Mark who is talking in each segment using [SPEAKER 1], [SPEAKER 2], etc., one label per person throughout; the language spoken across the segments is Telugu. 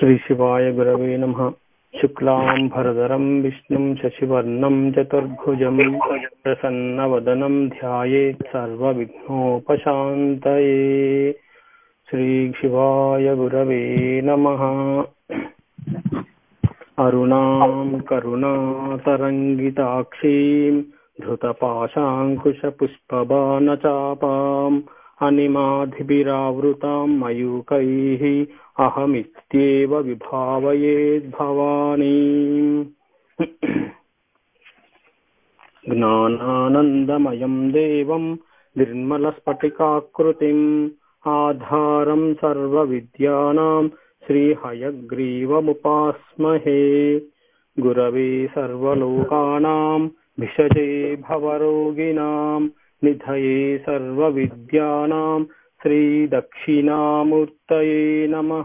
[SPEAKER 1] श्रीशिवाय गुरवे नमः शुक्लां भरधरं विष्णुं शशिवर्णं चतुर्भुजं प्रसन्नवदनं ध्यायेत् सर्वविघ्नोपशान्तये श्रीशिवाय गुरवे नमः अरुणां करुणातरङ्गिताक्षीं धृतपाशाङ्कुशपुष्पबाणचापाम् अनिमाधिभिरावृतां मयूकैः अहमित्येव विभावयेद्भवानीम् ज्ञानानन्दमयं देवं निर्मलस्फटिकाकृतिम् आधारं सर्वविद्यानां श्रीहयग्रीवमुपास्महे गुरवे सर्वलोकानां भिषजे भवरोगिणां निधये सर्वविद्यानां श्रीदक्षिणामूर्तये नमः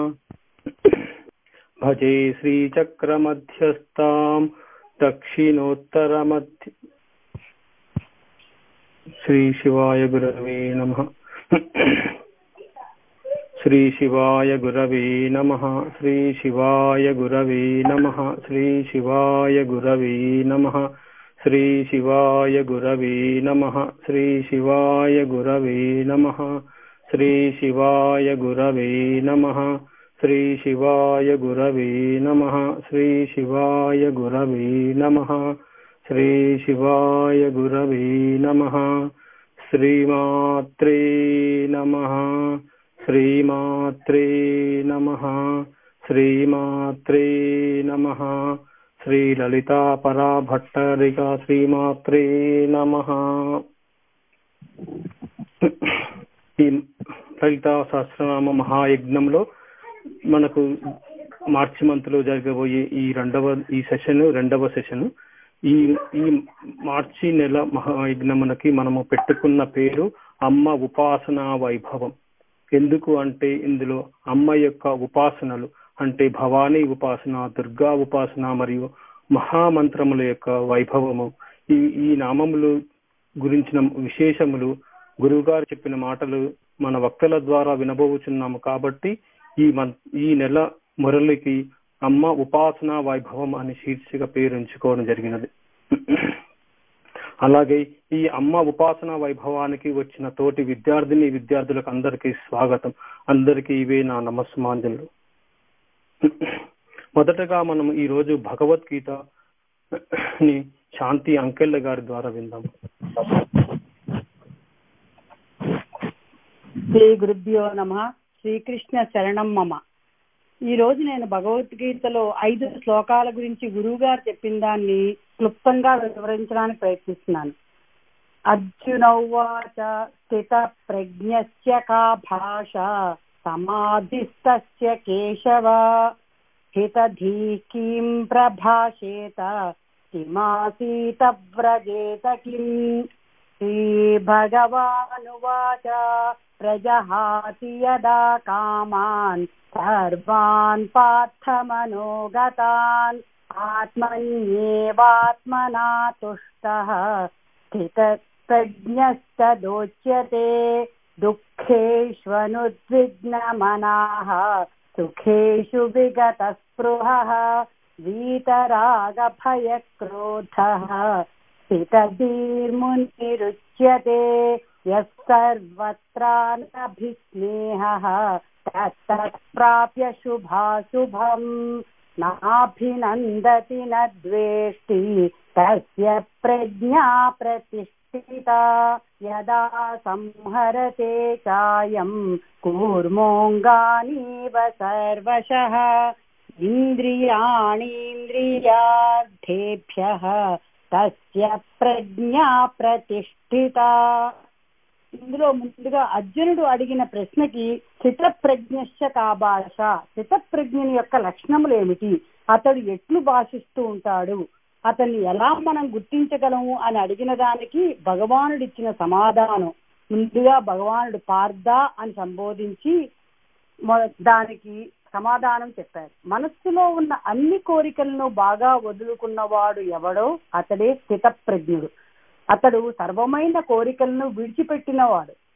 [SPEAKER 1] भजे श्रीचक्रमध्यस्थां दक्षिणोत्तरमध्य श्रीशिवाय गुरवे नमः श्रीशिवाय गुरवे नमः श्रीशिवाय गुरवे नमः श्रीशिवाय गुरवे नमः श्रीशिवाय गुरवे नमः श्रीशिवाय गुरवे नमः श्रीशिवाय गुरवे नमः श्रीशिवाय गुरवे नमः श्रीशिवाय गुरवे नमः श्रीशिवाय गुरवे नमः श्रीमात्रे नमः श्रीमात्रे नमः श्रीमात्रे नमः శ్రీలలితా పరాభట్టరిక శ్రీమాత్రే నమ ఈ లలితా సహస్రనామ మహాయజ్ఞంలో మనకు మార్చి మంత్ లో జరగబోయే ఈ రెండవ ఈ సెషన్ రెండవ సెషన్ ఈ ఈ మార్చి నెల మహాయజ్ఞమునకి మనము పెట్టుకున్న పేరు అమ్మ ఉపాసన వైభవం ఎందుకు అంటే ఇందులో అమ్మ యొక్క ఉపాసనలు అంటే భవానీ ఉపాసన దుర్గా ఉపాసన మరియు మహామంత్రముల యొక్క వైభవము ఈ ఈ నామములు గురించిన విశేషములు గురువుగారు చెప్పిన మాటలు మన వక్తల ద్వారా వినబోచున్నాము కాబట్టి ఈ ఈ నెల మురళికి అమ్మ ఉపాసన వైభవం అని శీర్షిక పేరు ఎంచుకోవడం జరిగినది అలాగే ఈ అమ్మ ఉపాసన వైభవానికి వచ్చిన తోటి విద్యార్థిని విద్యార్థులకు అందరికీ స్వాగతం అందరికీ ఇవే నా నమస్మాంజలు మొదటగా మనం ఈ రోజు భగవద్గీత ని శాంతి అంకెళ్ళ గారి ద్వారా విందాం
[SPEAKER 2] శ్రీ గురుభ్యో నమ శ్రీకృష్ణ శరణం మమ ఈ రోజు నేను భగవద్గీతలో ఐదు శ్లోకాల గురించి గురువు గారు చెప్పిన దాన్ని క్లుప్తంగా వివరించడానికి ప్రయత్నిస్తున్నాను అర్జునౌవాచ స్థిత ప్రజ్ఞస్య కా భాష సమాధిస్తస్య కేశవ హితధీ కిం ప్రభాషేత కిమాసీత వ్రజేత కిం శ్రీభగవానువాచ ప్రజహాతి యదా కామాన్ సర్వాన్ పార్థమనోగతాన్ ఆత్మన్యేవాత్మనా తుష్టः స్థితప్రజ్ఞస్తదోచ్యతే దుఃఖేష్వనుద్విగ్నమనాः సుఖేషు విగతస్పృహः వీతరాగభయక్రోధः స్థితధీర్మునిరుచ్యతే यः सर्वत्रानभिस्नेहः तत्तत्प्राप्य शुभाशुभम् नाभिनन्दति न द्वेष्टि तस्य प्रज्ञा प्रतिष्ठिता यदा संहरते चायम् कूर्मोऽङ्गानीव सर्वशः इन्द्रियाणीन्द्रियार्थेभ्यः తస్య ప్రజ్ఞా ప్రతిష్ఠిత ఇందులో ముందుగా అర్జునుడు అడిగిన ప్రశ్నకి స్థితప్రజ్ఞశ్చ కాభాష స్థితప్రజ్ఞని యొక్క లక్షణములు ఏమిటి అతడు ఎట్లు భాషిస్తూ ఉంటాడు అతన్ని ఎలా మనం గుర్తించగలము అని అడిగిన దానికి భగవానుడు ఇచ్చిన సమాధానం ముందుగా భగవానుడు పార్థ అని సంబోధించి దానికి సమాధానం చెప్పారు మనస్సులో ఉన్న అన్ని కోరికలను బాగా వదులుకున్నవాడు ఎవడో అతడే స్థితప్రజ్ఞుడు అతడు సర్వమైన కోరికలను విడిచిపెట్టినవాడు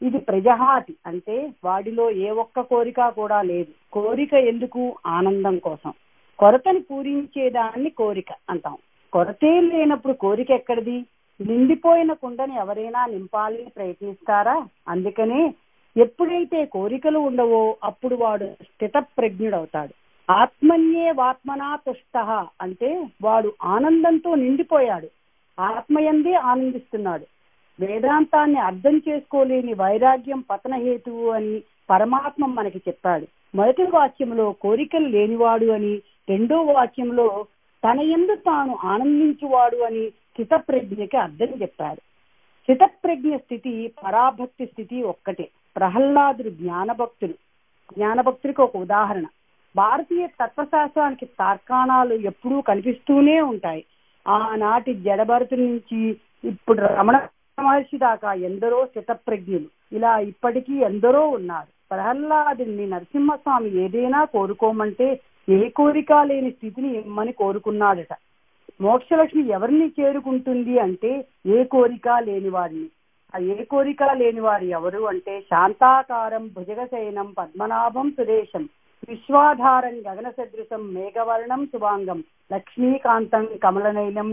[SPEAKER 2] ఇది ప్రజహాతి అంటే వాడిలో ఏ ఒక్క కోరిక కూడా లేదు కోరిక ఎందుకు ఆనందం కోసం కొరతని పూరించేదాన్ని కోరిక అంటాం కొరతే లేనప్పుడు కోరిక ఎక్కడిది నిండిపోయిన కుండని ఎవరైనా నింపాలని ప్రయత్నిస్తారా అందుకనే ఎప్పుడైతే కోరికలు ఉండవో అప్పుడు వాడు స్థిత ప్రజ్ఞుడవుతాడు ఆత్మన్యే వాత్మనా తుష్ట అంటే వాడు ఆనందంతో నిండిపోయాడు ఆత్మయందే ఆనందిస్తున్నాడు వేదాంతాన్ని అర్థం చేసుకోలేని వైరాగ్యం పతన హేతువు అని పరమాత్మ మనకి చెప్పాడు మొదటి వాక్యంలో కోరికలు లేనివాడు అని రెండో వాక్యంలో తన ఎందు తాను ఆనందించువాడు అని స్థితప్రజ్ఞకి అర్థం చెప్పాడు స్థితప్రజ్ఞ స్థితి పరాభక్తి స్థితి ఒక్కటే ప్రహ్లాదుడు జ్ఞానభక్తుడు జ్ఞానభక్తుడికి ఒక ఉదాహరణ భారతీయ తత్వశాస్త్రానికి తార్కాణాలు ఎప్పుడూ కనిపిస్తూనే ఉంటాయి ఆనాటి జడభరతుల నుంచి ఇప్పుడు రమణ మహర్షి దాకా ఎందరో స్థితప్రజ్ఞులు ఇలా ఇప్పటికీ ఎందరో ఉన్నారు ప్రహ్లాదుని నరసింహస్వామి ఏదైనా కోరుకోమంటే ఏ కోరిక లేని స్థితిని ఇమ్మని కోరుకున్నాడట మోక్షలక్ష్మి ఎవరిని చేరుకుంటుంది అంటే ఏ కోరిక లేని వారిని ఆ ఏ కోరిక లేని వారు ఎవరు అంటే శాంతాకారం భుజగశయనం పద్మనాభం సురేశం విశ్వాధారం గగన సదృశం మేఘవర్ణం శుభాంగం లక్ష్మీకాంతం కమలనైనం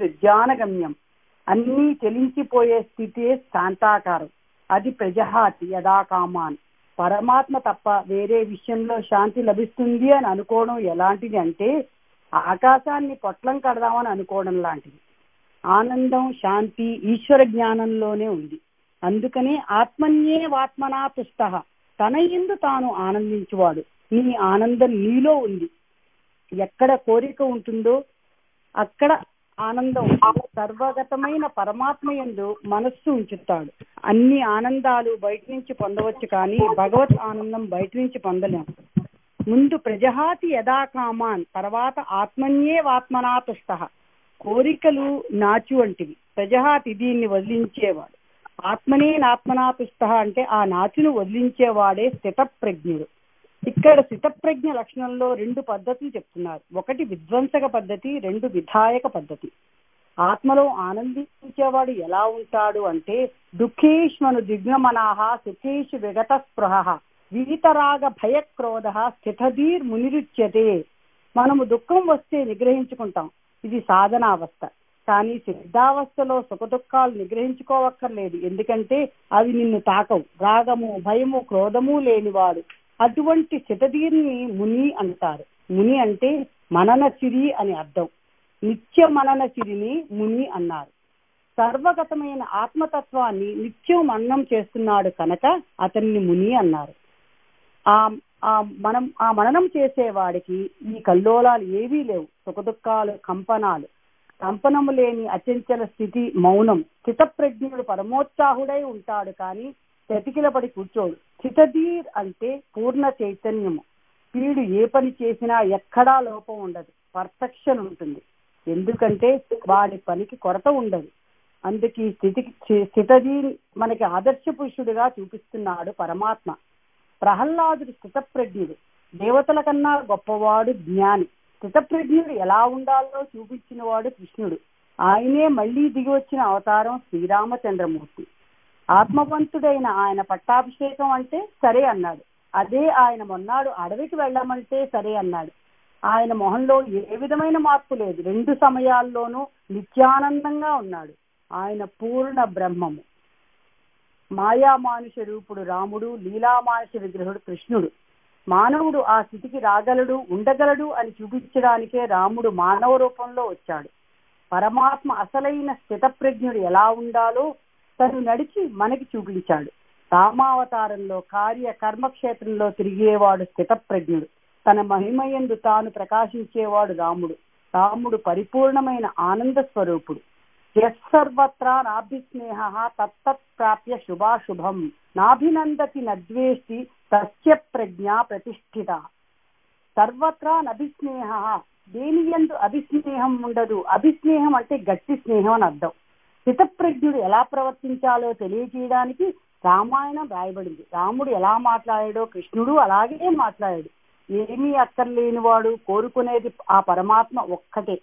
[SPEAKER 2] యోగి అన్నీ చెలించిపోయే స్థితే శాంతాకారం అది ప్రజహాతి యథాకామాన్ పరమాత్మ తప్ప వేరే విషయంలో శాంతి లభిస్తుంది అని అనుకోవడం ఎలాంటిది అంటే ఆకాశాన్ని పొట్లం కడదామని అనుకోవడం లాంటిది ఆనందం శాంతి ఈశ్వర జ్ఞానంలోనే ఉంది అందుకనే ఆత్మన్యే వాత్మనా తుష్ట తన ఎందు తాను ఆనందించువాడు నీ ఆనందం నీలో ఉంది ఎక్కడ కోరిక ఉంటుందో అక్కడ ఆనందం సర్వగతమైన పరమాత్మ ఎందు మనస్సు ఉంచుతాడు అన్ని ఆనందాలు బయట నుంచి పొందవచ్చు కానీ భగవత్ ఆనందం బయట నుంచి పొందలేం ముందు ప్రజహాతి యథాకామాన్ తర్వాత ఆత్మన్యే వాత్మనా తుష్ట కోరికలు నాచు వంటివి ప్రజహాతి దీన్ని వదిలించేవాడు ఆత్మనే నాత్మనా తుష్ట అంటే ఆ నాచును వదిలించేవాడే స్థితప్రజ్ఞుడు ఇక్కడ స్థితప్రజ్ఞ లక్షణంలో రెండు పద్ధతులు చెప్తున్నారు ఒకటి విధ్వంసక పద్ధతి రెండు విధాయక పద్ధతి ఆత్మలో ఆనందించేవాడు ఎలా ఉంటాడు అంటే దుఃఖేష్మను దిగ్నమనాహ సుఖేషు విగత స్పృహ వీతరాగ భయక్రోధ స్థితధీర్ మునిరుచ్యతే మనము దుఃఖం వస్తే నిగ్రహించుకుంటాం ఇది సాధనావస్థ కానీ సిద్ధావస్థలో సుఖ దుఃఖాలు నిగ్రహించుకోవక్కర్లేదు ఎందుకంటే అవి నిన్ను తాకవు రాగము భయము క్రోధము లేనివాడు అటువంటి స్థితధీర్ని ముని అంటారు ముని అంటే మనన సిరి అని అర్థం నిత్య మనన సిరిని ముని అన్నారు సర్వగతమైన ఆత్మతత్వాన్ని నిత్యం మన్నం చేస్తున్నాడు కనుక అతన్ని ముని అన్నారు ఆ ఆ మనం ఆ మననం చేసేవాడికి ఈ కల్లోలాలు ఏవీ లేవు సుఖదుఖాలు కంపనాలు కంపనము లేని అచంచల స్థితి మౌనం స్థితప్రజ్ఞుడు పరమోత్సాహుడై ఉంటాడు కానీ చతికిలపడి కూర్చోడు స్థితధీర్ అంటే పూర్ణ చైతన్యము వీడు ఏ పని చేసినా ఎక్కడా లోపం ఉండదు పర్ఫెక్షన్ ఉంటుంది ఎందుకంటే వాడి పనికి కొరత ఉండదు అందుకే స్థితికి స్థితధీ మనకి ఆదర్శ పురుషుడిగా చూపిస్తున్నాడు పరమాత్మ ప్రహ్లాదుడు స్థితప్రజ్ఞుడు దేవతల కన్నా గొప్పవాడు జ్ఞాని స్థితప్రజ్ఞుడు ఎలా ఉండాలో చూపించిన వాడు కృష్ణుడు ఆయనే మళ్లీ దిగి వచ్చిన అవతారం శ్రీరామచంద్రమూర్తి ఆత్మవంతుడైన ఆయన పట్టాభిషేకం అంటే సరే అన్నాడు అదే ఆయన మొన్నాడు అడవికి వెళ్ళమంటే సరే అన్నాడు ఆయన మొహంలో ఏ విధమైన మార్పు లేదు రెండు సమయాల్లోనూ నిత్యానందంగా ఉన్నాడు ఆయన పూర్ణ బ్రహ్మము మాయామానుష రూపుడు రాముడు లీలామానుష విగ్రహుడు కృష్ణుడు మానవుడు ఆ స్థితికి రాగలడు ఉండగలడు అని చూపించడానికే రాముడు మానవ రూపంలో వచ్చాడు పరమాత్మ అసలైన స్థితప్రజ్ఞుడు ఎలా ఉండాలో తను నడిచి మనకి చూపించాడు రామావతారంలో కార్య కర్మక్షేత్రంలో తిరిగేవాడు స్థితప్రజ్ఞుడు తన మహిమయందు తాను ప్రకాశించేవాడు రాముడు రాముడు పరిపూర్ణమైన ఆనంద స్వరూపుడు యత్సర్వత్రా నాభిస్నేహ తత్తత్ ప్రాప్య శుభాశుభం నాభినందతి నద్వేష్టి తస్య ప్రజ్ఞ ప్రతిష్ఠిత సర్వత్రా నభిస్నేహ దేని ఎందు అభిస్నేహం ఉండదు అభిస్నేహం అంటే గట్టి స్నేహం అని అర్థం హితప్రజ్ఞుడు ఎలా ప్రవర్తించాలో తెలియజేయడానికి రామాయణం రాయబడింది రాముడు ఎలా మాట్లాడాడో కృష్ణుడు అలాగే మాట్లాడాడు ఏమీ అక్కర్లేనివాడు కోరుకునేది ఆ పరమాత్మ ఒక్కటే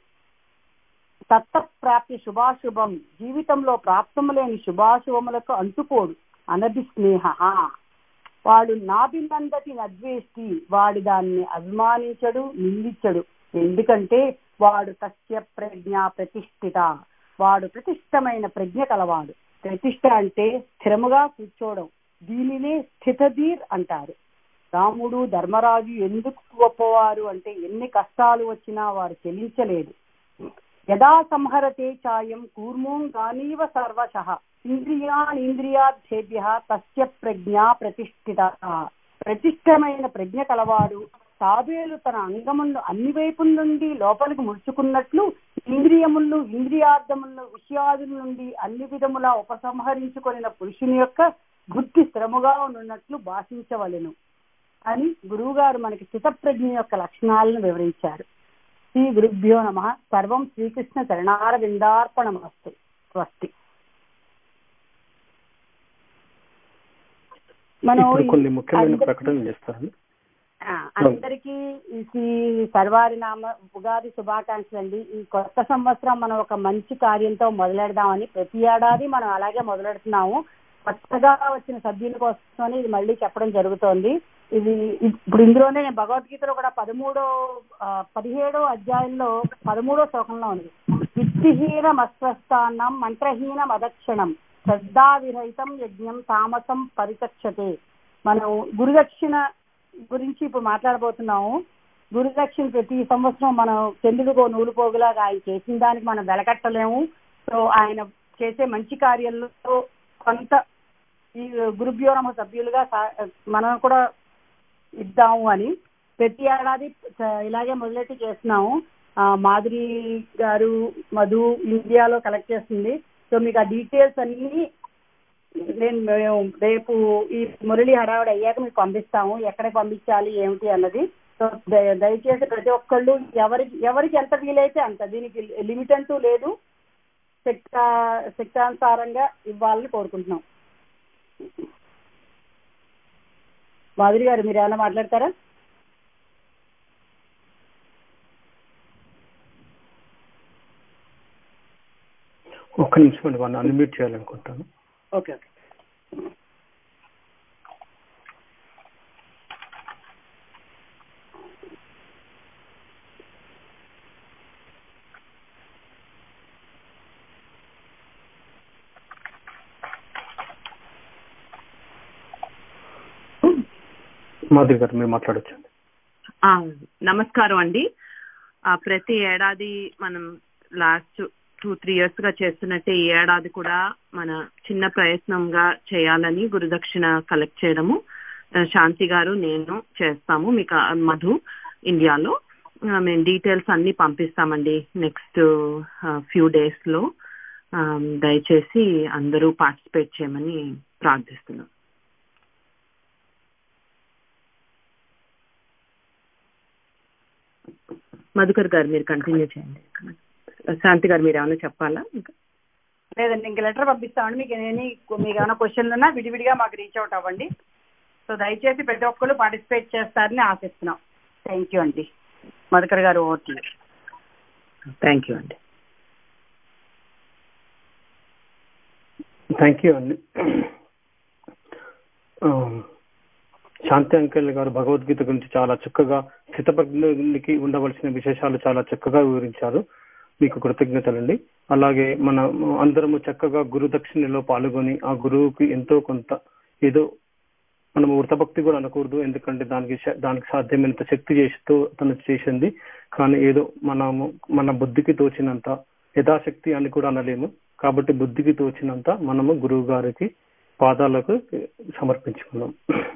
[SPEAKER 2] తత్త ప్రాప్తి శుభాశుభం జీవితంలో ప్రాప్తము లేని శుభాశుభములకు అంటుకోడు అనభిస్నేహ వాడు నాభినందతి నద్వేష్టి వాడు దాన్ని అభిమానించడు నిందించడు ఎందుకంటే వాడు తస్య ప్రజ్ఞ ప్రతిష్ఠిత వాడు ప్రతిష్టమైన ప్రజ్ఞ కలవాడు ప్రతిష్ట అంటే స్థిరముగా కూర్చోవడం దీనినే స్థితధీర్ అంటారు రాముడు ధర్మరాజు ఎందుకు గొప్పవారు అంటే ఎన్ని కష్టాలు వచ్చినా వారు చెల్లించలేదు యదా సంహరతే చాయం కూర్మోం గానీవ సర్వశ ఇంద్రియాన్ ఇంద్రియార్థేభ్య తస్య ప్రజ్ఞ ప్రతిష్ఠిత ప్రతిష్టమైన ప్రజ్ఞ కలవాడు తాబేలు తన అంగములను అన్ని వైపుల నుండి లోపలికి ముడుచుకున్నట్లు ఇంద్రియములను ఇంద్రియార్థములను విషయాదుల నుండి అన్ని విధములా ఉపసంహరించుకొనిన పురుషుని యొక్క బుద్ధి స్థిరముగా ఉన్నట్లు భాషించవలెను అని గురువు గారు మనకి చిత్తప్రజ్ఞ యొక్క లక్షణాలను వివరించారు శ్రీ గురుభ్యో నమ సర్వం శ్రీకృష్ణ చరణార విందార్పణమస్తు స్వస్తి మనం
[SPEAKER 1] ఇప్పుడు కొన్ని ముఖ్యమైన
[SPEAKER 2] అందరి-
[SPEAKER 1] ప్రకటనలు చేస్తారండి
[SPEAKER 2] ఆ, అందరికీ ఈ శ్రీ సర్వారి నామ ఉగాది శుభాకాంక్షలు అండి ఈ కొత్త సంవత్సరం మనం ఒక మంచి కార్యంతో మొదలెడదామని ప్రతి ఏడాది మనం అలాగే మొదలెడుతున్నాము కొత్తగా వచ్చిన సభ్యుల కోసమని ఇది మళ్ళీ చెప్పడం జరుగుతోంది ఇది ఇప్పుడు ఇందులోనే నేను భగవద్గీతలో కూడా పదమూడో ఆ, పదిహేడో అధ్యాయంలో పదమూడో శ్లోకంలో ఉంది విత్తిహీన మస్వస్థానం మంత్రహీన మదక్షణం శ్రద్ధా విరహితం యజ్ఞం తామసం పరిచక్షతే మనం గురుదక్షిణ గురించి ఇప్పుడు మాట్లాడబోతున్నాము గురుదక్షిణ ప్రతి సంవత్సరం మనం చంద్రుడికో నూలు పోగులాగా ఆయన చేసిన దానికి మనం వెలకట్టలేము సో ఆయన చేసే మంచి కార్యాల్లో కొంత ఈ గురుభ్యో నమ సభ్యులుగా సా- మనం కూడా ఇద్దాము అని ప్రతి ఏడాది చ- ఇలాగే మొదలెట్టి చేస్తున్నాము ఆ, మాధురి గారు మధు ఇండియాలో కలెక్ట్ చేస్తుంది సో మీకు ఆ డీటెయిల్స్ అన్ని నేను మేము రేపు ఈ మురళి హడావిడి అయ్యాక మీకు పంపిస్తాము ఎక్కడికి పంపించాలి ఏమిటి అన్నది సో దయ- దయచేసి ప్రతి ఒక్కళ్ళు ఎవరికి ఎవరికి ఎంత వీలైతే అంత దీనికి లిమిట్ అంటూ లేదు శక్త శక్తానుసారంగా ఇవ్వాలని కోరుకుంటున్నాం మాధురి గారు మీరు ఏమైనా మాట్లాడతారా
[SPEAKER 1] ఒక్క నిమిషం అండి వాళ్ళని అన్మ్యూట్ చేయాలనుకుంటాను
[SPEAKER 2] ఓకే ఓకే
[SPEAKER 1] మాధురి గారు మీరు మాట్లాడొచ్చండి
[SPEAKER 3] ఆ, నమస్కారం అండి ఆ, ప్రతి ఏడాది మనం లాస్ట్ టూ త్రీ ఇయర్స్ గా చేస్తున్నట్టే ఈ ఏడాది కూడా మన చిన్న ప్రయత్నంగా చేయాలని గురుదక్షిణ కలెక్ట్ చేయడము ఆ, శాంతి గారు నేను చేస్తాము మీకు ఆ, మధు ఇండియాలో ఆ, మేము డీటెయిల్స్ అన్ని పంపిస్తామండి నెక్స్ట్ ఫ్యూ డేస్ లో ఆ, దయచేసి అందరూ పార్టిసిపేట్ చేయమని ప్రార్థిస్తున్నాం మధుకర్ గారు మీరు కంటిన్యూ చేయండి శాంతి గారు మీరు ఏమైనా చెప్పాలా ఇంకా
[SPEAKER 2] లేదండి ఇంక లెటర్ పంపిస్తామండి మీకు ఎన్ని మీకు ఏమైనా క్వశ్చన్లు ఉన్నా విడివిడిగా మాకు రీచ్ అవుట్ అవ్వండి సో దయచేసి ప్రతి ఒక్కరు పార్టిసిపేట్ చేస్తారని ఆశిస్తున్నాం థ్యాంక్ యూ అండి మధుకర్ గారు ఓటీ
[SPEAKER 3] థ్యాంక్ యూ అండి
[SPEAKER 1] థ్యాంక్ యూ అండి ఆ, శాంతి అంకెల్ గారు భగవద్గీత గురించి చాలా చక్కగా స్థితప్రజ్ఞకి ఉండవలసిన విశేషాలు చాలా చక్కగా వివరించారు మీకు కృతజ్ఞతలండి అలాగే మన అందరము చక్కగా గురు దక్షిణలో పాల్గొని ఆ గురువుకి ఎంతో కొంత ఏదో మనం వృతభక్తి కూడా అనకూడదు ఎందుకంటే దానికి శ- దానికి సాధ్యమైనంత శక్తి చేస్తూ తను చేసింది కానీ ఏదో మనము మన బుద్ధికి తోచినంత యథాశక్తి అని కూడా అనలేము కాబట్టి బుద్ధికి తోచినంత మనము గురువు గారికి పాదాలకు సమర్పించుకున్నాం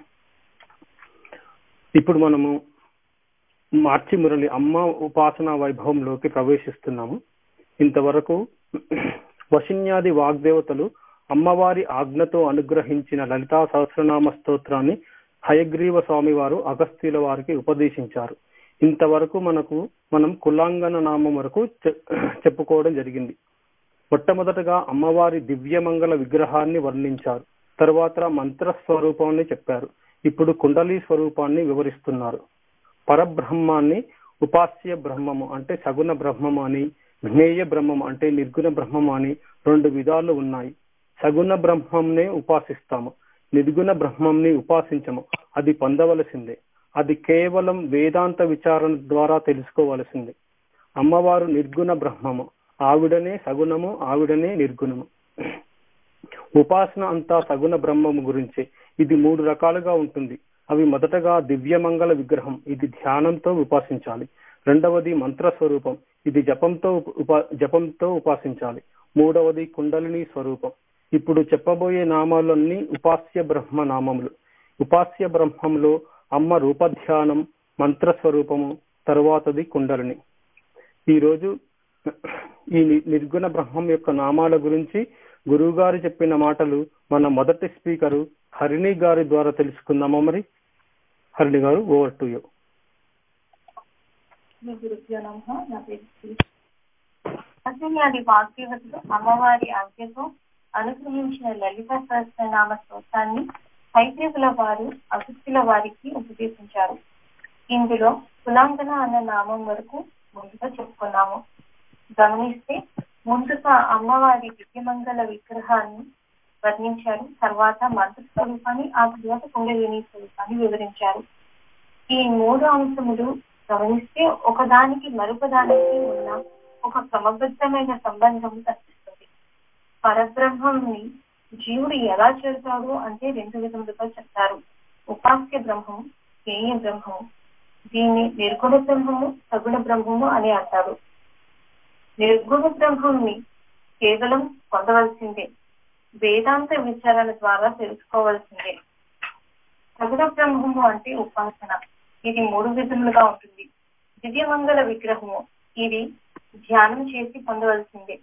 [SPEAKER 1] ఇప్పుడు మనము మార్చి మురళి అమ్మ ఉపాసన వైభవంలోకి ప్రవేశిస్తున్నాము ఇంతవరకు వశిన్యాది వాగ్దేవతలు అమ్మవారి ఆజ్ఞతో అనుగ్రహించిన లలితా సహస్రనామ స్తోత్రాన్ని హయగ్రీవ స్వామి వారు అగస్త్యుల వారికి ఉపదేశించారు ఇంతవరకు మనకు మనం కులాంగన నామం వరకు చె- చెప్పుకోవడం జరిగింది మొట్టమొదటగా అమ్మవారి దివ్యమంగళ విగ్రహాన్ని వర్ణించారు తరువాత మంత్ర స్వరూపాన్ని చెప్పారు ఇప్పుడు కుండలి స్వరూపాన్ని వివరిస్తున్నారు పరబ్రహ్మాన్ని ఉపాస్య బ్రహ్మము అంటే సగుణ బ్రహ్మము అని జ్ఞేయ బ్రహ్మము అంటే నిర్గుణ బ్రహ్మము అని రెండు విధాలు ఉన్నాయి సగుణ బ్రహ్మంనే ఉపాసిస్తాము నిర్గుణ బ్రహ్మంని ఉపాసించము అది పొందవలసిందే అది కేవలం వేదాంత విచారణ ద్వారా తెలుసుకోవలసిందే అమ్మవారు నిర్గుణ బ్రహ్మము ఆవిడనే సగుణము ఆవిడనే నిర్గుణము ఉపాసన అంతా సగుణ బ్రహ్మము గురించి ఇది మూడు రకాలుగా ఉంటుంది అవి మొదటగా దివ్యమంగళ విగ్రహం ఇది ధ్యానంతో ఉపాసించాలి రెండవది మంత్ర స్వరూపం ఇది జపంతో ఉపా జపంతో ఉపాసించాలి మూడవది కుండలిని స్వరూపం ఇప్పుడు చెప్పబోయే నామాలన్నీ ఉపాస్య బ్రహ్మ నామములు ఉపాస్య బ్రహ్మంలో అమ్మ రూపధ్యానం మంత్ర స్వరూపము తరువాతది కుండలిని ఈ రోజు ఈ ని- నిర్గుణ బ్రహ్మం యొక్క నామాల గురించి గురువు గారు చెప్పిన మాటలు మన మొదటి స్పీకరు హరిణి గారి ద్వారా తెలుసుకుందామా మరి హరిణి గారు ఓవర్ టు యూ
[SPEAKER 4] మీ గురుభ్యో నమః నా పేరు శ్రీ అసలు వాగ్దేవతలు అమ్మవారి ఆజ్ఞతో అనుగ్రహించిన లలిత సహస్రనామ స్తోత్రాన్ని హైగ్రీవుల వారు అగస్త్యుల వారికి ఉపదేశించారు ఇందులో కులాంగన అన్న నామం వరకు ముందుగా చెప్పుకున్నాము గమనిస్తే ముందుగా అమ్మవారి దివ్యమంగళ విగ్రహాన్ని వర్ణించారు తర్వాత మంత్ర స్వరూపాన్ని ఆ తర్వాత కుండలిని స్వరూపాన్ని వివరించారు ఈ మూడు అంశములు గమనిస్తే ఒకదానికి మరొకదానికి ఉన్న ఒక క్రమబద్ధమైన సంబంధం కనిపిస్తుంది పరబ్రహ్మంని జీవుడు ఎలా చేరుతాడు అంటే రెండు విధములుగా చెప్తారు ఉపాస్య బ్రహ్మము జ్ఞేయ బ్రహ్మము దీన్ని నిర్గుణ బ్రహ్మము సగుణ బ్రహ్మము అని అంటారు నిర్గుణ బ్రహ్మంని కేవలం పొందవలసిందే వేదాంత విచారణ ద్వారా తెలుసుకోవలసిందే సగుణ బ్రహ్మము అంటే ఉపాసన ఇది మూడు విధములుగా ఉంటుంది దివ్యమంగళ విగ్రహము ఇది ధ్యానం చేసి పొందవలసిందే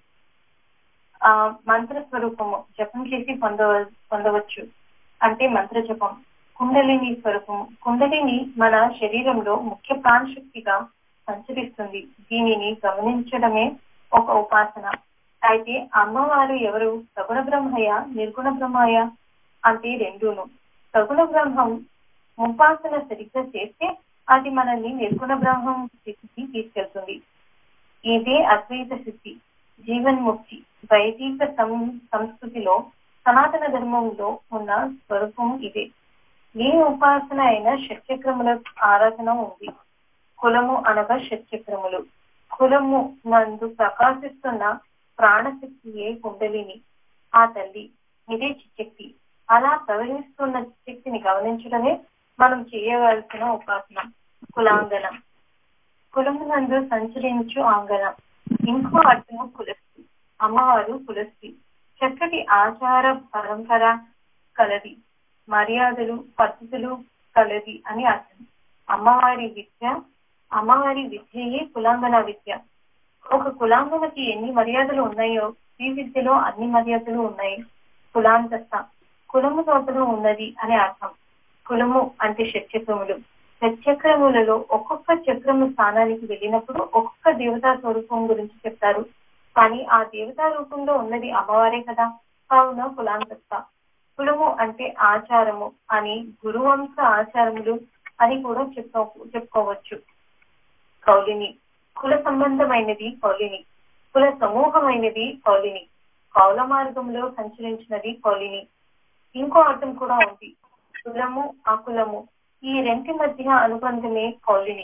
[SPEAKER 4] ఆ మంత్ర స్వరూపము జపం చేసి పొందవ పొందవచ్చు అంటే మంత్ర జపం కుండలిని స్వరూపము కుండలిని మన శరీరంలో ముఖ్య ప్రాణశక్తిగా సంచరిస్తుంది దీనిని గమనించడమే ఒక ఉపాసన అయితే అమ్మవారు ఎవరు సగుణ బ్రహ్మయ్య నిర్గుణ బ్రహ్మయ్య అంటే రెండును సగుణ బ్రహ్మం ఉపాసన సరిగ్గా చేస్తే అది మనల్ని నిర్గుణ బ్రహ్మం స్థితికి తీసుకెళ్తుంది ఇదే అద్వైత స్థితి జీవన్ముక్తి వైదిక సం- సంస్కృతిలో సనాతన ధర్మంలో ఉన్న స్వరూపం ఇదే ఏ ఉపాసన అయినా షట్చక్రముల ఆరాధన ఉంది కులము అనగా షట్చక్రములు కులము నందు ప్రకాశిస్తున్న ప్రాణశక్తియే కుండలిని ఆ తల్లి ఇదే చిచ్చక్తి అలా ప్రవహిస్తున్న శక్తిని గమనించడమే మనం చేయవలసిన ఉపాసన కులాంగనం కులము నందు సంచరించు ఆంగనం ఇంకో అర్థము కులస్తి అమ్మవారు కులస్తి చక్కటి ఆచార పరంపర కలది మర్యాదలు పద్ధతులు కలది అని అర్థం అమ్మవారి విద్య అమ్మవారి విద్యయే కులాంగన విద్య ఒక కులాంగనకి ఎన్ని మర్యాదలు ఉన్నాయో ఈ విద్యలో అన్ని మర్యాదలు ఉన్నాయి కులాంతస్థ కులము లోపల ఉన్నది అని అర్థం కులము అంటే షట్చక్రములు షట్చక్రములలో ఒక్కొక్క చక్రము స్థానానికి వెళ్ళినప్పుడు ఒక్కొక్క దేవతా స్వరూపం గురించి చెప్తారు కానీ ఆ దేవతా రూపంలో ఉన్నది అమ్మవారే కదా కావున కులాంతస్థ కులము అంటే ఆచారము అని గురువంశ ఆచారములు అని కూడా చెప్పుకో చెప్పుకోవచ్చు కౌలిని కుల సంబంధమైనది కౌలిని కుల సమూహమైనది కౌలిని కౌల మార్గంలో సంచరించినది కౌలిని ఇంకో అర్థం కూడా ఉంది కులము అకులము ఈ రెంటి మధ్య అనుబంధమే కౌలిని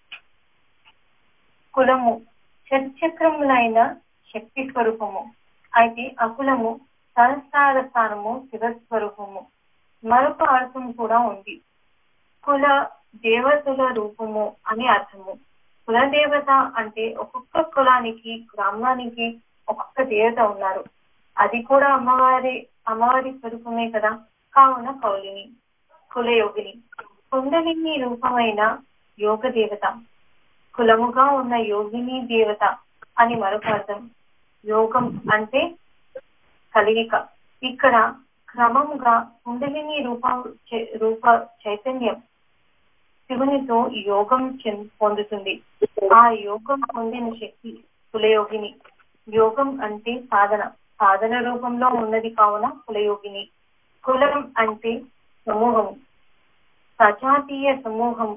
[SPEAKER 4] కులము షట్చక్రములైన శక్తి స్వరూపము అయితే అకులము సహస్రార స్థానము శివస్వరూపము మరొక అర్థం కూడా ఉంది కుల దేవతల రూపము అని అర్థము కుల దేవత అంటే ఒక్కొక్క కులానికి గ్రామానికి ఒక్కొక్క దేవత ఉన్నారు అది కూడా అమ్మవారి అమ్మవారి స్వరూపమే కదా కావున కౌలిని కులయోగిని కుండలిని రూపమైన యోగ దేవత కులముగా ఉన్న యోగిని దేవత అని మరొక అర్థం యోగం అంటే కలిగిక ఇక్కడ క్రమంగా కుండలిని రూప చే- రూప చైతన్యం శివునితో యోగం చెంది పొందుతుంది ఆ యోగం పొందిన శక్తి కులయోగిని యోగం అంటే సాధన సాధన రూపంలో ఉన్నది కావున కులయోగిని కులం అంటే సమూహం సజాతీయ సమూహం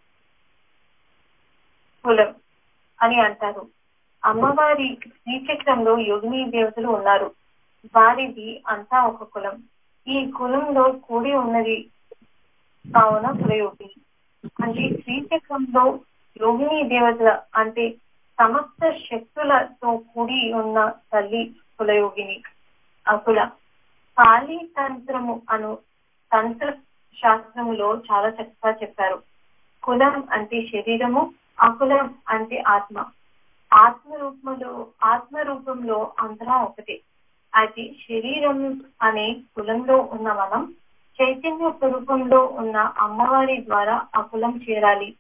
[SPEAKER 4] కులం అని అంటారు అమ్మవారి శ్రీచక్రంలో యోగిని దేవతలు ఉన్నారు వారిది అంతా ఒక కులం ఈ కులంలో కూడి ఉన్నది కావున కులయోగిని అంటే శ్రీచక్రంలో యోగిని దేవతల అంటే సమస్త శక్తులతో కూడి ఉన్న తల్లి కులయోగిని అకుల పాలి తంత్రము అను తంత్ర శాస్త్రములో చాలా చక్కగా చెప్పారు కులం అంటే శరీరము అకులం అంటే ఆత్మ ఆత్మ రూపంలో ఆత్మ రూపంలో అంతరా ఒకటే అది శరీరం అనే కులంలో ఉన్న మనం చైతన్య స్వరూపంలో ఉన్న అమ్మవారి ద్వారా ఆ కులం చేరాలి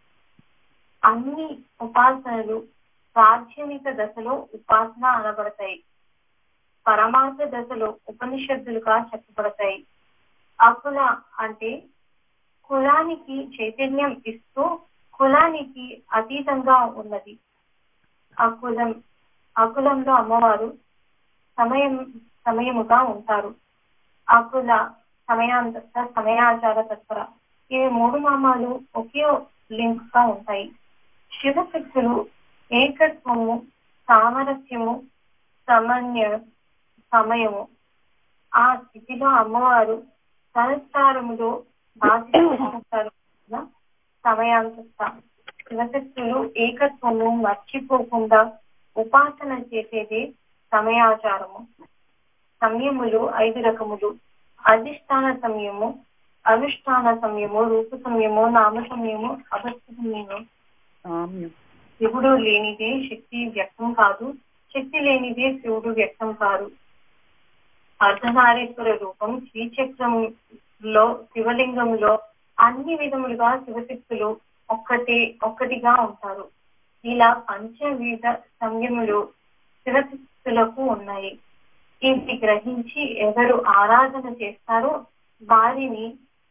[SPEAKER 4] అన్ని ఉపాసనలు ప్రాథమిక దశలో ఉపాసన అనబడతాయి పరమార్థ దశలో ఉపనిషత్తులుగా చెప్పబడతాయి అకుల అంటే కులానికి చైతన్యం ఇస్తూ కులానికి అతీతంగా ఉన్నది అకులం అకులంలో అమ్మవారు సమయం సమయముగా ఉంటారు అకుల సమయాంత సమయాచార తత్పర ఇవి మూడు నామాలు ఒకే లింక్ గా ఉంటాయి శివశక్తులు ఏకత్వము సామరస్యము సమన్య సమయము ఆ స్థితిలో అమ్మవారు సంస్కారములో బాధ్యత సమయాంతస్థ శివశక్తులు ఏకత్వము మర్చిపోకుండా ఉపాసన చేసేది సమయాచారము సమయములు ఐదు రకములు అధిష్టాన సమయము అనుష్ఠాన సమయము రూప సమయము నామ సమయము అవస్థ సమయము
[SPEAKER 2] సామ్యం
[SPEAKER 4] శివుడు లేనిదే శక్తి వ్యక్తం కాదు శక్తి లేనిదే శివుడు వ్యక్తం కాదు అర్ధనారీశ్వర రూపం శ్రీచక్రంలో శివలింగంలో అన్ని విధములుగా శివశక్తులు ఒక్కటే ఒక్కటిగా ఉంటారు ఇలా పంచవిధ సంయములు శివశక్తులకు ఉన్నాయి ఇవి గ్రహించి ఎవరు ఆరాధన చేస్తారో వారిని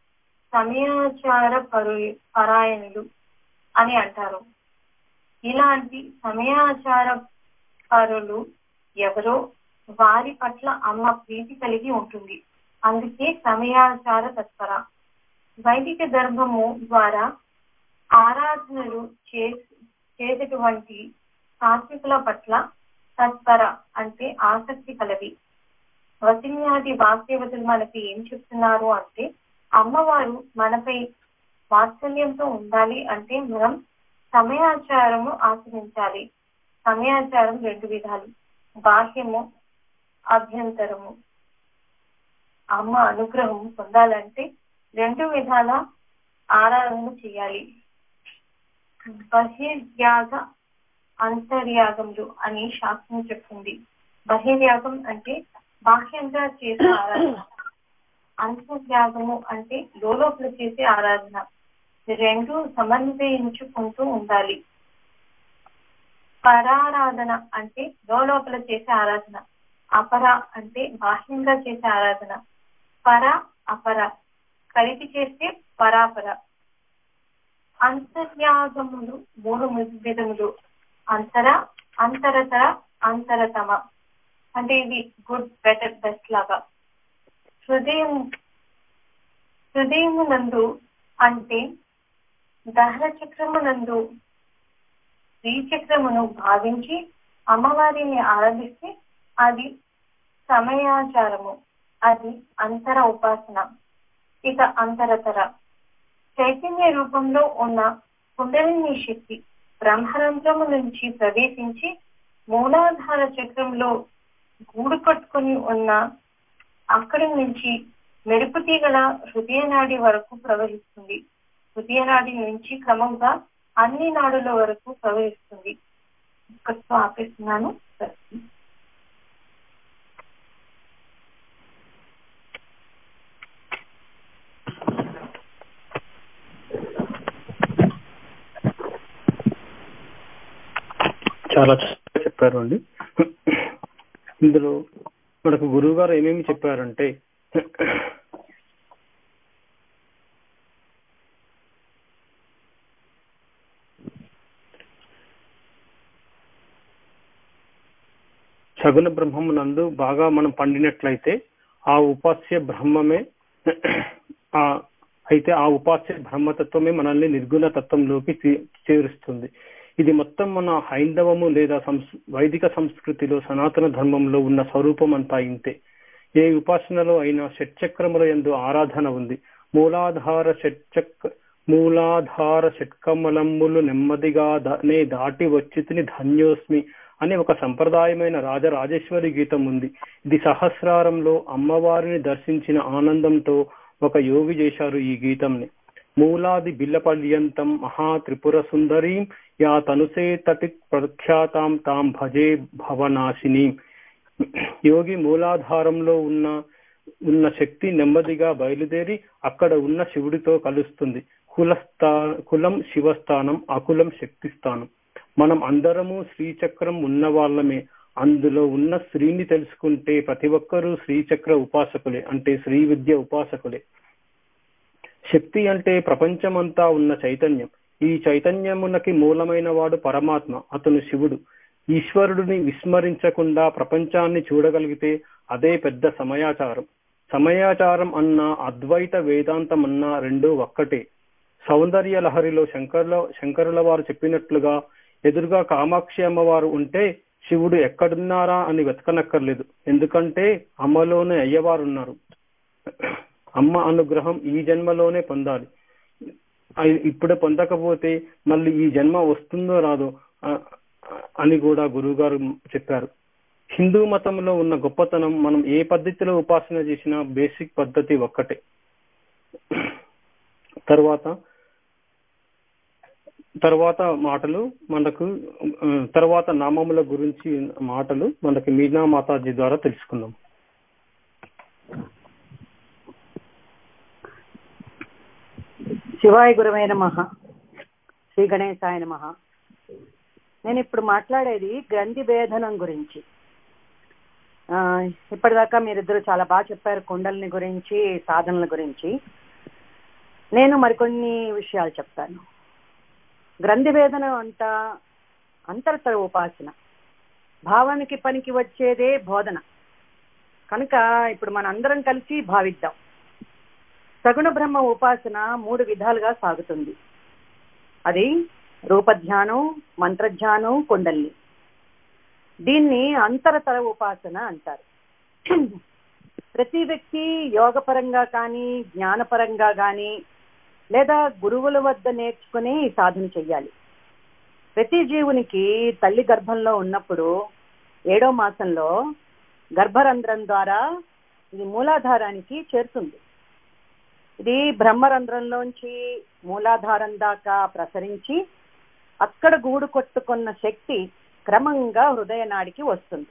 [SPEAKER 4] సమయాచార పరు పరాయణులు అని అంటారు ఇలాంటి సమయాచార పరులు ఎవరో వారి పట్ల అమ్మ ప్రీతి కలిగి ఉంటుంది అందుకే సమయాచార తత్పర వైదిక ధర్మము ద్వారా ఆరాధనలు చేసేటువంటి సాత్వికుల పట్ల తత్పర అంటే ఆసక్తి కలవి వసిన్యాది వాస్తవతలు మనకి ఏం చెప్తున్నారు అంటే అమ్మవారు మనపై వాత్సల్యంతో ఉండాలి అంటే మనం సమయాచారము ఆచరించాలి సమయాచారం రెండు విధాలు బాహ్యము అభ్యంతరము అమ్మ అనుగ్రహం పొందాలంటే రెండు విధాల ఆరాధన చేయాలి బహిర్యాగ అంతర్యాగములు అని శాస్త్రం చెప్తుంది బహిర్యాగం అంటే బాహ్యంగా చేసే ఆరాధన అంతర్యాగము అంటే లోపల చేసే ఆరాధన రెండు సమన్వయించుకుంటూ ఉండాలి పరారాధన అంటే లోపల చేసే ఆరాధన అపర అంటే బాహ్యంగా చేసే ఆరాధన పర అపర కలిపి చేస్తే పరాపర అంతర్యాగములు మూడు విధములు అంతర అంతరతర అంతరతమ అంటే ఇది గుడ్ బెటర్ బెస్ట్ లాగా హృదయం హృదయము నందు అంటే దహన చక్రము నందు శ్రీచక్రమును భావించి అమ్మవారిని ఆరాధిస్తే అది సమయాచారము అది అంతర ఉపాసన ఇక అంతరతర చైతన్య రూపంలో ఉన్న కుండలిని శక్తి బ్రహ్మరంధ్రము నుంచి ప్రవేశించి మూలాధార చక్రంలో గూడు కట్టుకుని ఉన్న అక్కడి నుంచి మెరుపు తీగల హృదయనాడి వరకు ప్రవహిస్తుంది హృదయనాడి నుంచి క్రమంగా అన్ని నాడుల వరకు ప్రవహిస్తుంది ఇక్కడితో ఆపేస్తున్నాను
[SPEAKER 1] చాలా చక్కగా చెప్పారు అండి ఇందులో మనకు గురువు గారు ఏమేమి చెప్పారంటే సగుణ బ్రహ్మమునందు బాగా మనం పండినట్లయితే ఆ ఉపాస్య బ్రహ్మమే ఆ అయితే ఆ ఉపాస్య బ్రహ్మతత్వమే మనల్ని నిర్గుణ తత్వంలోకి చే- చేరుస్తుంది ఇది మొత్తం మన హైందవము లేదా సంస్ వైదిక సంస్కృతిలో సనాతన ధర్మంలో ఉన్న స్వరూపం అంతా ఇంతే ఏ ఉపాసనలో అయినా షట్చక్రముల ఎందు ఆరాధన ఉంది మూలాధార షట్చక్ర మూలాధార షట్కమలమ్ములు నెమ్మదిగా దా- నే దాటి వచ్చి తిని ధన్యోస్మి అనే ఒక సంప్రదాయమైన రాజరాజేశ్వరి గీతం ఉంది ఇది సహస్రారంలో అమ్మవారిని దర్శించిన ఆనందంతో ఒక యోగి చేశారు ఈ గీతంని మూలాది బిల్ల పర్యంతం మహా త్రిపుర సుందరీం యా తనుసే తటి ప్రఖ్యాతాం తాం భజే భవనాశిని యోగి మూలాధారంలో ఉన్న ఉన్న శక్తి నెమ్మదిగా బయలుదేరి అక్కడ ఉన్న శివుడితో కలుస్తుంది కులస్థా కులం శివస్థానం అకులం శక్తి స్థానం మనం అందరము శ్రీచక్రం ఉన్న వాళ్ళమే అందులో ఉన్న శ్రీని తెలుసుకుంటే ప్రతి ఒక్కరూ శ్రీచక్ర ఉపాసకులే అంటే శ్రీ విద్య ఉపాసకులే శక్తి అంటే ప్రపంచమంతా ఉన్న చైతన్యం ఈ చైతన్యమునకి మూలమైన వాడు పరమాత్మ అతను శివుడు ఈశ్వరుడిని విస్మరించకుండా ప్రపంచాన్ని చూడగలిగితే అదే పెద్ద సమయాచారం సమయాచారం అన్న అద్వైత వేదాంతం అన్న రెండు ఒక్కటే సౌందర్య లహరిలో శంకర్ల శంకరుల వారు చెప్పినట్లుగా ఎదురుగా కామాక్షి అమ్మవారు ఉంటే శివుడు ఎక్కడున్నారా అని వెతకనక్కర్లేదు ఎందుకంటే అమ్మలోనే అయ్యవారు ఉన్నారు అమ్మ అనుగ్రహం ఈ జన్మలోనే పొందాలి అయి- ఇప్పుడే పొందకపోతే మళ్ళీ ఈ జన్మ వస్తుందో రాదో ఆ- అని కూడా గురువు గారు చెప్పారు హిందూ మతంలో ఉన్న గొప్పతనం మనం ఏ పద్ధతిలో ఉపాసన చేసినా బేసిక్ పద్ధతి ఒక్కటే తర్వాత తర్వాత మాటలు మనకు ఆ, తర్వాత నామముల గురించి మాటలు మనకి మీనా మాతాజీ ద్వారా తెలుసుకుందాం
[SPEAKER 2] శివాయ గురవే నమ శ్రీ గణేశాయ నమ నేను ఇప్పుడు మాట్లాడేది గ్రంథి భేదనం గురించి ఆ, ఇప్పటిదాకా మీరిద్దరు చాలా బాగా చెప్పారు కుండల్ని గురించి సాధనల గురించి నేను మరికొన్ని విషయాలు చెప్తాను గ్రంథి భేదనం అంట అంతర్తర ఉపాసన భావానికి పనికి వచ్చేదే బోధన కనుక ఇప్పుడు మన అందరం కలిసి భావిద్దాం సగుణ బ్రహ్మ ఉపాసన మూడు విధాలుగా సాగుతుంది అది రూపధ్యానం మంత్రధ్యానం కుండల్ని దీన్ని అంతరతర ఉపాసన అంటారు ప్రతి వ్యక్తి యోగపరంగా కానీ జ్ఞానపరంగా కానీ లేదా గురువుల వద్ద నేర్చుకుని ఈ సాధన చెయ్యాలి ప్రతి జీవునికి తల్లి గర్భంలో ఉన్నప్పుడు ఏడో మాసంలో గర్భరంధ్రం ద్వారా ఇది మూలాధారానికి చేరుతుంది ఇది బ్రహ్మరంధ్రంలోంచి మూలాధారం దాకా ప్రసరించి అక్కడ గూడు కొట్టుకున్న శక్తి క్రమంగా హృదయ నాడికి వస్తుంది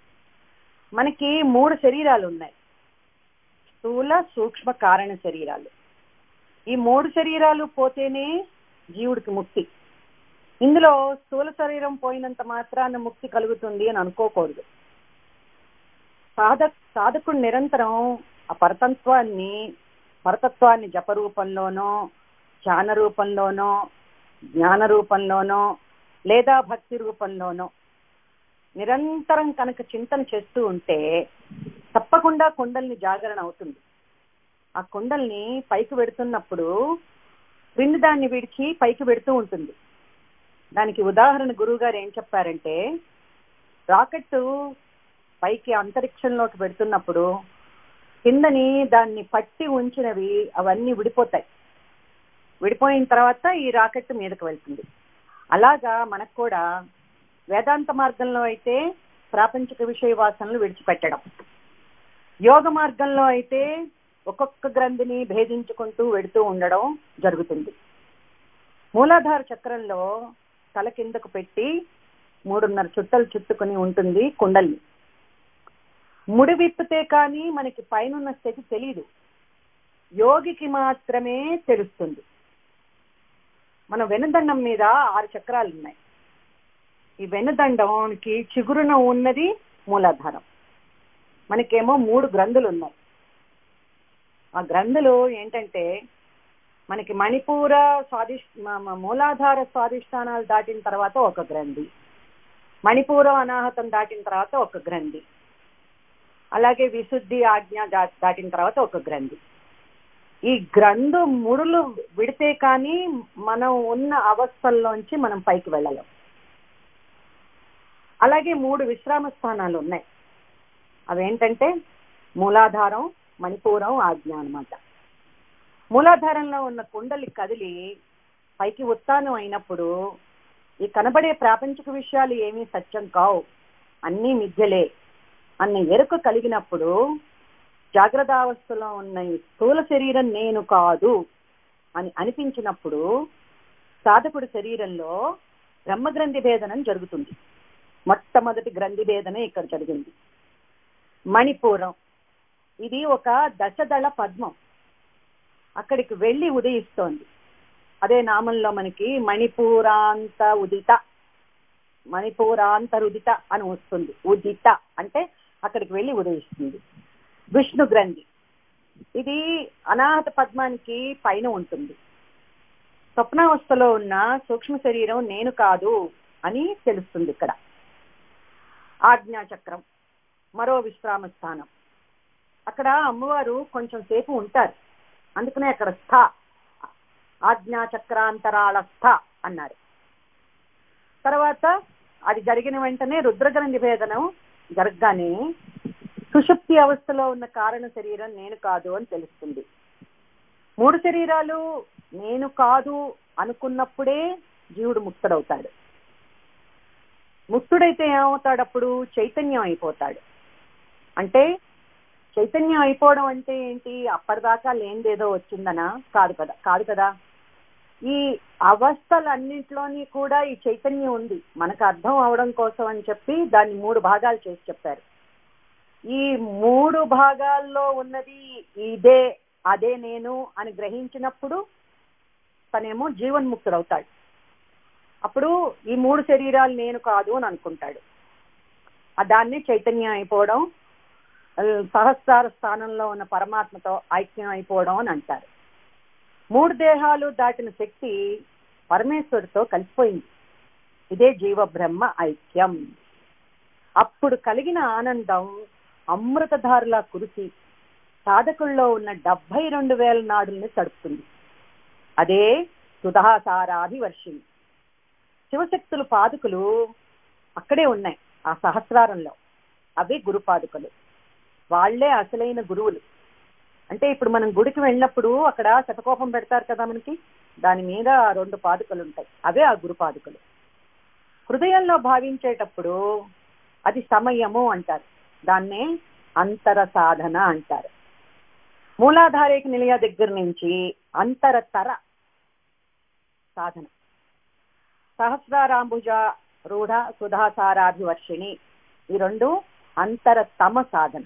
[SPEAKER 2] మనకి మూడు శరీరాలు ఉన్నాయి స్థూల సూక్ష్మ కారణ శరీరాలు ఈ మూడు శరీరాలు పోతేనే జీవుడికి ముక్తి ఇందులో స్థూల శరీరం పోయినంత మాత్రాన ముక్తి కలుగుతుంది అని అనుకోకూడదు సాధ సాధకుడు నిరంతరం ఆ పరతత్వాన్ని పరతత్వాన్ని జప రూపంలోనో ధ్యాన రూపంలోనో జ్ఞాన రూపంలోనో లేదా భక్తి రూపంలోనో నిరంతరం కనుక చింతన చేస్తూ ఉంటే తప్పకుండా కుండల్ని జాగరణ అవుతుంది ఆ కుండల్ని పైకి పెడుతున్నప్పుడు క్రింది దాన్ని విడిచి పైకి పెడుతూ ఉంటుంది దానికి ఉదాహరణ గురువు గారు ఏం చెప్పారంటే రాకెట్ పైకి అంతరిక్షంలోకి పెడుతున్నప్పుడు కిందని దాన్ని పట్టి ఉంచినవి అవన్నీ విడిపోతాయి విడిపోయిన తర్వాత ఈ రాకెట్ మీదకి వెళ్తుంది అలాగా మనకు కూడా వేదాంత మార్గంలో అయితే ప్రాపంచిక విషయ వాసనలు విడిచిపెట్టడం యోగ మార్గంలో అయితే ఒక్కొక్క గ్రంథిని భేదించుకుంటూ వెడుతూ ఉండడం జరుగుతుంది మూలాధార చక్రంలో తల కిందకు పెట్టి మూడున్నర చుట్టలు చుట్టుకుని ఉంటుంది కుండల్ని ముడి విప్పితే కానీ మనకి పైనున్న స్థితి తెలియదు యోగికి మాత్రమే తెలుస్తుంది మన వెనుదండం మీద ఆరు చక్రాలు ఉన్నాయి ఈ వెనుదండానికి చిగురున ఉన్నది మూలాధారం మనకేమో మూడు గ్రంథులు ఉన్నాయి ఆ గ్రంథులు ఏంటంటే మనకి మణిపూర స్వాదిష్ మ- మ- మూలాధార స్వాదిష్టానాలు దాటిన తర్వాత ఒక గ్రంథి మణిపూర అనాహతం దాటిన తర్వాత ఒక గ్రంథి అలాగే విశుద్ధి ఆజ్ఞ దా- దాటిన తర్వాత ఒక గ్రంథి ఈ గ్రంథు ముడులు విడితే కానీ మనం ఉన్న అవస్థల్లోంచి మనం పైకి వెళ్ళలేం అలాగే మూడు విశ్రామ స్థానాలు ఉన్నాయి అవేంటంటే మూలాధారం మణిపూరం ఆజ్ఞ అన్నమాట మూలాధారంలో ఉన్న కుండలి కదిలి పైకి ఉత్తానం అయినప్పుడు ఈ కనబడే ప్రాపంచిక విషయాలు ఏమీ సత్యం కావు అన్నీ మిథ్యలే అన్న ఎరుక కలిగినప్పుడు జాగ్రత్తావస్థలో ఉన్న ఈ స్థూల శరీరం నేను కాదు అని అనిపించినప్పుడు సాధకుడి శరీరంలో బ్రహ్మగ్రంథి భేదనం జరుగుతుంది మొట్టమొదటి గ్రంథి భేదనే ఇక్కడ జరిగింది మణిపూరం ఇది ఒక దశదళ పద్మం అక్కడికి వెళ్ళి ఉదయిస్తోంది అదే నామంలో మనకి మణిపూరాంత ఉదిత మణిపూరాంతరుదిత అని వస్తుంది ఉదిత అంటే అక్కడికి వెళ్ళి ఉదయిస్తుంది విష్ణు గ్రంథి ఇది అనాహత పద్మానికి పైన ఉంటుంది స్వప్నావస్థలో ఉన్న సూక్ష్మ శరీరం నేను కాదు అని తెలుస్తుంది ఇక్కడ ఆజ్ఞాచక్రం మరో విశ్రామ స్థానం అక్కడ అమ్మవారు కొంచెం సేపు ఉంటారు అందుకనే అక్కడ స్థ ఆజ్ఞాచక్రాంతరాళ స్థ అన్నారు తర్వాత అది జరిగిన వెంటనే రుద్రగ్రంథి భేదనం జరగగానే సుషుప్తి అవస్థలో ఉన్న కారణ శరీరం నేను కాదు అని తెలుస్తుంది మూడు శరీరాలు నేను కాదు అనుకున్నప్పుడే జీవుడు ముక్తుడవుతాడు ముక్తుడైతే ఏమవుతాడు అప్పుడు చైతన్యం అయిపోతాడు అంటే చైతన్యం అయిపోవడం అంటే ఏంటి అప్పటిదాకా లేనిదేదో వచ్చిందనా కాదు కదా కాదు కదా ఈ అవస్థలన్నింటిలోని కూడా ఈ చైతన్యం ఉంది మనకు అర్థం అవడం కోసం అని చెప్పి దాన్ని మూడు భాగాలు చేసి చెప్పారు ఈ మూడు భాగాల్లో ఉన్నది ఇదే అదే నేను అని గ్రహించినప్పుడు తనేమో జీవన్ముక్తుడవుతాడు అప్పుడు ఈ మూడు శరీరాలు నేను కాదు అని అనుకుంటాడు ఆ దాన్ని చైతన్యం అయిపోవడం ఆ, సహస్రార స్థానంలో ఉన్న పరమాత్మతో ఐక్యం అయిపోవడం అని అంటారు మూడు దేహాలు దాటిన శక్తి పరమేశ్వరుడితో కలిసిపోయింది ఇదే జీవ బ్రహ్మ ఐక్యం అప్పుడు కలిగిన ఆనందం అమృతధారులా కురిసి సాధకుల్లో ఉన్న డెబ్బై రెండు వేల నాడుల్ని తడుపుతుంది అదే సుధాసారాది వర్షిణి శివశక్తులు పాదుకులు అక్కడే ఉన్నాయి ఆ సహస్రారంలో అవి గురు పాదుకలు వాళ్లే అసలైన గురువులు అంటే ఇప్పుడు మనం గుడికి వెళ్ళినప్పుడు అక్కడ శతకోపం పెడతారు కదా మనకి దాని మీద ఆ రెండు పాదుకలు ఉంటాయి అవే ఆ గురు పాదుకలు హృదయంలో భావించేటప్పుడు అది సమయము అంటారు దాన్నే అంతర సాధన అంటారు మూలాధారేక నిలయ దగ్గర నుంచి అంతరతర సాధన సహస్రారాంబుజ రూఢ సుధాసారాభివర్షిణి ఈ రెండు అంతర తమ సాధన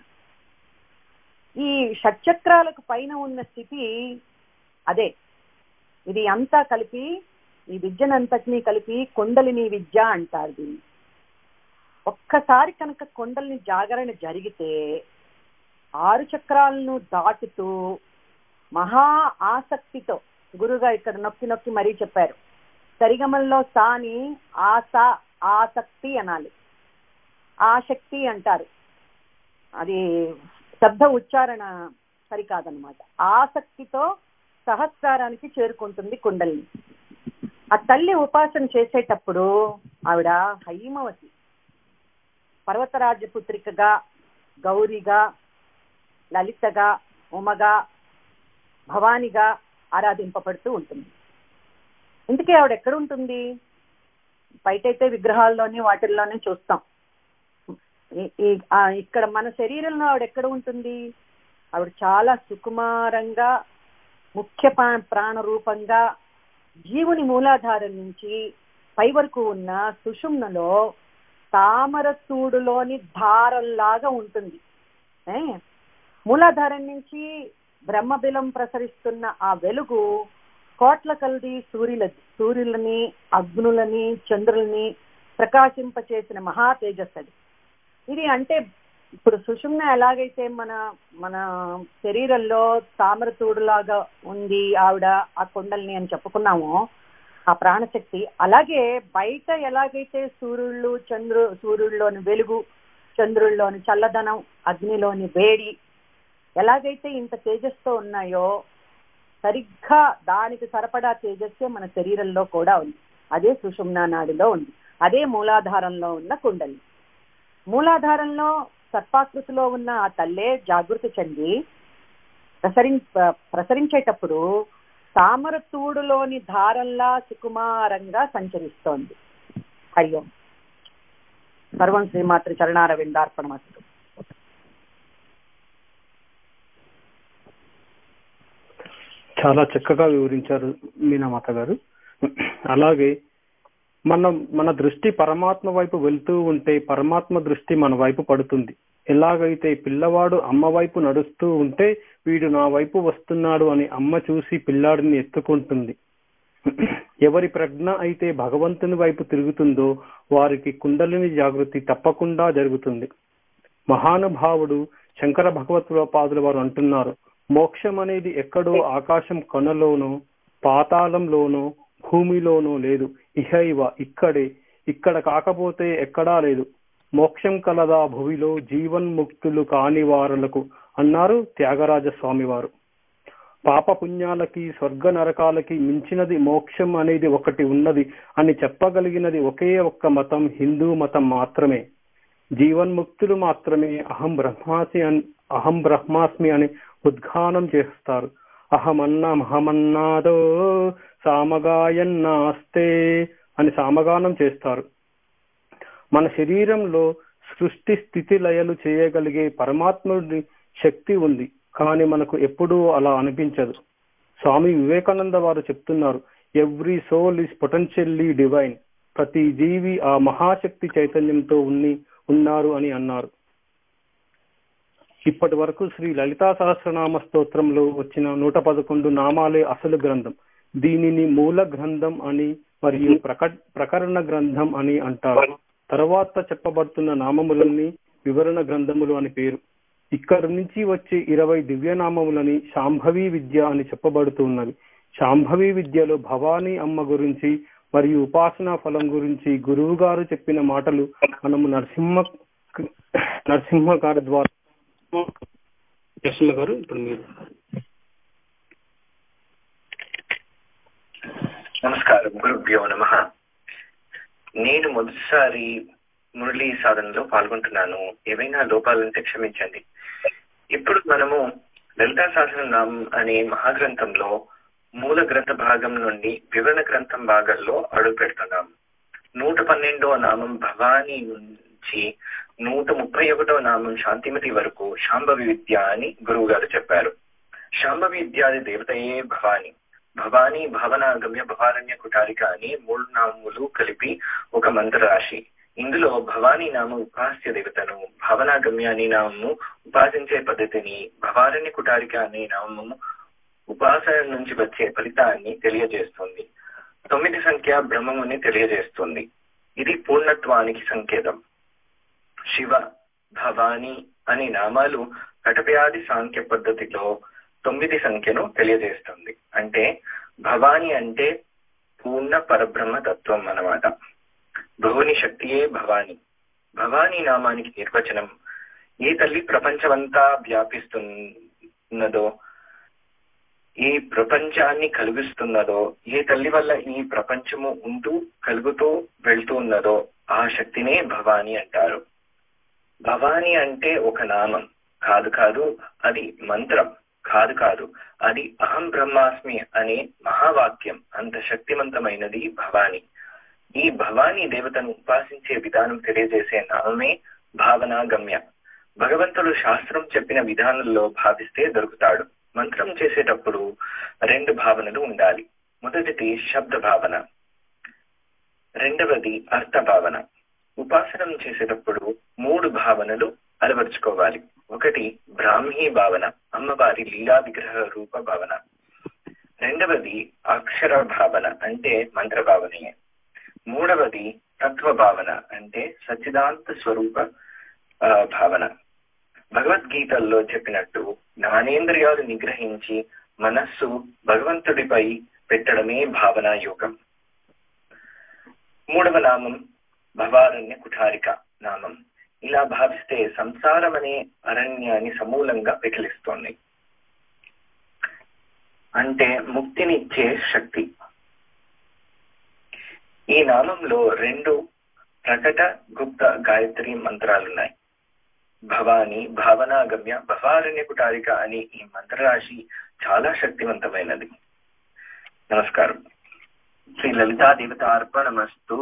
[SPEAKER 2] ఈ షట్చక్రాలకు పైన ఉన్న స్థితి అదే ఇది అంతా కలిపి ఈ విద్యనంతటినీ కలిపి కొండలిని విద్య అంటారు దీన్ని ఒక్కసారి కనుక కొండల్ని జాగరణ జరిగితే ఆరు చక్రాలను దాటుతూ మహా ఆసక్తితో గురుగా ఇక్కడ నొక్కి నొక్కి మరీ చెప్పారు సరిగమల్లో సాని ఆశ ఆసక్తి అనాలి ఆసక్తి అంటారు అది శబ్ద ఉచ్చారణ సరికాదనమాట ఆసక్తితో సహస్రారానికి చేరుకుంటుంది కుండలిని ఆ తల్లి ఉపాసన చేసేటప్పుడు ఆవిడ హైమవతి పర్వతరాజ్య పుత్రికగా గౌరిగా లలితగా ఉమగా భవానిగా ఆరాధింపబడుతూ ఉంటుంది ఇందుకే ఆవిడ ఎక్కడ ఉంటుంది బయటైతే విగ్రహాల్లోని వాటిల్లోనే చూస్తాం ఈ- ఈ ఆ ఇక్కడ మన శరీరంలో ఆవిడ ఎక్కడ ఉంటుంది ఆవిడ చాలా సుకుమారంగా ముఖ్య పా- ప్రాణ రూపంగా జీవుని మూలాధారం నుంచి పై వరకు ఉన్న సుషుమ్నలో తామర తూడులోని దారంలాగా ఉంటుంది ఏ? మూలాధారం నుంచి బ్రహ్మబిలం ప్రసరిస్తున్న ఆ వెలుగు కోట్ల కల్ది సూర్యుల సూర్యులని అగ్నులని చంద్రులని ప్రకాశింపచేసిన మహా తేజస్సు అది ఇది అంటే ఇప్పుడు సుషుమ్న ఎలాగైతే మన మన శరీరంలో తామరతూడులాగా ఉంది ఆవిడ ఆ కొండల్ని అని చెప్పుకున్నామో ఆ ప్రాణశక్తి అలాగే బయట ఎలాగైతే సూర్యుళ్ళు చంద్రు సూర్యుల్లోని వెలుగు చంద్రుల్లోని చల్లదనం అగ్నిలోని వేడి ఎలాగైతే ఇంత తేజస్తో ఉన్నాయో సరిగ్గా దానికి సరిపడా తేజస్సే మన శరీరంలో కూడా ఉంది అదే సుషుమ్నా నాడిలో ఉంది అదే మూలాధారంలో ఉన్న కుండలి మూలాధారంలో సర్పాకృతిలో ఉన్న ఆ తల్లే జాగృతి చెంది ప్రసరి ప్రసరించేటప్పుడు తామర తూడులోని ధారంలా సుకుమారంగా సంచరిస్తోంది హరి ఓం సర్వం శ్రీమాతృ చరణార విందార్పణమస్తు
[SPEAKER 1] చాలా చక్కగా వివరించారు మీనామాత గారు అలాగే మనం మన దృష్టి పరమాత్మ వైపు వెళ్తూ ఉంటే పరమాత్మ దృష్టి మన వైపు పడుతుంది ఎలాగైతే పిల్లవాడు అమ్మ వైపు నడుస్తూ ఉంటే వీడు నా వైపు వస్తున్నాడు అని అమ్మ చూసి పిల్లాడిని ఎత్తుకుంటుంది ఎవరి ప్రజ్ఞ అయితే భగవంతుని వైపు తిరుగుతుందో వారికి కుండలిని జాగృతి తప్పకుండా జరుగుతుంది మహానుభావుడు శంకర భగవత్పాదుల వారు అంటున్నారు మోక్షం అనేది ఎక్కడో ఆకాశం కొనలోనో పాతాళంలోనో భూమిలోనో లేదు ఇహ ఇవ ఇక్కడే ఇక్కడ కాకపోతే ఎక్కడా లేదు మోక్షం కలదా భువిలో జీవన్ముక్తులు కాని వారులకు అన్నారు త్యాగరాజ స్వామి వారు పాప పుణ్యాలకి స్వర్గ నరకాలకి మించినది మోక్షం అనేది ఒకటి ఉన్నది అని చెప్పగలిగినది ఒకే ఒక్క మతం హిందూ మతం మాత్రమే జీవన్ముక్తులు మాత్రమే అహం బ్రహ్మాసి అని అహం బ్రహ్మాస్మి అని ఉద్ఘానం చేస్తారు అహమన్నా మహమన్నాదో సామగాయన్నాస్తే అని సామగానం చేస్తారు మన శరీరంలో సృష్టి స్థితి లయలు చేయగలిగే పరమాత్ముడి శక్తి ఉంది కానీ మనకు ఎప్పుడూ అలా అనిపించదు స్వామి వివేకానంద వారు చెప్తున్నారు every soul is potentially divine ప్రతి జీవి ఆ మహాశక్తి చైతన్యంతో ఉన్ని ఉన్నారు అని అన్నారు ఇప్పటి వరకు శ్రీ లలితా సహస్రనామ స్తోత్రంలో వచ్చిన నూట పదకొండు నామాలే అసలు గ్రంథం దీనిని మూల గ్రంథం అని మరియు ప్రక ప్రకరణ గ్రంథం అని అంటారు తర్వాత చెప్పబడుతున్న నామములన్నీ వివరణ గ్రంథములు అని పేరు ఇక్కడి నుంచి వచ్చే ఇరవై దివ్యనామములని శాంభవి విద్య అని చెప్పబడుతున్నది శాంభవి విద్యలో భవానీ అమ్మ గురించి మరియు ఉపాసనా ఫలం గురించి గురువు గారు చెప్పిన మాటలు మనము నరసింహ నరసింహ గారి ద్వారా యశ్వ గారు ఇప్పుడు మీరు
[SPEAKER 5] నమస్కారం గురుభ్యో నమ నేను మొదటిసారి మురళీ సాధనలో పాల్గొంటున్నాను ఏవైనా లోపాలంటే క్షమించండి ఇప్పుడు మనము లలితా సహస్రనామం అనే మహాగ్రంథంలో మూల గ్రంథ భాగం నుండి వివరణ గ్రంథం భాగాల్లో అడుగు పెడుతున్నాం నూట పన్నెండవ నామం భవానీ నుంచి నూట ముప్పై ఒకటవ నామం శాంతిమతి వరకు శాంభవి విద్య అని గురువు గారు చెప్పారు శాంభవి విద్యాది దేవతయే భవాని భవానీ భవనాగమ్య భవారణ్య కుటారిక అని మూడు నామములు కలిపి ఒక మంత్రరాశి ఇందులో భవానీ నామం ఉపాస్య దేవతను భావనాగమ్య అనే నామము ఉపాసించే పద్ధతిని భవారణ్య కుటారిక అనే నామము ఉపాసన నుంచి వచ్చే ఫలితాన్ని తెలియజేస్తుంది తొమ్మిది సంఖ్య బ్రహ్మముని తెలియజేస్తుంది ఇది పూర్ణత్వానికి సంకేతం శివ భవాని అనే నామాలు కటవ్యాధి సాంఖ్య పద్ధతిలో తొమ్మిది సంఖ్యను తెలియజేస్తుంది అంటే భవాని అంటే పూర్ణ పరబ్రహ్మ తత్వం అన్నమాట భువని శక్తియే భవాని భవానీ నామానికి నిర్వచనం ఏ తల్లి ప్రపంచమంతా వ్యాపిస్తున్నదో ఈ ప్రపంచాన్ని కలిగిస్తున్నదో ఏ తల్లి వల్ల ఈ ప్రపంచము ఉంటూ కలుగుతూ వెళ్తూ ఉన్నదో ఆ శక్తినే భవాని అంటారు భవాని అంటే ఒక నామం కాదు కాదు అది మంత్రం కాదు కాదు అది అహం బ్రహ్మాస్మి అనే మహావాక్యం అంత శక్తివంతమైనది భవాని ఈ భవానీ దేవతను ఉపాసించే విధానం తెలియజేసే నామమే భావనాగమ్య భగవంతుడు శాస్త్రం చెప్పిన విధానంలో భావిస్తే దొరుకుతాడు మంత్రం చేసేటప్పుడు రెండు భావనలు ఉండాలి మొదటిది శబ్ద భావన రెండవది అర్థ భావన ఉపాసనం చేసేటప్పుడు మూడు భావనలు అలవర్చుకోవాలి ఒకటి బ్రాహ్మీ భావన అమ్మవారి లీలా విగ్రహ రూప భావన రెండవది అక్షర భావన అంటే మంత్ర భావనయే మూడవది తత్వ భావన అంటే సచ్చిదాంత స్వరూప భావన భగవద్గీతల్లో చెప్పినట్టు జ్ఞానేంద్రియాలు నిగ్రహించి మనస్సు భగవంతుడిపై పెట్టడమే భావనా యోగం మూడవ నామం భవారణ్య కుఠారిక నామం ఇలా భావిస్తే సంసారం అనే అరణ్యాన్ని సమూలంగా పెకిలిస్తోంది అంటే ముక్తినిచ్చే శక్తి ఈ నామంలో రెండు ప్రకట గుప్త గాయత్రి మంత్రాలున్నాయి భవాని భావనాగమ్య భవారణ్య కుటారిక అని ఈ మంత్రరాశి చాలా శక్తివంతమైనది నమస్కారం శ్రీ లలితా దేవత అర్పణమస్తు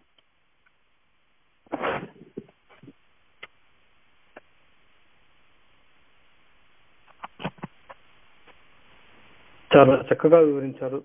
[SPEAKER 1] చాలా చక్కగా వివరించారు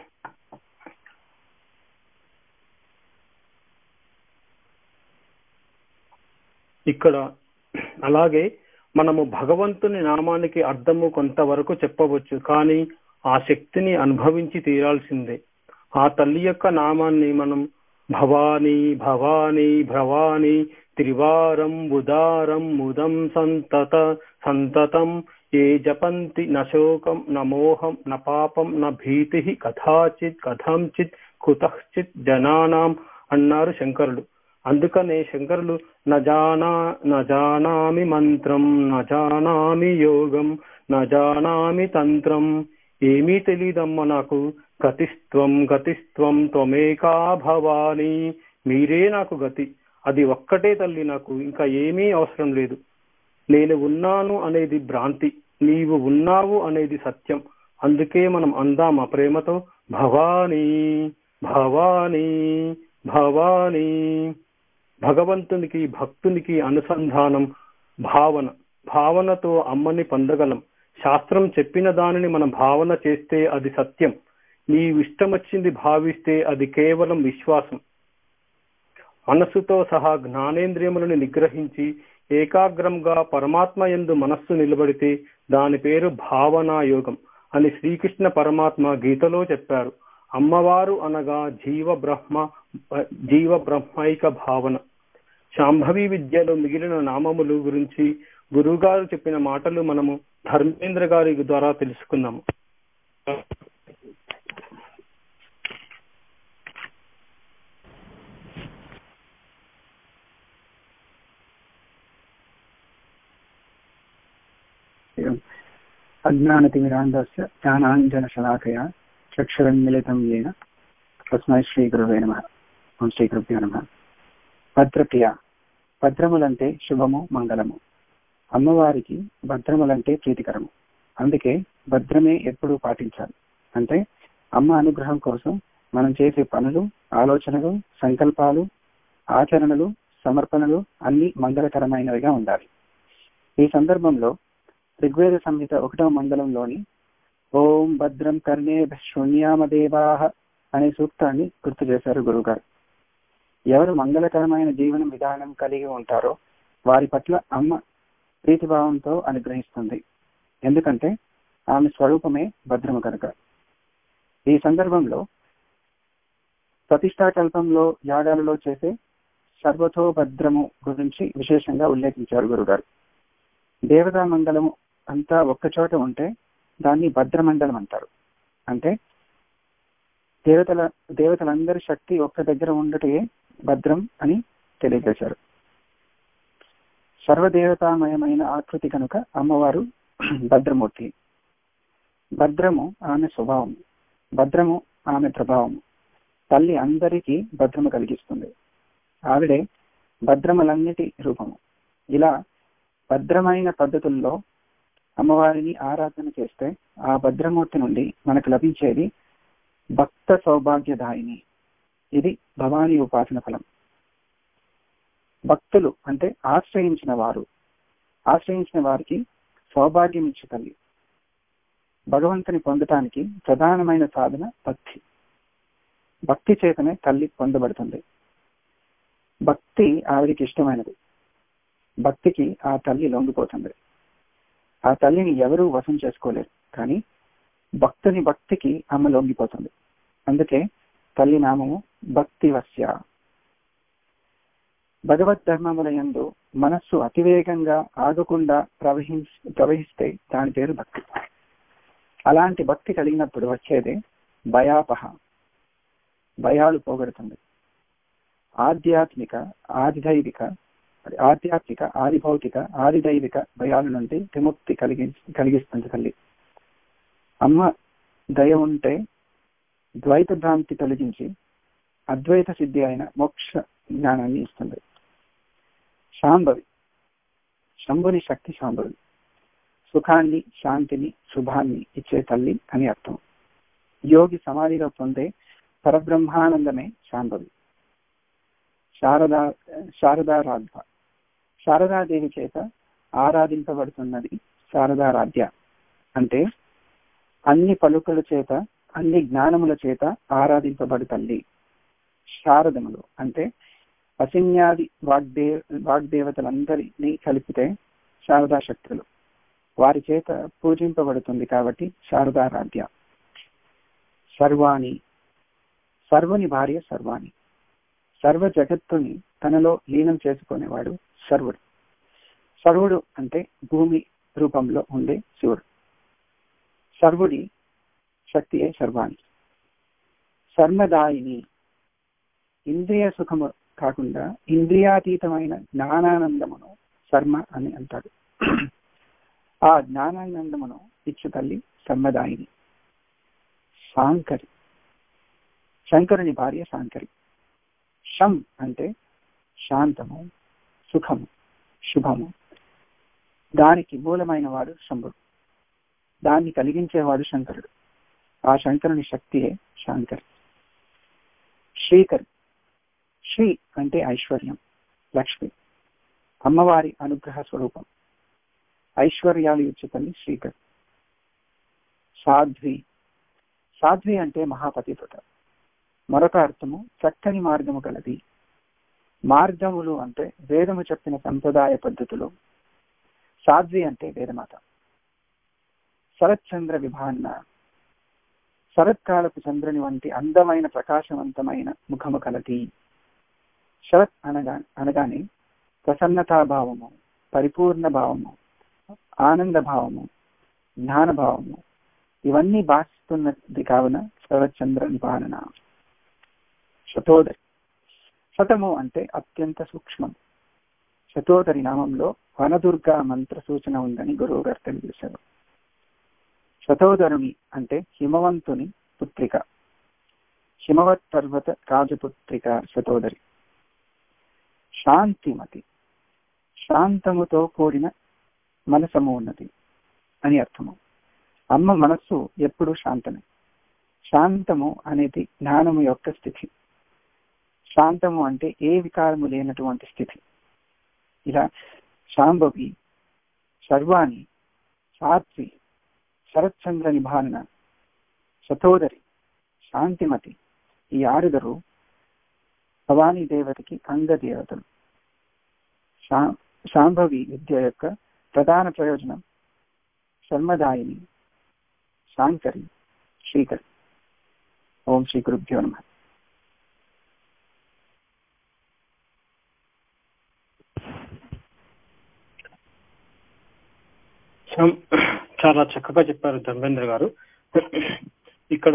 [SPEAKER 1] ఇక్కడ అలాగే మనము భగవంతుని నామానికి అర్థము కొంతవరకు చెప్పవచ్చు కానీ ఆ శక్తిని అనుభవించి తీరాల్సిందే ఆ తల్లి యొక్క నామాన్ని మనం భవానీ భవానీ భవానీ త్రివారం ఉదారం ముదం సంతత సంతతం ఏ జపంతి నశోకం నమోహం న పాపం న భీతి కథాచిత్ కథంచిత్ కుతశ్చిత్ జనానాం అన్నారు శంకరులు అందుకనే శంకరులు నజానా నజానామి మంత్రం నజానామి యోగం నజానామి తంత్రం ఏమీ తెలియదమ్మ నాకు గతిస్త్వం గతిస్త్వం త్వమేకా భవాని మీరే నాకు గతి అది ఒక్కటే తల్లి నాకు ఇంకా ఏమీ అవసరం లేదు నేను ఉన్నాను అనేది భ్రాంతి నీవు ఉన్నావు అనేది సత్యం అందుకే మనం అందామా ప్రేమతో భవానీ భవానీ భవానీ భగవంతునికి భక్తునికి అనుసంధానం భావన భావనతో అమ్మని పొందగలం శాస్త్రం చెప్పిన దానిని మనం భావన చేస్తే అది సత్యం నీవు ఇష్టం వచ్చింది భావిస్తే అది కేవలం విశ్వాసం మనస్సుతో సహా జ్ఞానేంద్రియములను నిగ్రహించి ఏకాగ్రంగా పరమాత్మ ఎందు మనస్సు నిలబడితే దాని పేరు భావనా యోగం అని శ్రీకృష్ణ పరమాత్మ గీతలో చెప్పారు అమ్మవారు అనగా జీవ బ్రహ్మ జీవ బ్రహ్మైక భావన శాంభవి విద్యలో మిగిలిన నామములు గురించి గురువుగారు చెప్పిన మాటలు మనము ధర్మేంద్ర గారి ద్వారా తెలుసుకుందాము
[SPEAKER 6] అజ్ఞానతిమిరాంధస్య జ్ఞానాంజనశలాకయా చక్షురన్మిళితం येन తస్మై శ్రీ గురువే నమ ఓం శ్రీ గురుభ్యో నమ భద్రప్రియ భద్రములంటే శుభము మంగళము అమ్మవారికి భద్రములంటే ప్రీతికరము అందుకే భద్రమే ఎప్పుడూ పాటించాలి అంటే అమ్మ అనుగ్రహం కోసం మనం చేసే పనులు ఆలోచనలు సంకల్పాలు ఆచరణలు సమర్పణలు అన్ని మంగళకరమైనవిగా ఉండాలి ఈ సందర్భంలో ఋగ్వేద సంహిత ఒకటవ మండలంలోని ఓం భద్రం కర్ణే శూన్యామదేవాహ అనే సూక్తాన్ని గుర్తు చేశారు గురుగారు ఎవరు మంగళకరమైన జీవన విధానం కలిగి ఉంటారో వారి పట్ల అమ్మ ప్రీతిభావంతో అనుగ్రహిస్తుంది ఎందుకంటే ఆమె స్వరూపమే భద్రము కనుక ఈ సందర్భంలో ప్రతిష్టాకల్పంలో యాగాలలో చేసే సర్వతో భద్రము గురించి విశేషంగా ఉల్లేఖించారు గురుగారు దేవతా మండలము అంతా ఒక్కచోట ఉంటే దాన్ని భద్రమండలం అంటారు అంటే దేవతల దేవతలందరి శక్తి ఒక్క దగ్గర ఉండటే భద్రం అని తెలియజేశారు సర్వదేవతామయమైన ఆకృతి కనుక అమ్మవారు భద్రమూర్తి భద్రము ఆమె స్వభావం భద్రము ఆమె ప్రభావము తల్లి అందరికీ భద్రము కలిగిస్తుంది ఆవిడే భద్రములన్నిటి రూపము ఇలా భద్రమైన పద్ధతుల్లో అమ్మవారిని ఆరాధన చేస్తే ఆ భద్రమూర్తి నుండి మనకు లభించేది భక్త సౌభాగ్యదాయిని ఇది భవానీ ఉపాసన ఫలం భక్తులు అంటే ఆశ్రయించిన వారు ఆశ్రయించిన వారికి సౌభాగ్యం ఇచ్చే తల్లి భగవంతుని పొందటానికి ప్రధానమైన సాధన భక్తి భక్తి చేతనే తల్లి పొందబడుతుంది భక్తి ఆవిడికి ఇష్టమైనది భక్తికి ఆ తల్లి లొంగిపోతుంది ఆ తల్లిని ఎవరూ వశం చేసుకోలేరు కానీ భక్తుని భక్తికి ఆమె లొంగిపోతుంది అందుకే తల్లి నామము భక్తి వస్య భగవద్ ధర్మముల యందు మనస్సు అతివేగంగా ఆగకుండా ప్రవహి ప్రవహిస్తే దాని పేరు భక్తి అలాంటి భక్తి కలిగినప్పుడు వచ్చేదే భయాపహ భయాలు పోగొడుతుంది ఆధ్యాత్మిక ఆదిదైవిక ఆధ్యాత్మిక ఆదిభౌతిక ఆదిదైవిక భయాల నుండి విముక్తి కలిగి కలిగిస్తుంది తల్లి అమ్మ దయ ఉంటే ద్వైత భ్రాంతి తొలగించి అద్వైత సిద్ధి అయిన మోక్ష జ్ఞానాన్ని ఇస్తుంది శాంభవి శంభుని శక్తి శాంభవి సుఖాన్ని శాంతిని శుభాన్ని ఇచ్చే తల్లి అని అర్థం యోగి సమాధిలో పొందే పరబ్రహ్మానందమే శాంభవి శారదా శారదారాధ్వ శారదాదేవి చేత ఆరాధింపబడుతున్నది శారదారాధ్య అంటే అన్ని పలుకుల చేత అన్ని జ్ఞానముల చేత ఆరాధింపబడు తల్లి శారదములు అంటే అసిన్యాది వాగ్దే వాగ్దేవతలందరినీ కలిపితే శారదా శక్తులు వారి చేత పూజింపబడుతుంది కాబట్టి శారదారాధ్య సర్వాణి సర్వని భార్య సర్వాణి సర్వ జగత్తుని తనలో లీనం చేసుకునేవాడు సర్వుడు సర్వుడు అంటే భూమి రూపంలో ఉండే శివుడు సర్వుడి శక్తియే సర్వాణి సర్మదాయిని ఇంద్రియ సుఖము కాకుండా ఇంద్రియాతీతమైన జ్ఞానానందమును శర్మ అని అంటాడు ఆ జ్ఞానానందమును ఇచ్చు తల్లి సర్మదాయిని శాంకరి శంకరుని భార్య శాంకరి శం అంటే శాంతము సుఖము శుభము దానికి మూలమైన వాడు శంభుడు దాన్ని కలిగించేవాడు శంకరుడు ఆ శంకరుని శక్తియే శాంకరి శ్రీకరి శ్రీ అంటే ఐశ్వర్యం లక్ష్మి అమ్మవారి అనుగ్రహ స్వరూపం ఐశ్వర్యాలు ఇచ్చుతల్లి శ్రీకర్ సాధ్వి సాధ్వి అంటే మహాపతివ్రత మరొక అర్థము చక్కని మార్గము కలది మార్గములు అంటే వేదము చెప్పిన సంప్రదాయ పద్ధతులు సాధ్వి అంటే వేదమాత శరత్చంద్ర విభాన్న శరత్కాలపు చంద్రుని వంటి అందమైన ప్రకాశవంతమైన ముఖము కలది శరత్ అనగా అనగానే ప్రసన్నతాభావము పరిపూర్ణ భావము ఆనంద భావము జ్ఞాన భావము ఇవన్నీ భాషిస్తున్నది కావున శరత్చంద్ర నిపాలన శతోదరి శతము అంటే అత్యంత సూక్ష్మం శతోదరి నామంలో వనదుర్గా మంత్ర సూచన ఉందని గురువు గారు తెలియజేశారు శతోదరుని అంటే హిమవంతుని పుత్రిక హిమవత్ పర్వత రాజపుత్రిక శతోదరి శాంతిమతి శాంతముతో కూడిన మనసము ఉన్నది అని అర్థము అమ్మ మనస్సు ఎప్పుడూ శాంతమే శాంతము అనేది జ్ఞానము యొక్క స్థితి శాంతము అంటే ఏ వికారము లేనటువంటి స్థితి ఇలా శాంభవి సర్వాణి సాత్వి శరత్చంద్ర నిభాన శతోదరి శాంతిమతి ఈ ఆరుదరు భవానీ దేవతకి అంగదేవతలు శా శాంభవి విద్య యొక్క ప్రధాన ప్రయోజనం శర్మదాయిని శాంకరి శ్రీకరి ఓం శ్రీ గురుభ్యో నమ
[SPEAKER 1] చాలా చక్కగా చెప్పారు ధర్మేంద్ర గారు ఇక్కడ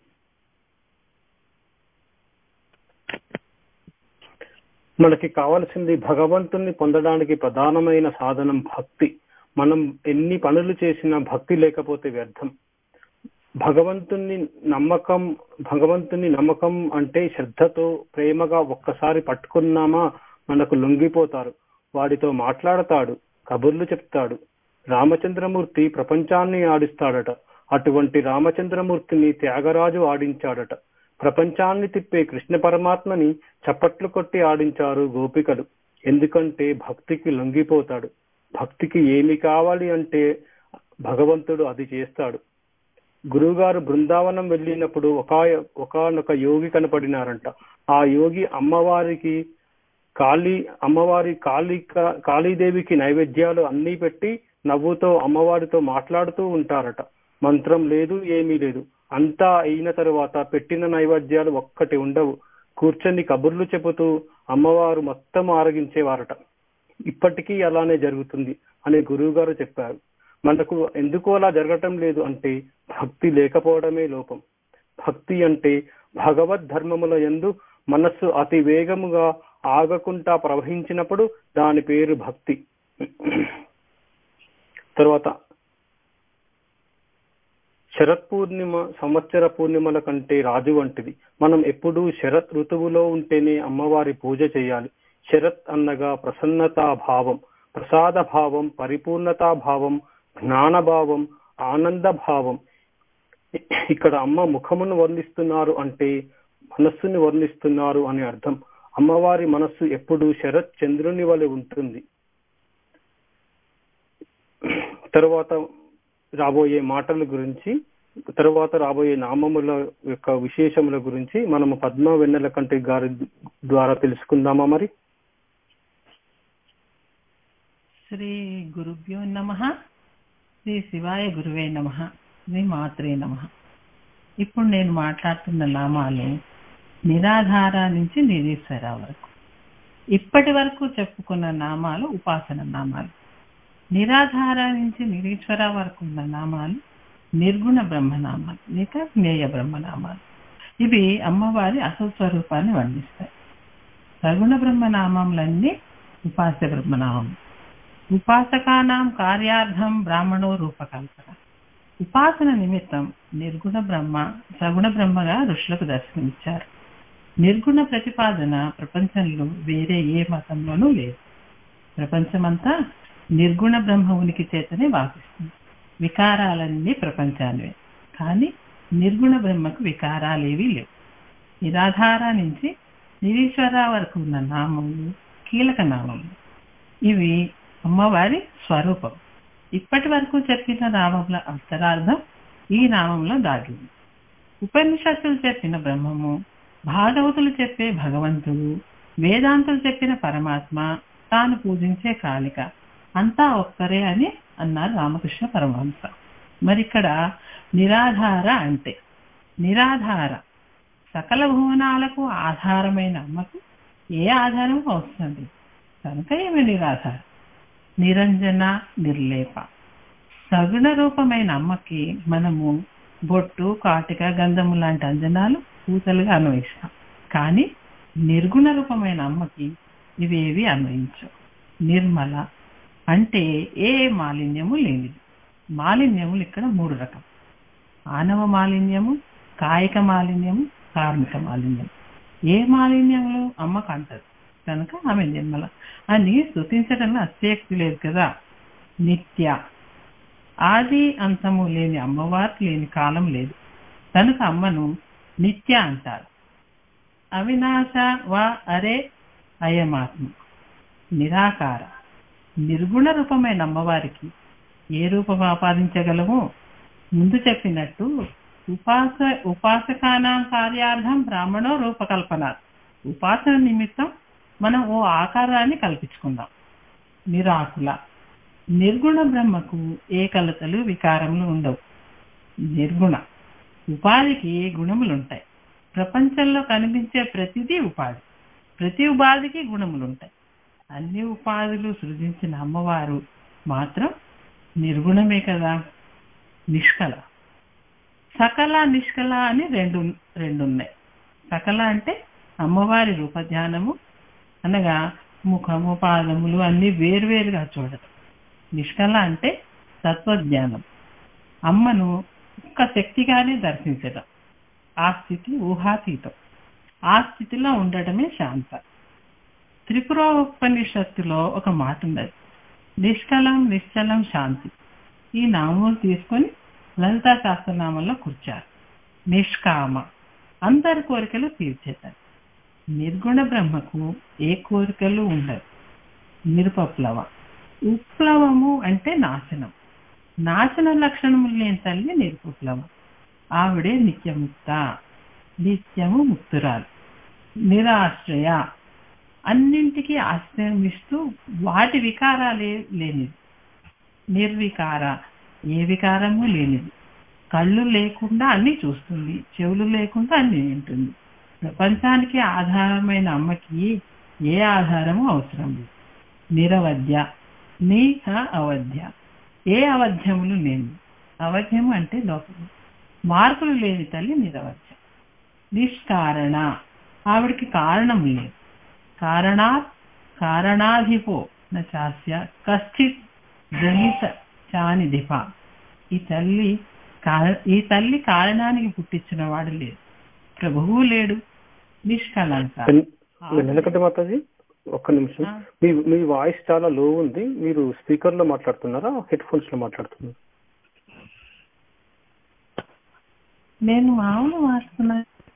[SPEAKER 1] మనకి కావాల్సింది భగవంతుణ్ణి పొందడానికి ప్రధానమైన సాధనం భక్తి మనం ఎన్ని పనులు చేసినా భక్తి లేకపోతే వ్యర్థం భగవంతుని నమ్మకం భగవంతుని నమ్మకం అంటే శ్రద్ధతో ప్రేమగా ఒక్కసారి పట్టుకున్నామా మనకు లొంగిపోతారు వాడితో మాట్లాడతాడు కబుర్లు చెప్తాడు రామచంద్రమూర్తి ప్రపంచాన్ని ఆడిస్తాడట అటువంటి రామచంద్రమూర్తిని త్యాగరాజు ఆడించాడట ప్రపంచాన్ని తిప్పే కృష్ణ పరమాత్మని చప్పట్లు కొట్టి ఆడించారు గోపికలు ఎందుకంటే భక్తికి లొంగిపోతాడు భక్తికి ఏమి కావాలి అంటే భగవంతుడు అది చేస్తాడు గురువుగారు బృందావనం వెళ్ళినప్పుడు ఒక ఒకనొక యోగి కనపడినారంట ఆ యోగి అమ్మవారికి కాళీ అమ్మవారి కాళీ కాళీదేవికి నైవేద్యాలు అన్నీ పెట్టి నవ్వుతో అమ్మవారితో మాట్లాడుతూ ఉంటారట మంత్రం లేదు ఏమీ లేదు అంతా అయిన తరువాత పెట్టిన నైవేద్యాలు ఒక్కటి ఉండవు కూర్చొని కబుర్లు చెబుతూ అమ్మవారు మొత్తం ఆరగించేవారట ఇప్పటికీ అలానే జరుగుతుంది అని గురువు గారు చెప్పారు మనకు ఎందుకు అలా జరగటం లేదు అంటే భక్తి లేకపోవడమే లోపం భక్తి అంటే భగవద్ ధర్మముల ఎందు మనస్సు అతి వేగముగా ఆగకుండా ప్రవహించినప్పుడు దాని పేరు భక్తి తర్వాత శరత్ పూర్ణిమ సంవత్సర పూర్ణిమల కంటే రాజు వంటిది మనం ఎప్పుడూ శరత్ ఋతువులో ఉంటేనే అమ్మవారి పూజ చేయాలి శరత్ అన్నగా ప్రసన్నతా భావం ప్రసాద భావం పరిపూర్ణతా భావం జ్ఞాన భావం ఆనంద భావం ఇక్కడ అమ్మ ముఖమును వర్ణిస్తున్నారు అంటే మనస్సుని వర్ణిస్తున్నారు అని అర్థం అమ్మవారి మనస్సు ఎప్పుడు శరత్ చంద్రుని వలె ఉంటుంది తర్వాత రాబోయే మాటల గురించి తర్వాత రాబోయే నామముల యొక్క విశేషముల గురించి మనము పద్మ వెన్నెల కంటి గారి ద్వారా తెలుసుకుందామా మరి
[SPEAKER 7] శ్రీ గురుభ్యో నమ శ్రీ శివాయ గురువే నమ శ్రీ మాత్రే నమ ఇప్పుడు నేను మాట్లాడుతున్న నామాలు నిరాధార నుంచి నిరీశ్వర వరకు ఇప్పటి వరకు చెప్పుకున్న నామాలు ఉపాసన నామాలు నిరాధార నుంచి నిరీశ్వర వరకు ఉన్న నామాలు నిర్గుణ బ్రహ్మనామాలు లేక జ్ఞేయ బ్రహ్మనామాలు ఇవి అమ్మవారి అసలు స్వరూపాన్ని వర్ణిస్తాయి సగుణ బ్రహ్మనామములన్నీ ఉపాస్య బ్రహ్మనామం ఉపాసకానాం కార్యార్థం బ్రాహ్మణో రూపకల్పన ఉపాసన నిమిత్తం నిర్గుణ బ్రహ్మ సగుణ బ్రహ్మగా ఋషులకు దర్శనమిచ్చారు నిర్గుణ ప్రతిపాదన ప్రపంచంలో వేరే ఏ మతంలోనూ లేదు ప్రపంచమంతా నిర్గుణ బ్రహ్మ ఉనికి చేతనే వాసిస్తుంది వికారాలన్నీ ప్రపంచానివే కానీ నిర్గుణ బ్రహ్మకు వికారాలేవి లేవు నిరాధార నుంచి నిరీశ్వర వరకు ఉన్న నామములు కీలక నామములు ఇవి అమ్మవారి స్వరూపం ఇప్పటి వరకు చెప్పిన నామముల అంతరార్థం ఈ నామంలో దాగింది ఉపనిషత్తులు చెప్పిన బ్రహ్మము భాగవతులు చెప్పే భగవంతుడు వేదాంతులు చెప్పిన పరమాత్మ తాను పూజించే కాళిక అంతా ఒక్కరే అని అన్నారు రామకృష్ణ పరమహంస మరి ఇక్కడ నిరాధార అంటే నిరాధార సకల భువనాలకు ఆధారమైన అమ్మకు ఏ ఆధారం అవసరం లేదు కనుక ఏమి నిరాధార నిరంజన నిర్లేప సగుణ రూపమైన అమ్మకి మనము బొట్టు కాటిక గంధము లాంటి అంజనాలు పూతలుగా అన్వయిస్తాం కానీ నిర్గుణ రూపమైన అమ్మకి ఇవేవి అన్వయించవు నిర్మల అంటే ఏ మాలిన్యము లేనిది మాలిన్యములు ఇక్కడ మూడు రకం ఆనవ మాలిన్యము కాయిక మాలిన్యము కార్మిక మాలిన్యం ఏ మాలిన్యములు అమ్మకు అంటదు కనుక ఆమె నిర్మల అని స్థుతించడంలో అత్యక్తి లేదు కదా నిత్య ఆది అంతము లేని అమ్మవారు లేని కాలం లేదు కనుక అమ్మను నిత్య అంటారు అవినాశ వా అరే అయమాత్మ నిరాకార నిర్గుణ రూపమైన అమ్మవారికి ఏ రూపం ఆపాదించగలమో ముందు చెప్పినట్టు ఉపాస ఉపాసకానాం కార్యార్థం బ్రాహ్మణో రూపకల్పన ఉపాసన నిమిత్తం మనం ఓ ఆకారాన్ని కల్పించుకుందాం నిరాకుల నిర్గుణ బ్రహ్మకు ఏ కలతలు వికారములు ఉండవు నిర్గుణ ఉపాధికి గుణములు ఉంటాయి ప్రపంచంలో కనిపించే ప్రతిదీ ఉపాధి ప్రతి ఉపాధికి గుణములు ఉంటాయి అన్ని ఉపాధులు సృజించిన అమ్మవారు మాత్రం నిర్గుణమే కదా నిష్కల సకల నిష్కల అని రెండు రెండు ఉన్నాయి సకల అంటే అమ్మవారి రూపధ్యానము అనగా ముఖము పాదములు అన్ని వేరువేరుగా చూడటం నిష్కల అంటే తత్వజ్ఞానం అమ్మను ఒక్క శక్తిగానే దర్శించడం ఆ స్థితి ఊహాతీతం ఆ స్థితిలో ఉండటమే శాంత త్రిపురోపనిషత్తులో ఒక మాట ఉన్నది నిష్కలం నిశ్చలం శాంతి ఈ నామం తీసుకొని లలితా శాస్త్రనామంలో కూర్చారు నిష్కామ అందరి కోరికలు తీర్చేతారు నిర్గుణ బ్రహ్మకు ఏ కోరికలు ఉండవు నిరుపప్లవ ఉప్లవము అంటే నాశనం నాశన లక్షణములు లేని తల్లి నిరుపప్లవం ఆవిడే నిత్యముక్త నిత్యము ముక్తురాలు నిరాశ్రయ అన్నింటికీ ఆశ్రయం ఇస్తూ వాటి వికారాలే లేనిది నిర్వికార ఏ వికారము లేనిది కళ్ళు లేకుండా అన్ని చూస్తుంది చెవులు లేకుండా అన్ని వింటుంది ప్రపంచానికి ఆధారమైన అమ్మకి ఏ ఆధారము అవసరం లేదు నిరవధ్య నీ అవధ్య ఏ అవధ్యములు లేని అవధ్యము అంటే లోపల మార్పులు లేని తల్లి నిరవధ్య నిష్కారణ ఆవిడికి కారణం లేదు కారణాత్ కారణాధిపో నాస్య కశ్చిత్ జనిత చానిధిప ఈ తల్లి ఈ తల్లి కారణానికి పుట్టించిన వాడు లేదు ప్రభువు లేడు నిష్కలంక
[SPEAKER 1] వెనకటి మాతాజీ ఒక్క నిమిషం
[SPEAKER 7] ఆ.
[SPEAKER 1] మీ మీ వాయిస్ చాలా లో ఉంది మీరు స్పీకర్ లో మాట్లాడుతున్నారా హెడ్ ఫోన్స్ లో మాట్లాడుతున్నారా
[SPEAKER 7] నేను మామూలు మాట్లాడుతున్నా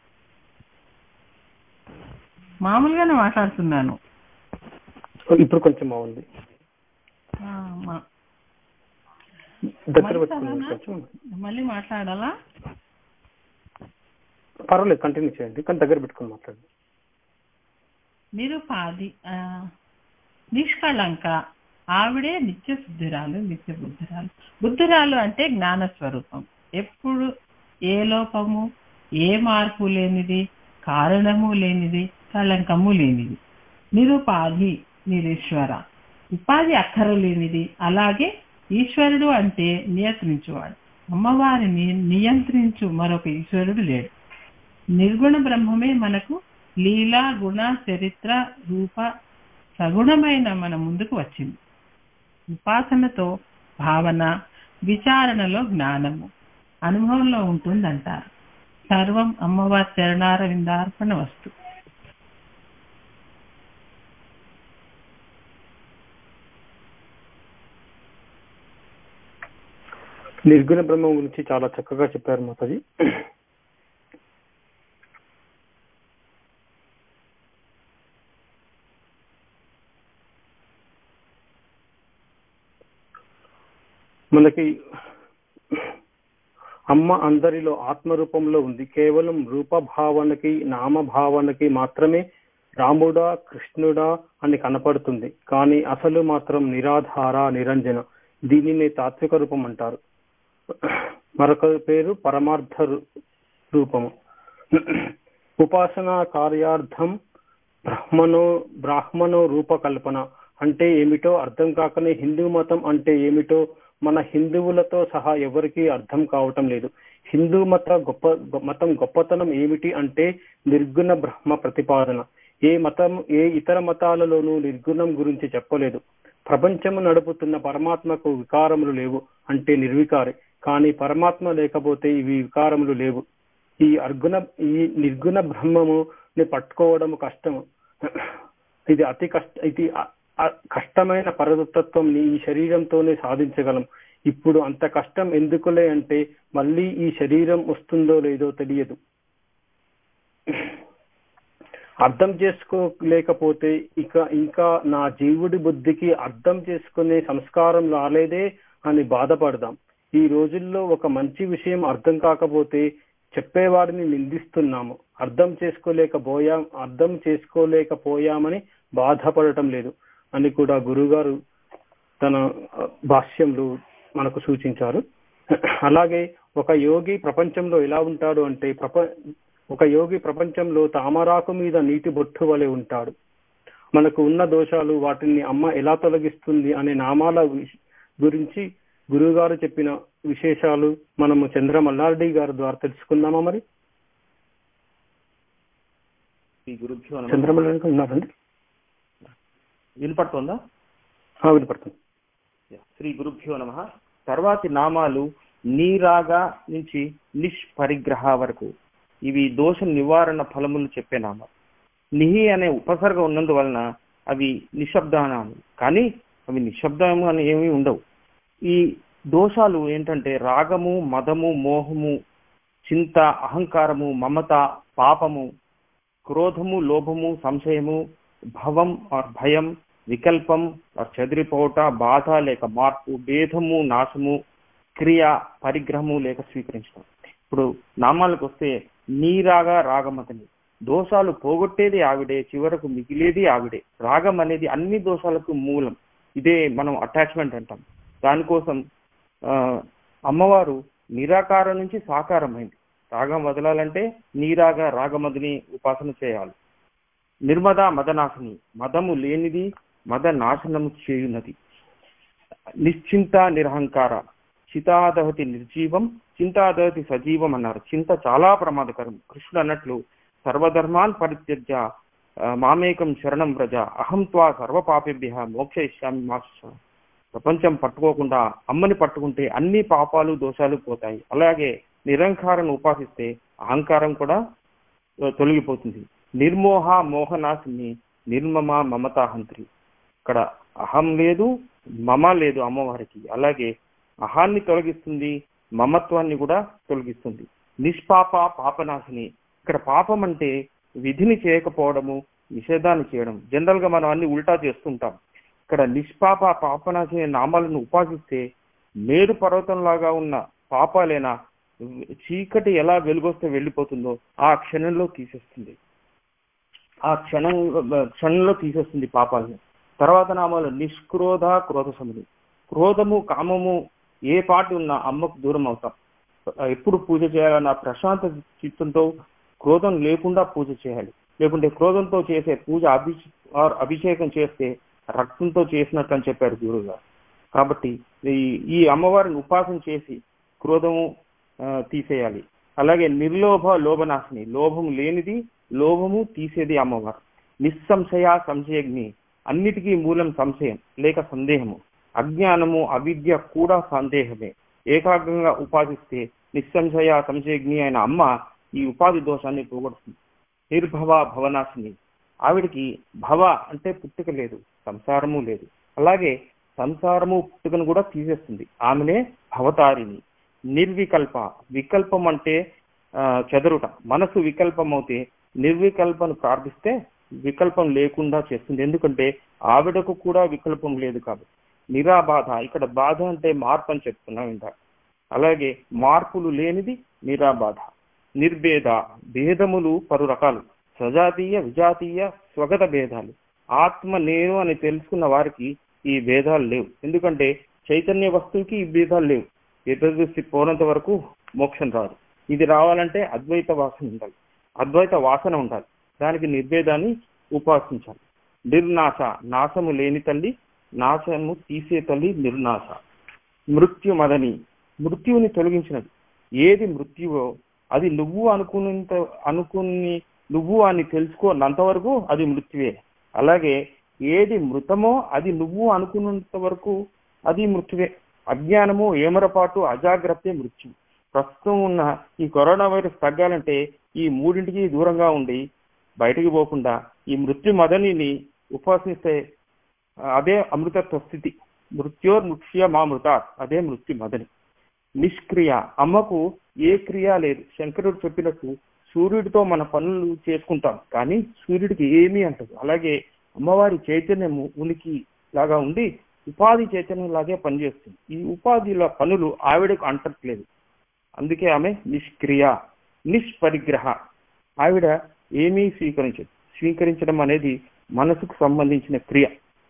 [SPEAKER 7] మామూలుగానే మాట్లాడుతున్నాను
[SPEAKER 1] ఇప్పుడు కొంచెం బాగుంది
[SPEAKER 7] ఆ, మా-
[SPEAKER 1] దగ్గర
[SPEAKER 7] మళ్ళీ
[SPEAKER 1] పెట్టుకున్నాను
[SPEAKER 7] సరేనా?
[SPEAKER 1] కొంచెం
[SPEAKER 7] మళ్ళీ మాట్లాడాలా
[SPEAKER 1] పర్వాలేదు కంటిన్యూ చేయండి కానీ దగ్గర పెట్టుకుని మాట్లాడండి
[SPEAKER 7] నిరుపాధి ఆ, నిష్కళంక ఆవిడే నిత్య శుద్ధిరాలు నిత్య బుద్ధిరాలు బుద్ధిరాలు అంటే జ్ఞాన స్వరూపం ఎప్పుడు ఏ లోపము ఏ మార్పు లేనిది కారణము లేనిది కళంకము లేనిది నిరుపాధి నిరీశ్వర ఉపాధి అక్కరలేనిది అలాగే ఈశ్వరుడు అంటే నియంత్రించువాడు అమ్మవారిని నియంత్రించు మరొక ఈశ్వరుడు లేడు నిర్గుణ బ్రహ్మమే మనకు లీల గుణ చరిత్ర రూప సగుణమైన మన ముందుకు వచ్చింది ఉపాసనతో భావన విచారణలో జ్ఞానము అనుభవంలో ఉంటుందంటారు సర్వం అమ్మవారి చరణార విందార్పణ వస్తు
[SPEAKER 1] నిర్గుణ బ్రహ్మం గురించి చాలా చక్కగా చెప్పారు మాతాజీ మనకి అమ్మ అందరిలో ఆత్మరూపంలో ఉంది కేవలం రూపభావనకి నామభావనకి మాత్రమే రాముడా కృష్ణుడా అని కనపడుతుంది కానీ అసలు మాత్రం నిరాధార నిరంజన దీనిని తాత్విక రూపం అంటారు మరొక పేరు పరమార్థ రూ- రూపము ఉపాసన కార్యార్థం బ్రహ్మణో బ్రాహ్మణో రూపకల్పన అంటే ఏమిటో అర్థం కాకనే హిందూ మతం అంటే ఏమిటో మన హిందువులతో సహా ఎవరికీ అర్థం కావటం లేదు హిందూ మత గొప్ప గొ- మతం గొప్పతనం ఏమిటి అంటే నిర్గుణ బ్రహ్మ ప్రతిపాదన ఏ మతం ఏ ఇతర మతాలలోనూ నిర్గుణం గురించి చెప్పలేదు ప్రపంచము నడుపుతున్న పరమాత్మకు వికారములు లేవు అంటే నిర్వికారే కానీ పరమాత్మ లేకపోతే ఇవి వికారములు లేవు ఈ అర్గుణ ఈ నిర్గుణ బ్రహ్మముని పట్టుకోవడం కష్టము ఇది అతి కష్ట ఇది అ- అ- కష్టమైన పరతత్వం ఈ శరీరంతోనే సాధించగలం ఇప్పుడు అంత కష్టం ఎందుకులే అంటే మళ్ళీ ఈ శరీరం వస్తుందో లేదో తెలియదు అర్థం చేసుకోలేకపోతే ఇక ఇంకా నా జీవుడి బుద్ధికి అర్థం చేసుకునే సంస్కారం రాలేదే అని బాధపడదాం ఈ రోజుల్లో ఒక మంచి విషయం అర్థం కాకపోతే చెప్పేవాడిని నిందిస్తున్నాము అర్థం చేసుకోలేకపోయాం అర్థం చేసుకోలేకపోయామని బాధపడటం లేదు అని కూడా గురుగారు తన ఆ, భాష్యంలో మనకు సూచించారు అలాగే ఒక యోగి ప్రపంచంలో ఎలా ఉంటాడు అంటే ప్రప ఒక యోగి ప్రపంచంలో తామరాకు మీద నీటి బొట్టు వలె ఉంటాడు మనకు ఉన్న దోషాలు వాటిని అమ్మ ఎలా తొలగిస్తుంది అనే నామాల విష- గురించి గురువుగారు చెప్పిన విశేషాలు మనము చంద్ర మల్లారెడ్డి గారి ద్వారా తెలుసుకుందామా మరి
[SPEAKER 8] శ్రీ గురుభ్యో నమః.
[SPEAKER 1] చంద్ర మల్లారెడ్డి గారు ఉన్నారండి
[SPEAKER 8] వినపడుతోందా
[SPEAKER 1] ఆ, వినపడుతుంది
[SPEAKER 8] శ్రీ గురుభ్యో నమ తర్వాతి నామాలు నీరాగా నుంచి నిష్ పరిగ్రహ వరకు ఇవి దోష నివారణ ఫలములు చెప్పే నామాలు నిహి అనే ఉపసర్గ ఉన్నందువలన అవి నిశ్శబ్దానాలు కానీ అవి నిశ్శబ్దము అని ఏమీ ఉండవు ఈ దోషాలు ఏంటంటే రాగము మదము మోహము చింత అహంకారము మమత పాపము క్రోధము లోభము సంశయము భవం ఆర్ భయం వికల్పం ఆర్ చెదిరిపోవట బాధ లేక మార్పు భేదము నాశము క్రియ పరిగ్రహము లేక స్వీకరించడం ఇప్పుడు నామాలకు వస్తే నీరాగా రాగమతని దోషాలు పోగొట్టేది ఆవిడే చివరకు మిగిలేది ఆవిడే రాగం అనేది అన్ని దోషాలకు మూలం ఇదే మనం అటాచ్మెంట్ అంటాం దానికోసం ఆ, అమ్మవారు నిరాకారం నుంచి సాకారమైంది రాగం వదలాలంటే నీరాగ రాగమదిని ఉపాసన చేయాలి నిర్మద మదనాశని మదము లేనిది మద నాశనము చేయున్నది నిశ్చింత నిరహంకార చితాదహతి నిర్జీవం చింతాదహతి సజీవం అన్నారు చింత చాలా ప్రమాదకరం కృష్ణుడు అన్నట్లు సర్వధర్మాన్ పరిత్యజ్య ఆ, మామేకం శరణం వ్రజ అహం త్వా సర్వపాపేభ్య మోక్షయిష్యామి మాశ ప్రపంచం పట్టుకోకుండా అమ్మని పట్టుకుంటే అన్ని పాపాలు దోషాలు పోతాయి అలాగే నిరంకారం ఉపాసిస్తే అహంకారం కూడా ఆ, తొలగిపోతుంది నిర్మోహ మోహనాశిని నిర్మమ మమతాహంత్రి ఇక్కడ అహం లేదు మమ లేదు అమ్మవారికి అలాగే అహాన్ని తొలగిస్తుంది మమత్వాన్ని కూడా తొలగిస్తుంది నిష్పాప పాపనాశిని ఇక్కడ పాపం అంటే విధిని చేయకపోవడము నిషేధాన్ని చేయడం జనరల్ గా మనం అన్ని ఉల్టా చేస్తుంటాం ఇక్కడ నిష్పాప పాపనాశిని నామాలను ఉపాసిస్తే మేరు పర్వతం లాగా ఉన్న పాపాలైనా చీకటి ఎలా వెలుగొస్తే వెళ్ళిపోతుందో ఆ క్షణంలో తీసేస్తుంది ఆ క్షణం క్షణంలో తీసేస్తుంది పాపాలని తర్వాత నామాలు నిష్క్రోధ క్రోధ సముది క్రోధము కామము ఏ పాటి ఉన్నా అమ్మకు దూరం అవుతాం ఎప్పుడు పూజ చేయాలన్న ప్రశాంత చిత్తంతో క్రోధం లేకుండా పూజ చేయాలి లేకుంటే క్రోధంతో చేసే పూజ అభి అభిషేకం చేస్తే రక్తంతో చేసినట్టు అని చెప్పారు గురువు గారు కాబట్టి ఈ అమ్మవారిని ఉపాసన చేసి క్రోధము తీసేయాలి అలాగే నిర్లోభ లోభనాశిని లోభం లేనిది లోభము తీసేది అమ్మవారు నిస్సంశయ సంశయగ్ని అన్నిటికీ మూలం సంశయం లేక సందేహము అజ్ఞానము అవిద్య కూడా సందేహమే ఏకాగ్రంగా ఉపాసిస్తే నిస్సంశయ సంశయగ్ని అయిన అమ్మ ఈ ఉపాధి దోషాన్ని పోగొడుతుంది నిర్భవ భవనాశిని ఆవిడికి భవ అంటే పుట్టుక లేదు సంసారము లేదు అలాగే సంసారము పుట్టుకను కూడా తీసేస్తుంది ఆమెనే భవతారిని నిర్వికల్ప వికల్పం అంటే చెదరుట మనసు వికల్పం అవుతే నిర్వికల్పను ప్రార్థిస్తే వికల్పం లేకుండా చేస్తుంది ఎందుకంటే ఆవిడకు కూడా వికల్పం లేదు కాబట్టి నిరాబాధ ఇక్కడ బాధ అంటే మార్పు అని చెప్తున్నాం ఇందాక అలాగే మార్పులు లేనిది నిరాబాధ నిర్భేద భేదములు పలు రకాలు సజాతీయ విజాతీయ స్వగత భేదాలు ఆత్మ నేను అని తెలుసుకున్న వారికి ఈ భేదాలు లేవు ఎందుకంటే చైతన్య వస్తువుకి ఈ భేదాలు లేవు ఎదురుదృష్టి పోనంత వరకు మోక్షం రాదు ఇది రావాలంటే అద్వైత వాసన ఉండాలి అద్వైత వాసన ఉండాలి దానికి నిర్భేదాన్ని ఉపాసించాలి నిర్నాశ నాశము లేని తల్లి నాశము తీసే తల్లి నిర్నాశ మృత్యు మదని మృత్యువుని తొలగించినది ఏది మృత్యువో అది నువ్వు అనుకున్నంత అనుకుని నువ్వు అని తెలుసుకోనంత వరకు అది మృత్యువే అలాగే ఏది మృతమో అది నువ్వు అనుకున్నంత వరకు అది మృత్యువే అజ్ఞానము ఏమరపాటు అజాగ్రత్తే మృత్యు ప్రస్తుతం ఉన్న ఈ కరోనా వైరస్ తగ్గాలంటే ఈ మూడింటికి దూరంగా ఉండి బయటికి పోకుండా ఈ మృత్యు మదనిని ఉపాసిస్తే అదే అమృతత్వ స్థితి మృత్యోర్ముక్ష్య మా మృత అదే మృత్యు మదని నిష్క్రియ అమ్మకు ఏ క్రియ లేదు శంకరుడు చెప్పినట్టు సూర్యుడితో మన పనులు చేసుకుంటాం కానీ సూర్యుడికి ఏమీ అంటదు అలాగే అమ్మవారి చైతన్యము ఉనికి లాగా ఉండి ఉపాధి చైతన్యం లాగే పనిచేస్తుంది ఈ ఉపాధిల పనులు ఆవిడకు అంటట్లేదు అందుకే ఆమె నిష్క్రియ నిష్పరిగ్రహ ఆవిడ ఏమీ స్వీకరించదు స్వీకరించడం అనేది మనసుకు సంబంధించిన క్రియ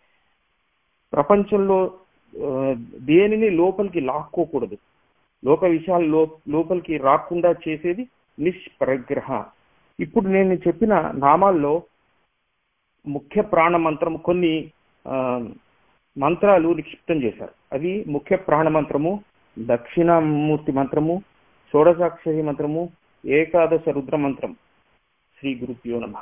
[SPEAKER 8] ప్రపంచంలో దేనిని లోపలికి లాక్కోకూడదు లోక విషయాలు లో లోపలికి రాకుండా చేసేది నిష్పరిగ్రహ ఇప్పుడు నేను చెప్పిన నామాల్లో ముఖ్య ప్రాణ మంత్రం కొన్ని మంత్రాలు నిక్షిప్తం చేశారు అవి ముఖ్య ప్రాణ మంత్రము దక్షిణామూర్తి మంత్రము షోడసాక్షరి మంత్రము ఏకాదశ రుద్ర మంత్రం శ్రీ గురుభ్యో నమ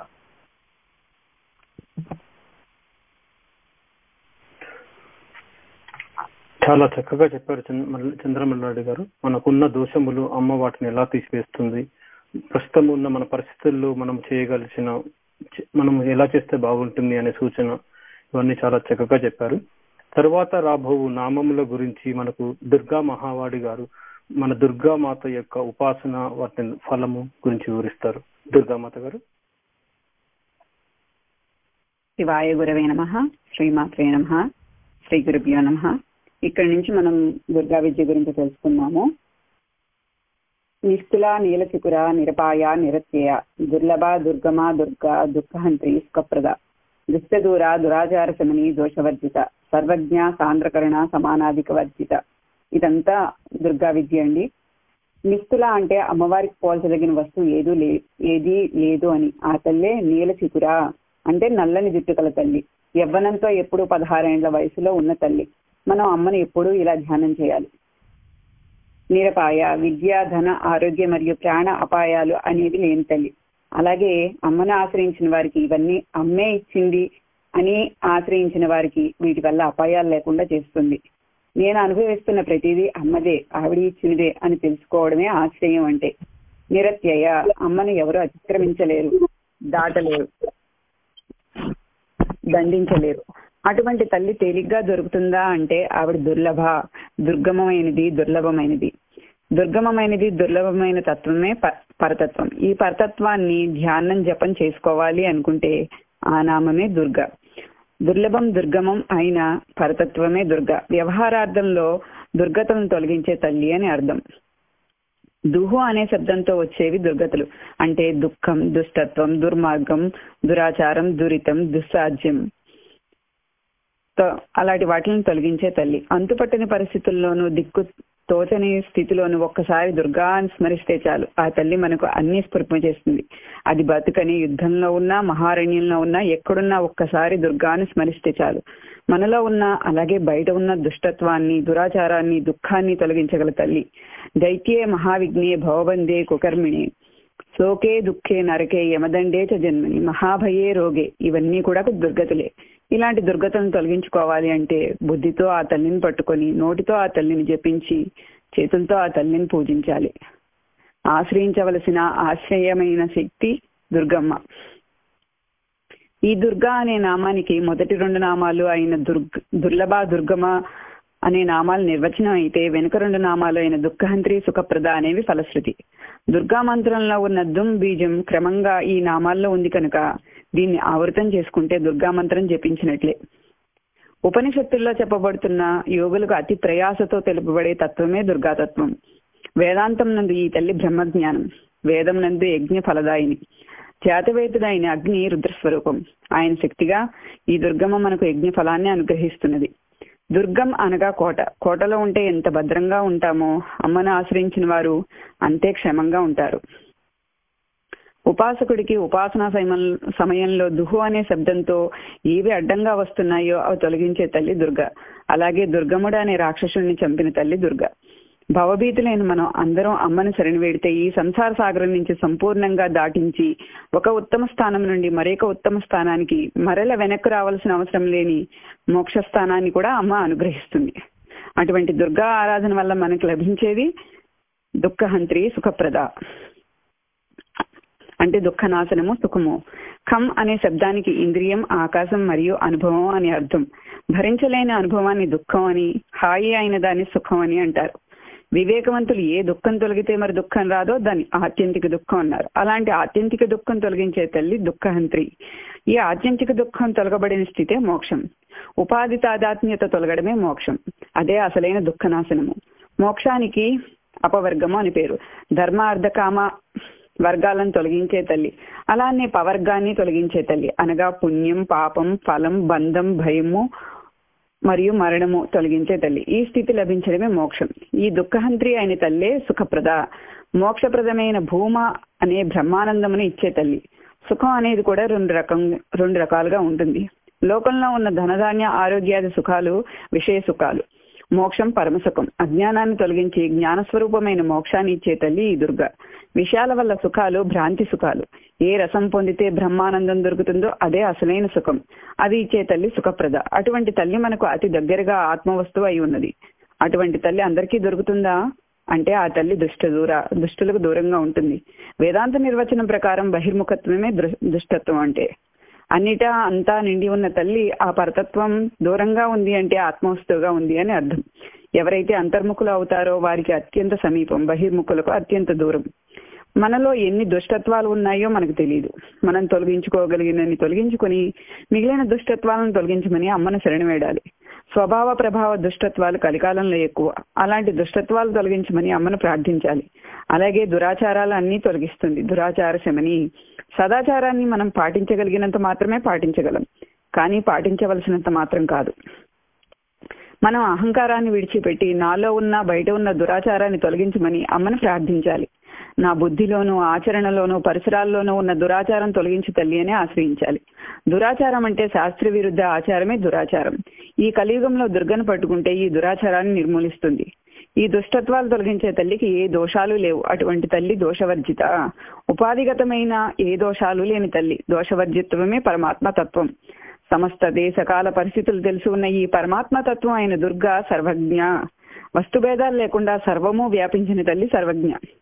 [SPEAKER 1] చాలా చక్కగా చెప్పారు చంద్రమల్లారెడ్డి గారు మనకున్న దోషములు అమ్మ వాటిని ఎలా తీసివేస్తుంది ప్రస్తుతం ఉన్న మన పరిస్థితుల్లో మనం చేయగలిసిన మనం ఎలా చేస్తే బాగుంటుంది అనే సూచన ఇవన్నీ చాలా చక్కగా చెప్పారు తర్వాత రాబో నామముల గురించి మనకు దుర్గా మహావాడి గారు మన దుర్గామాత యొక్క ఉపాసన వాటి ఫలము గురించి వివరిస్తారు దుర్గామాత గారు
[SPEAKER 9] శివాయ గురవే నమ శ్రీమాత్రే నమ శ్రీ గురుభ్యో నమ ఇక్కడ నుంచి మనం దుర్గా విద్య గురించి తెలుసుకున్నాము నిష్కుల నీలచికుర నిరపాయ నిరత్యయ దుర్లభ దుర్గమ దుర్గా దుఃఖహంత్రి సుఖప్రద దుష్టదూర దురాచార శమని దోషవర్జిత సర్వజ్ఞ సాంద్రకరణ సమానాధిక వర్జిత ఇదంతా దుర్గా విద్య అండి నిస్తుల అంటే అమ్మవారికి పోల్చదగిన వస్తువు ఏదో లే ఏది లేదు అని ఆ తల్లే నీల చికుర అంటే నల్లని జుట్టు కల తల్లి యవ్వనంతో ఎప్పుడు పదహారేండ్ల వయసులో ఉన్న తల్లి మనం అమ్మని ఎప్పుడూ ఇలా ధ్యానం చేయాలి నిరపాయ విద్య ధన ఆరోగ్య మరియు ప్రాణ అపాయాలు అనేవి లేని తల్లి అలాగే అమ్మను ఆశ్రయించిన వారికి ఇవన్నీ అమ్మే ఇచ్చింది అని ఆశ్రయించిన వారికి వీటి వల్ల అపాయాలు లేకుండా చేస్తుంది నేను అనుభవిస్తున్న ప్రతిదీ అమ్మదే ఆవిడ ఇచ్చినదే అని తెలుసుకోవడమే ఆశ్రయం అంటే నిరత్యయ అమ్మను ఎవరు అతిక్రమించలేరు దాటలేరు దండించలేరు అటువంటి తల్లి తేలిగ్గా దొరుకుతుందా అంటే ఆవిడ దుర్లభ దుర్గమమైనది దుర్లభమైనది దుర్గమమైనది దుర్లభమైన తత్వమే ప- పరతత్వం ఈ పరతత్వాన్ని ధ్యానం జపం చేసుకోవాలి అనుకుంటే ఆ నామమే దుర్గ దుర్లభం దుర్గమం అయిన పరతత్వమే దుర్గ వ్యవహారార్థంలో దుర్గతలను తొలగించే తల్లి అని అర్థం దుహు అనే శబ్దంతో వచ్చేవి దుర్గతులు అంటే దుఃఖం దుష్టత్వం దుర్మార్గం దురాచారం దురితం దుస్సాధ్యం తో- అలాంటి వాటిని తొలగించే తల్లి అంతుపట్టని పరిస్థితుల్లోనూ దిక్కు తోచని స్థితిలోను ఒక్కసారి దుర్గా అని స్మరిస్తే చాలు ఆ తల్లి మనకు అన్ని స్ఫురింప చేస్తుంది అది బతుకని యుద్ధంలో ఉన్నా మహారణ్యంలో ఉన్నా ఎక్కడున్నా ఒక్కసారి దుర్గాని స్మరిస్తే చాలు మనలో ఉన్న అలాగే బయట ఉన్న దుష్టత్వాన్ని దురాచారాన్ని దుఃఖాన్ని తొలగించగల తల్లి దైత్యే మహావిఘ్నే భవబందే కుకర్మిణి శోకే దుఃఖే నరకే యమదండే చ జన్మని మహాభయే రోగే ఇవన్నీ కూడా దుర్గతులే ఇలాంటి దుర్గతను తొలగించుకోవాలి అంటే బుద్ధితో ఆ తల్లిని పట్టుకొని నోటితో ఆ తల్లిని జపించి చేతులతో ఆ తల్లిని పూజించాలి ఆశ్రయించవలసిన ఆశ్రయమైన శక్తి దుర్గమ్మ ఈ దుర్గా అనే నామానికి మొదటి రెండు నామాలు అయిన దుర్గ దుర్లభ దుర్గమ అనే నామాలు నిర్వచనం అయితే వెనుక రెండు నామాలు అయిన దుఃఖహంత్రి సుఖప్రద అనేవి ఫలశ్రుతి దుర్గా మంత్రంలో ఉన్న దుమ్ బీజం క్రమంగా ఈ నామాల్లో ఉంది కనుక దీన్ని ఆవృతం చేసుకుంటే దుర్గా మంత్రం జపించినట్లే ఉపనిషత్తుల్లో చెప్పబడుతున్న యోగులకు అతి ప్రయాసతో తెలుపబడే తత్వమే దుర్గాతత్వం వేదాంతం నందు ఈ తల్లి బ్రహ్మజ్ఞానం వేదం నందు యజ్ఞ ఫలదాయిని జాతవేతుడైన అగ్ని రుద్రస్వరూపం ఆయన శక్తిగా ఈ దుర్గమ్మ మనకు యజ్ఞ ఫలాన్ని అనుగ్రహిస్తున్నది దుర్గం అనగా కోట కోటలో ఉంటే ఎంత భద్రంగా ఉంటామో అమ్మను ఆశ్రయించిన వారు అంతే క్షేమంగా ఉంటారు ఉపాసకుడికి ఉపాసనా సమయం- సమయంలో దుహు అనే శబ్దంతో ఏవి అడ్డంగా వస్తున్నాయో అవి తొలగించే తల్లి దుర్గ అలాగే దుర్గముడు అనే రాక్షసుడిని చంపిన తల్లి దుర్గ భవభీతులైన మనం అందరం అమ్మను శరణి వేడితే ఈ సంసార సాగరం నుంచి సంపూర్ణంగా దాటించి ఒక ఉత్తమ స్థానం నుండి మరొక ఉత్తమ స్థానానికి మరల వెనక్కు రావాల్సిన అవసరం లేని మోక్ష స్థానాన్ని కూడా అమ్మ అనుగ్రహిస్తుంది అటువంటి దుర్గా ఆరాధన వల్ల మనకు లభించేది దుఃఖహంత్రి సుఖప్రద అంటే దుఃఖనాశనము సుఖము ఖం అనే శబ్దానికి ఇంద్రియం ఆకాశం మరియు అనుభవం అని అర్థం భరించలేని అనుభవాన్ని దుఃఖం అని హాయి అయిన దాన్ని సుఖం అని అంటారు వివేకవంతులు ఏ దుఃఖం తొలగితే మరి దుఃఖం రాదో దాన్ని ఆత్యంతిక దుఃఖం అన్నారు అలాంటి ఆత్యంతిక దుఃఖం తొలగించే తల్లి దుఃఖహంత్రి ఈ ఆత్యంతిక దుఃఖం తొలగబడిన స్థితే మోక్షం ఉపాధి తాదాత్మ్యత తొలగడమే మోక్షం అదే అసలైన దుఃఖనాశనము మోక్షానికి అపవర్గము అని పేరు ధర్మ అర్ధ కామ వర్గాలను తొలగించే తల్లి అలానే పవర్గాన్ని తొలగించే తల్లి అనగా పుణ్యం పాపం ఫలం బంధం భయము మరియు మరణము తొలగించే తల్లి ఈ స్థితి లభించడమే మోక్షం ఈ దుఃఖహంత్రి అయిన తల్లే సుఖప్రద మోక్షప్రదమైన భూమ అనే బ్రహ్మానందమును ఇచ్చే తల్లి సుఖం అనేది కూడా రెండు రకం రెండు రకాలుగా ఉంటుంది లోకంలో ఉన్న ధనధాన్య ఆరోగ్యాది సుఖాలు విషయ సుఖాలు మోక్షం పరమసుఖం అజ్ఞానాన్ని తొలగించి జ్ఞానస్వరూపమైన మోక్షాన్ని ఇచ్చే తల్లి ఈ దుర్గ విషయాల వల్ల సుఖాలు భ్రాంతి సుఖాలు ఏ రసం పొందితే బ్రహ్మానందం దొరుకుతుందో అదే అసలైన సుఖం అది ఇచ్చే తల్లి సుఖప్రద అటువంటి తల్లి మనకు అతి దగ్గరగా ఆత్మ వస్తువు అయి ఉన్నది అటువంటి తల్లి అందరికీ దొరుకుతుందా అంటే ఆ తల్లి దుష్ట దూర దుష్టులకు దూరంగా ఉంటుంది వేదాంత నిర్వచనం ప్రకారం బహిర్ముఖత్వమే దృ- దుష్టత్వం అంటే అన్నిటా అంతా నిండి ఉన్న తల్లి ఆ పరతత్వం దూరంగా ఉంది అంటే ఆత్మవస్తువుగా ఉంది అని అర్థం ఎవరైతే అంతర్ముఖులు అవుతారో వారికి అత్యంత సమీపం బహిర్ముఖులకు అత్యంత దూరం మనలో ఎన్ని దుష్టత్వాలు ఉన్నాయో మనకు తెలియదు మనం తొలగించుకోగలిగినన్ని తొలగించుకొని మిగిలిన దుష్టత్వాలను తొలగించమని అమ్మను శరణి వేడాలి స్వభావ ప్రభావ దుష్టత్వాలు కలికాలంలో ఎక్కువ అలాంటి దుష్టత్వాలు తొలగించమని అమ్మను ప్రార్థించాలి అలాగే దురాచారాలు అన్నీ తొలగిస్తుంది దురాచార శమని సదాచారాన్ని మనం పాటించగలిగినంత మాత్రమే పాటించగలం కానీ పాటించవలసినంత మాత్రం కాదు మనం అహంకారాన్ని విడిచిపెట్టి నాలో ఉన్న బయట ఉన్న దురాచారాన్ని తొలగించమని అమ్మను ప్రార్థించాలి నా బుద్ధిలోనూ ఆచరణలోనూ పరిసరాల్లోనూ ఉన్న దురాచారం తొలగించి తల్లి అని ఆశ్రయించాలి దురాచారం అంటే శాస్త్ర విరుద్ధ ఆచారమే దురాచారం ఈ కలియుగంలో దుర్గను పట్టుకుంటే ఈ దురాచారాన్ని నిర్మూలిస్తుంది ఈ దుష్టత్వాలు తొలగించే తల్లికి ఏ దోషాలు లేవు అటువంటి తల్లి దోషవర్జిత ఉపాధిగతమైన ఏ దోషాలు లేని తల్లి దోషవర్జిత్వమే పరమాత్మ తత్వం సమస్త దేశకాల పరిస్థితులు తెలిసి ఉన్న ఈ పరమాత్మ తత్వం అయిన దుర్గా సర్వజ్ఞ వస్తుభేదాలు లేకుండా సర్వము వ్యాపించిన తల్లి సర్వజ్ఞ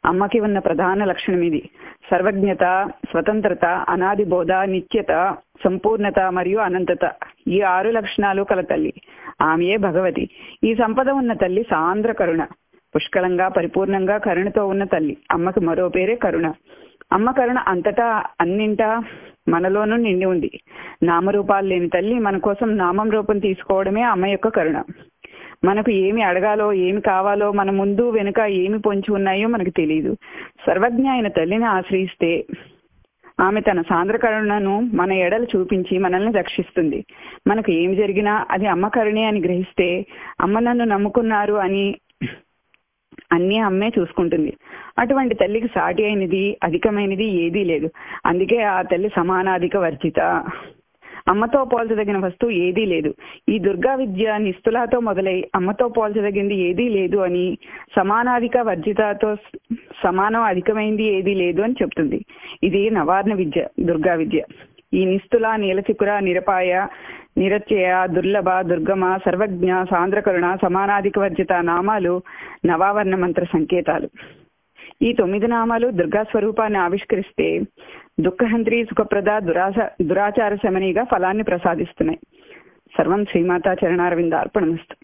[SPEAKER 9] అమ్మకి ఉన్న ప్రధాన లక్షణం ఇది సర్వజ్ఞత స్వతంత్రత అనాది బోధ నిత్యత సంపూర్ణత మరియు అనంతత ఈ ఆరు లక్షణాలు కల తల్లి ఆమెయే భగవతి ఈ సంపద ఉన్న తల్లి సాంద్ర కరుణ పుష్కలంగా పరిపూర్ణంగా కరుణతో ఉన్న తల్లి అమ్మకి మరో పేరే కరుణ అమ్మ కరుణ అంతటా అన్నింటా మనలోనూ నిండి ఉంది నామరూపాలు లేని తల్లి మన కోసం నామం రూపం తీసుకోవడమే అమ్మ యొక్క కరుణ మనకు ఏమి అడగాలో ఏమి కావాలో మన ముందు వెనుక ఏమి పొంచి ఉన్నాయో మనకు తెలియదు సర్వజ్ఞ అయిన తల్లిని ఆశ్రయిస్తే ఆమె తన సాంద్ర కరుణను మన ఎడలు చూపించి మనల్ని రక్షిస్తుంది మనకు ఏమి జరిగినా అది అమ్మ కరుణే అని గ్రహిస్తే అమ్మ నన్ను నమ్ముకున్నారు అని అన్నీ అమ్మే చూసుకుంటుంది అటువంటి తల్లికి సాటి అయినది అధికమైనది ఏదీ లేదు అందుకే ఆ తల్లి సమానాధిక వర్జిత అమ్మతో పోల్చదగిన వస్తువు ఏదీ లేదు ఈ దుర్గా విద్య నిస్తులాతో మొదలై అమ్మతో పోల్చదగింది ఏదీ లేదు అని సమానాధిక వర్జితతో సమానం అధికమైంది ఏదీ లేదు అని చెప్తుంది ఇది నవార్ణ విద్య దుర్గా విద్య ఈ నిస్తుల నీలచికుర నిరపాయ నిరచయ దుర్లభ దుర్గమ సర్వజ్ఞ సాంద్రకరుణ సమానాధిక వర్జిత నామాలు నవావర్ణ మంత్ర సంకేతాలు ఈ తొమ్మిది నామాలు దుర్గా స్వరూపాన్ని ఆవిష్కరిస్తే దుఃఖహంత్రి సుఖప్రద దురాస దురాచార శమనిగా ఫలాన్ని ప్రసాదిస్తున్నాయి సర్వం శ్రీమాతా చరణారవింద అర్పణమస్తు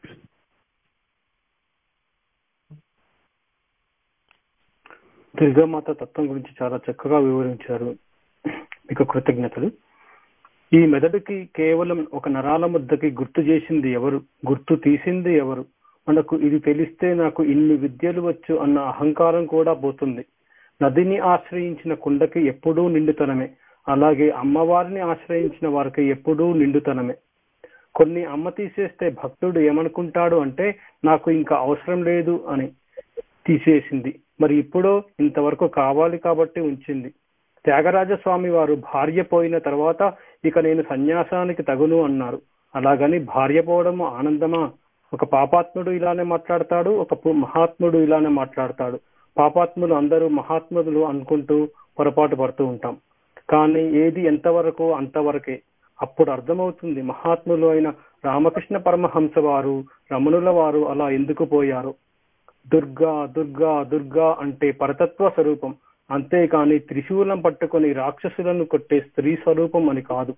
[SPEAKER 1] దుర్గామాత తత్వం గురించి చాలా చక్కగా వివరించారు మీకు కృతజ్ఞతలు ఈ మెదడుకి కేవలం ఒక నరాల ముద్దకి గుర్తు చేసింది ఎవరు గుర్తు తీసింది ఎవరు మనకు ఇది తెలిస్తే నాకు ఇన్ని విద్యలు వచ్చు అన్న అహంకారం కూడా పోతుంది నదిని ఆశ్రయించిన కుండకి ఎప్పుడూ నిండుతనమే అలాగే అమ్మవారిని ఆశ్రయించిన వారికి ఎప్పుడూ నిండుతనమే కొన్ని అమ్మ తీసేస్తే భక్తుడు ఏమనుకుంటాడు అంటే నాకు ఇంకా అవసరం లేదు అని తీసేసింది మరి ఇప్పుడు ఇంతవరకు కావాలి కాబట్టి ఉంచింది త్యాగరాజ స్వామి వారు భార్య పోయిన తర్వాత ఇక నేను సన్యాసానికి తగును అన్నారు అలాగని భార్య పోవడం ఆనందమా ఒక పాపాత్ముడు ఇలానే మాట్లాడతాడు ఒక పు- మహాత్ముడు ఇలానే మాట్లాడతాడు పాపాత్ములు అందరూ మహాత్ములు అనుకుంటూ పొరపాటు పడుతూ ఉంటాం కానీ ఏది ఎంతవరకు అంతవరకే అప్పుడు అర్థమవుతుంది మహాత్ములు అయిన రామకృష్ణ పరమహంస వారు రమణుల వారు అలా ఎందుకు పోయారు దుర్గా దుర్గా దుర్గా అంటే పరతత్వ స్వరూపం అంతేకాని త్రిశూలం పట్టుకొని రాక్షసులను కొట్టే స్త్రీ స్వరూపం అని కాదు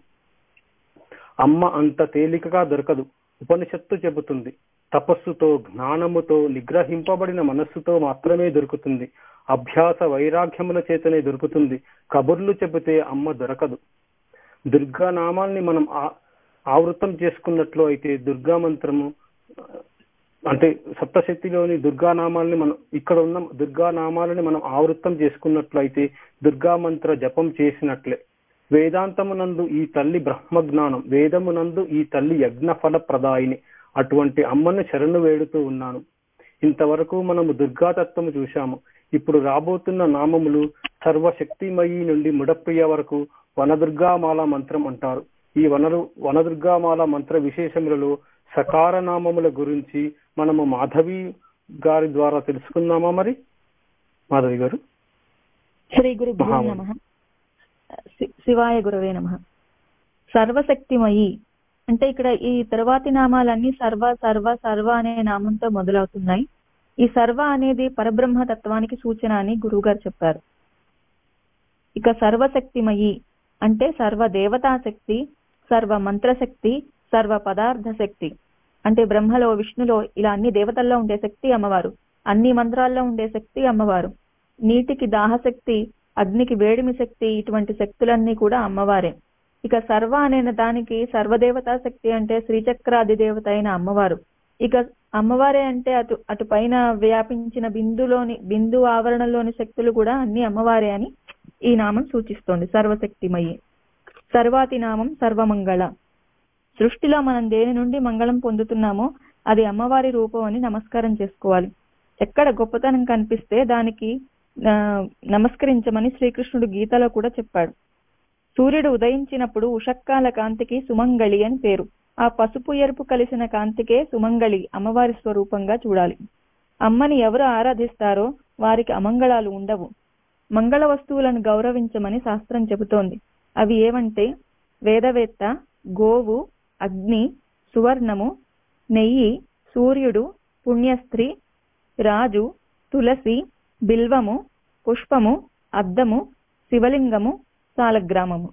[SPEAKER 1] అమ్మ అంత తేలికగా దొరకదు ఉపనిషత్తు చెబుతుంది తపస్సుతో జ్ఞానముతో నిగ్రహింపబడిన మనస్సుతో మాత్రమే దొరుకుతుంది అభ్యాస వైరాగ్యముల చేతనే దొరుకుతుంది కబుర్లు చెబితే అమ్మ దొరకదు దుర్గా నామాల్ని మనం ఆ- ఆవృతం చేసుకున్నట్లు అయితే దుర్గా మంత్రము అంటే సప్తశక్తిలోని దుర్గా నామాల్ని మనం ఇక్కడ ఉన్న దుర్గా నామాలని మనం ఆవృతం చేసుకున్నట్లయితే దుర్గా మంత్ర జపం చేసినట్లే వేదాంతమునందు ఈ తల్లి బ్రహ్మజ్ఞానం వేదమునందు ఈ తల్లి యజ్ఞ ఫల ప్రదాయిని అటువంటి అమ్మను శరణు వేడుతూ ఉన్నాను ఇంతవరకు మనము దుర్గాతత్వము చూశాము ఇప్పుడు రాబోతున్న నామములు సర్వశక్తిమయి నుండి ముడప్రియ వరకు వనదుర్గామాల మంత్రం అంటారు ఈ వనరు వనదుర్గామాల మంత్ర విశేషములలో సకార నామముల గురించి మనము మాధవి గారి ద్వారా తెలుసుకుందామా మరి మాధవి గారు
[SPEAKER 10] శ్రీ గురుభ్యో
[SPEAKER 1] మహావాణి.
[SPEAKER 10] నమ శివాయ గురవే నమ సర్వశక్తిమయి అంటే ఇక్కడ ఈ తర్వాతి నామాలన్నీ సర్వ సర్వ సర్వ అనే నామంతో మొదలవుతున్నాయి ఈ సర్వ అనేది పరబ్రహ్మ తత్వానికి సూచన అని గురువు గారు చెప్పారు ఇక సర్వశక్తిమయి అంటే సర్వ దేవతా శక్తి సర్వ మంత్రశక్తి సర్వ పదార్థ శక్తి అంటే బ్రహ్మలో విష్ణులో ఇలా అన్ని దేవతల్లో ఉండే శక్తి అమ్మవారు అన్ని మంత్రాల్లో ఉండే శక్తి అమ్మవారు నీటికి దాహశక్తి అగ్నికి వేడిమి శక్తి ఇటువంటి శక్తులన్నీ కూడా అమ్మవారే ఇక సర్వ అనే దానికి సర్వదేవతా శక్తి అంటే శ్రీచక్రాది దేవత అయిన అమ్మవారు ఇక అమ్మవారే అంటే అటు అటు పైన వ్యాపించిన బిందులోని బిందు ఆవరణలోని శక్తులు కూడా అన్ని అమ్మవారే అని ఈ నామం సూచిస్తోంది సర్వశక్తిమయి తర్వాతి నామం సర్వమంగళ సృష్టిలో మనం దేని నుండి మంగళం పొందుతున్నామో అది అమ్మవారి రూపం అని నమస్కారం చేసుకోవాలి ఎక్కడ గొప్పతనం కనిపిస్తే దానికి ఆ, నమస్కరించమని శ్రీకృష్ణుడు గీతలో కూడా చెప్పాడు సూర్యుడు ఉదయించినప్పుడు ఉషక్కాల కాంతికి సుమంగళి అని పేరు ఆ పసుపు ఎరుపు కలిసిన కాంతికే సుమంగళి అమ్మవారి స్వరూపంగా చూడాలి అమ్మని ఎవరు ఆరాధిస్తారో వారికి అమంగళాలు ఉండవు మంగళ వస్తువులను గౌరవించమని శాస్త్రం చెబుతోంది అవి ఏవంటే వేదవేత్త గోవు అగ్ని సువర్ణము నెయ్యి సూర్యుడు పుణ్యస్త్రీ రాజు తులసి బిల్వము పుష్పము అద్దము శివలింగము సాలగ్రామము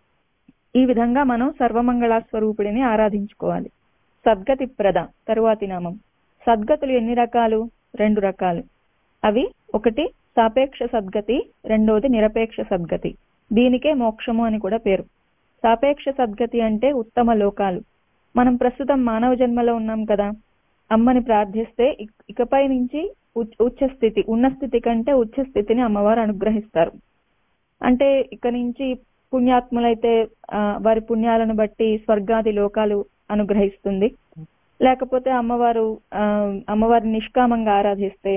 [SPEAKER 10] ఈ విధంగా మనం సర్వమంగళ స్వరూపుడిని ఆరాధించుకోవాలి సద్గతి ప్రద తరువాతి నామం సద్గతులు ఎన్ని రకాలు రెండు రకాలు అవి ఒకటి సాపేక్ష సద్గతి రెండోది నిరపేక్ష సద్గతి దీనికే మోక్షము అని కూడా పేరు సాపేక్ష సద్గతి అంటే ఉత్తమ లోకాలు మనం ప్రస్తుతం మానవ జన్మలో ఉన్నాం కదా అమ్మని ప్రార్థిస్తే ఇక- ఇకపై నుంచి ఉచ్- ఉచ్చ స్థితి ఉన్న స్థితి కంటే ఉచ్చ స్థితిని అమ్మవారు అనుగ్రహిస్తారు అంటే ఇక నుంచి పుణ్యాత్ములైతే ఆ, వారి పుణ్యాలను బట్టి స్వర్గాది లోకాలు అనుగ్రహిస్తుంది లేకపోతే అమ్మవారు ఆ, అమ్మవారిని నిష్కామంగా ఆరాధిస్తే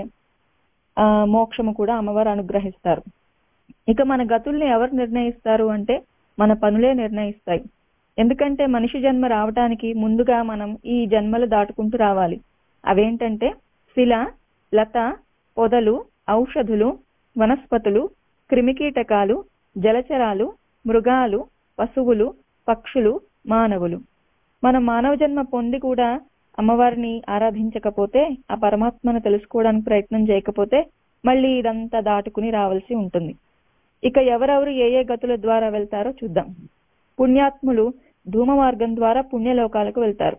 [SPEAKER 10] ఆ మోక్షము కూడా అమ్మవారు అనుగ్రహిస్తారు ఇక మన గతుల్ని ఎవరు నిర్ణయిస్తారు అంటే మన పనులే నిర్ణయిస్తాయి ఎందుకంటే మనిషి జన్మ రావటానికి ముందుగా మనం ఈ జన్మలు దాటుకుంటూ రావాలి అవేంటంటే శిల లత పొదలు ఔషధులు వనస్పతులు క్రిమికీటకాలు జలచరాలు మృగాలు పశువులు పక్షులు మానవులు మనం మానవ జన్మ పొంది కూడా అమ్మవారిని ఆరాధించకపోతే ఆ పరమాత్మను తెలుసుకోవడానికి ప్రయత్నం చేయకపోతే మళ్ళీ ఇదంతా దాటుకుని రావాల్సి ఉంటుంది ఇక ఎవరెవరు ఏ ఏ గతుల ద్వారా వెళ్తారో చూద్దాం పుణ్యాత్ములు ధూమ మార్గం ద్వారా పుణ్యలోకాలకు వెళ్తారు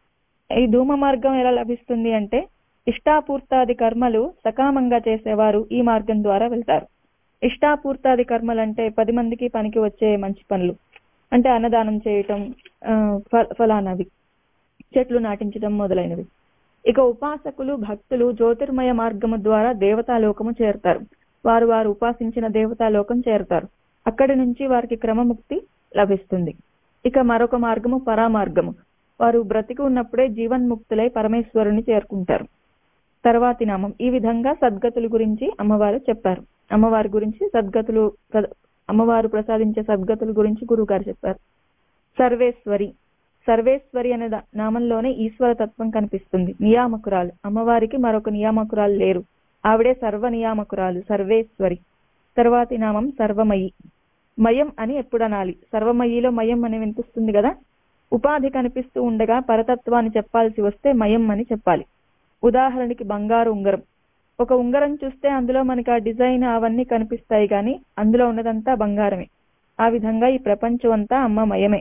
[SPEAKER 10] ఈ ధూమ మార్గం ఎలా లభిస్తుంది అంటే ఇష్టాపూర్తాది కర్మలు సకామంగా చేసేవారు ఈ మార్గం ద్వారా వెళ్తారు ఇష్టాపూర్తాది కర్మలు అంటే పది మందికి పనికి వచ్చే మంచి పనులు అంటే అన్నదానం చేయటం ఆ, ఫ- ఫలానవి చెట్లు నాటించడం మొదలైనవి ఇక ఉపాసకులు భక్తులు జ్యోతిర్మయ మార్గము ద్వారా దేవతాలోకము చేరుతారు వారు వారు ఉపాసించిన దేవతాలోకం చేరుతారు అక్కడి నుంచి వారికి క్రమముక్తి లభిస్తుంది ఇక మరొక మార్గము పరామార్గము వారు బ్రతికి ఉన్నప్పుడే జీవన్ముక్తులై పరమేశ్వరుని చేరుకుంటారు తర్వాతి నామం ఈ విధంగా సద్గతుల గురించి అమ్మవారు చెప్పారు అమ్మవారి గురించి సద్గతులు ప్ర- అమ్మవారు ప్రసాదించే సద్గతుల గురించి గురువు గారు చెప్పారు సర్వేశ్వరి సర్వేశ్వరి అనే దా- నామంలోనే ఈశ్వర తత్వం కనిపిస్తుంది నియామకురాలు అమ్మవారికి మరొక నియామకురాలు లేరు ఆవిడే సర్వ నియామకురాలు సర్వేశ్వరి తర్వాతి నామం సర్వమయి మయం అని ఎప్పుడు అనాలి సర్వమయిలో మయం అని వినిపిస్తుంది కదా ఉపాధి కనిపిస్తూ ఉండగా పరతత్వాన్ని చెప్పాల్సి వస్తే మయం అని చెప్పాలి ఉదాహరణకి బంగారు ఉంగరం ఒక ఉంగరం చూస్తే అందులో మనకి ఆ డిజైన్ అవన్నీ కనిపిస్తాయి కానీ అందులో ఉన్నదంతా బంగారమే ఆ విధంగా ఈ ప్రపంచం అంతా అమ్మమయమే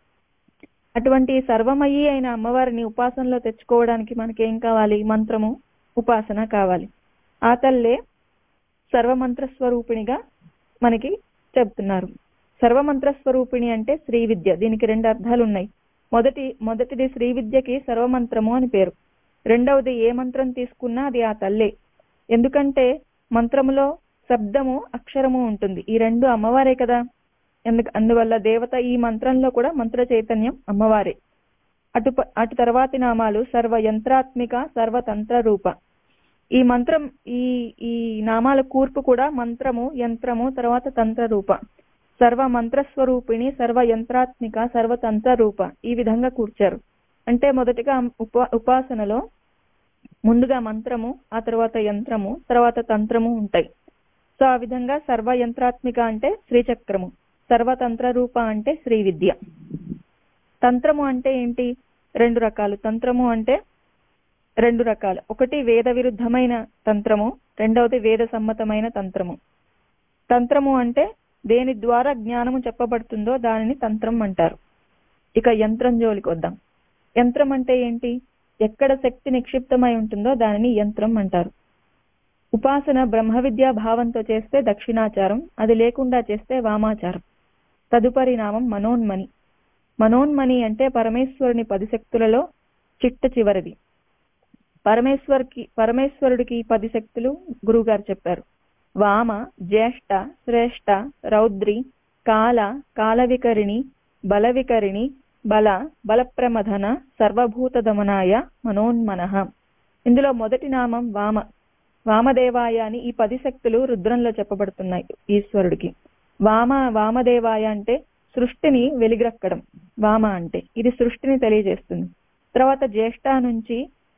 [SPEAKER 10] అటువంటి సర్వమయి అయిన అమ్మవారిని ఉపాసనలో తెచ్చుకోవడానికి మనకి ఏం కావాలి మంత్రము ఉపాసన కావాలి ఆ తల్లే సర్వమంత్ర స్వరూపిణిగా మనకి చెప్తున్నారు సర్వమంత్ర స్వరూపిణి అంటే శ్రీ విద్య దీనికి రెండు అర్థాలు ఉన్నాయి మొదటి మొదటిది శ్రీ విద్యకి సర్వమంత్రము అని పేరు రెండవది ఏ మంత్రం తీసుకున్నా అది ఆ తల్లే ఎందుకంటే మంత్రములో శబ్దము అక్షరము ఉంటుంది ఈ రెండు అమ్మవారే కదా ఎందుకు అందువల్ల దేవత ఈ మంత్రంలో కూడా మంత్ర చైతన్యం అమ్మవారే అటు ప- అటు తర్వాతి నామాలు సర్వ యంత్రాత్మిక సర్వతంత్ర రూప ఈ మంత్రం ఈ ఈ నామాల కూర్పు కూడా మంత్రము యంత్రము తర్వాత తంత్ర రూప సర్వ మంత్రస్వరూపిణి సర్వ యంత్రాత్మిక సర్వతంత్ర రూప ఈ విధంగా కూర్చారు అంటే మొదటిగా ఉప ఉపాసనలో ముందుగా మంత్రము ఆ తర్వాత యంత్రము తర్వాత తంత్రము ఉంటాయి సో ఆ విధంగా సర్వ యంత్రాత్మిక అంటే శ్రీచక్రము సర్వతంత్ర రూప అంటే శ్రీ విద్య తంత్రము అంటే ఏంటి రెండు రకాలు తంత్రము అంటే రెండు రకాలు ఒకటి వేద విరుద్ధమైన తంత్రము రెండవది వేద సమ్మతమైన తంత్రము తంత్రము అంటే దేని ద్వారా జ్ఞానము చెప్పబడుతుందో దానిని తంత్రం అంటారు ఇక యంత్రం జోలికి వద్దాం యంత్రం అంటే ఏంటి ఎక్కడ శక్తి నిక్షిప్తమై ఉంటుందో దానిని యంత్రం అంటారు ఉపాసన బ్రహ్మ విద్యా భావంతో చేస్తే దక్షిణాచారం అది లేకుండా చేస్తే వామాచారం తదుపరి నామం మనోన్మని మనోన్మని అంటే పరమేశ్వరుని పది శక్తులలో చిట్ట చివరిది పరమేశ్వరికి పరమేశ్వరుడికి ఈ పది శక్తులు గురువుగారు చెప్పారు వామ జ్యేష్ఠ శ్రేష్ఠ రౌద్రి కాల కాలవికరిణి బలవికరిణి బల బలప్రమథన సర్వభూత దమనాయ మనోన్మనః ఇందులో మొదటి నామం వామ వామదేవాయ అని ఈ పది శక్తులు రుద్రంలో చెప్పబడుతున్నాయి ఈశ్వరుడికి వామ వామదేవాయ అంటే సృష్టిని వెలిగ్రక్కడం వామ అంటే ఇది సృష్టిని తెలియజేస్తుంది తర్వాత జ్యేష్ఠ నుంచి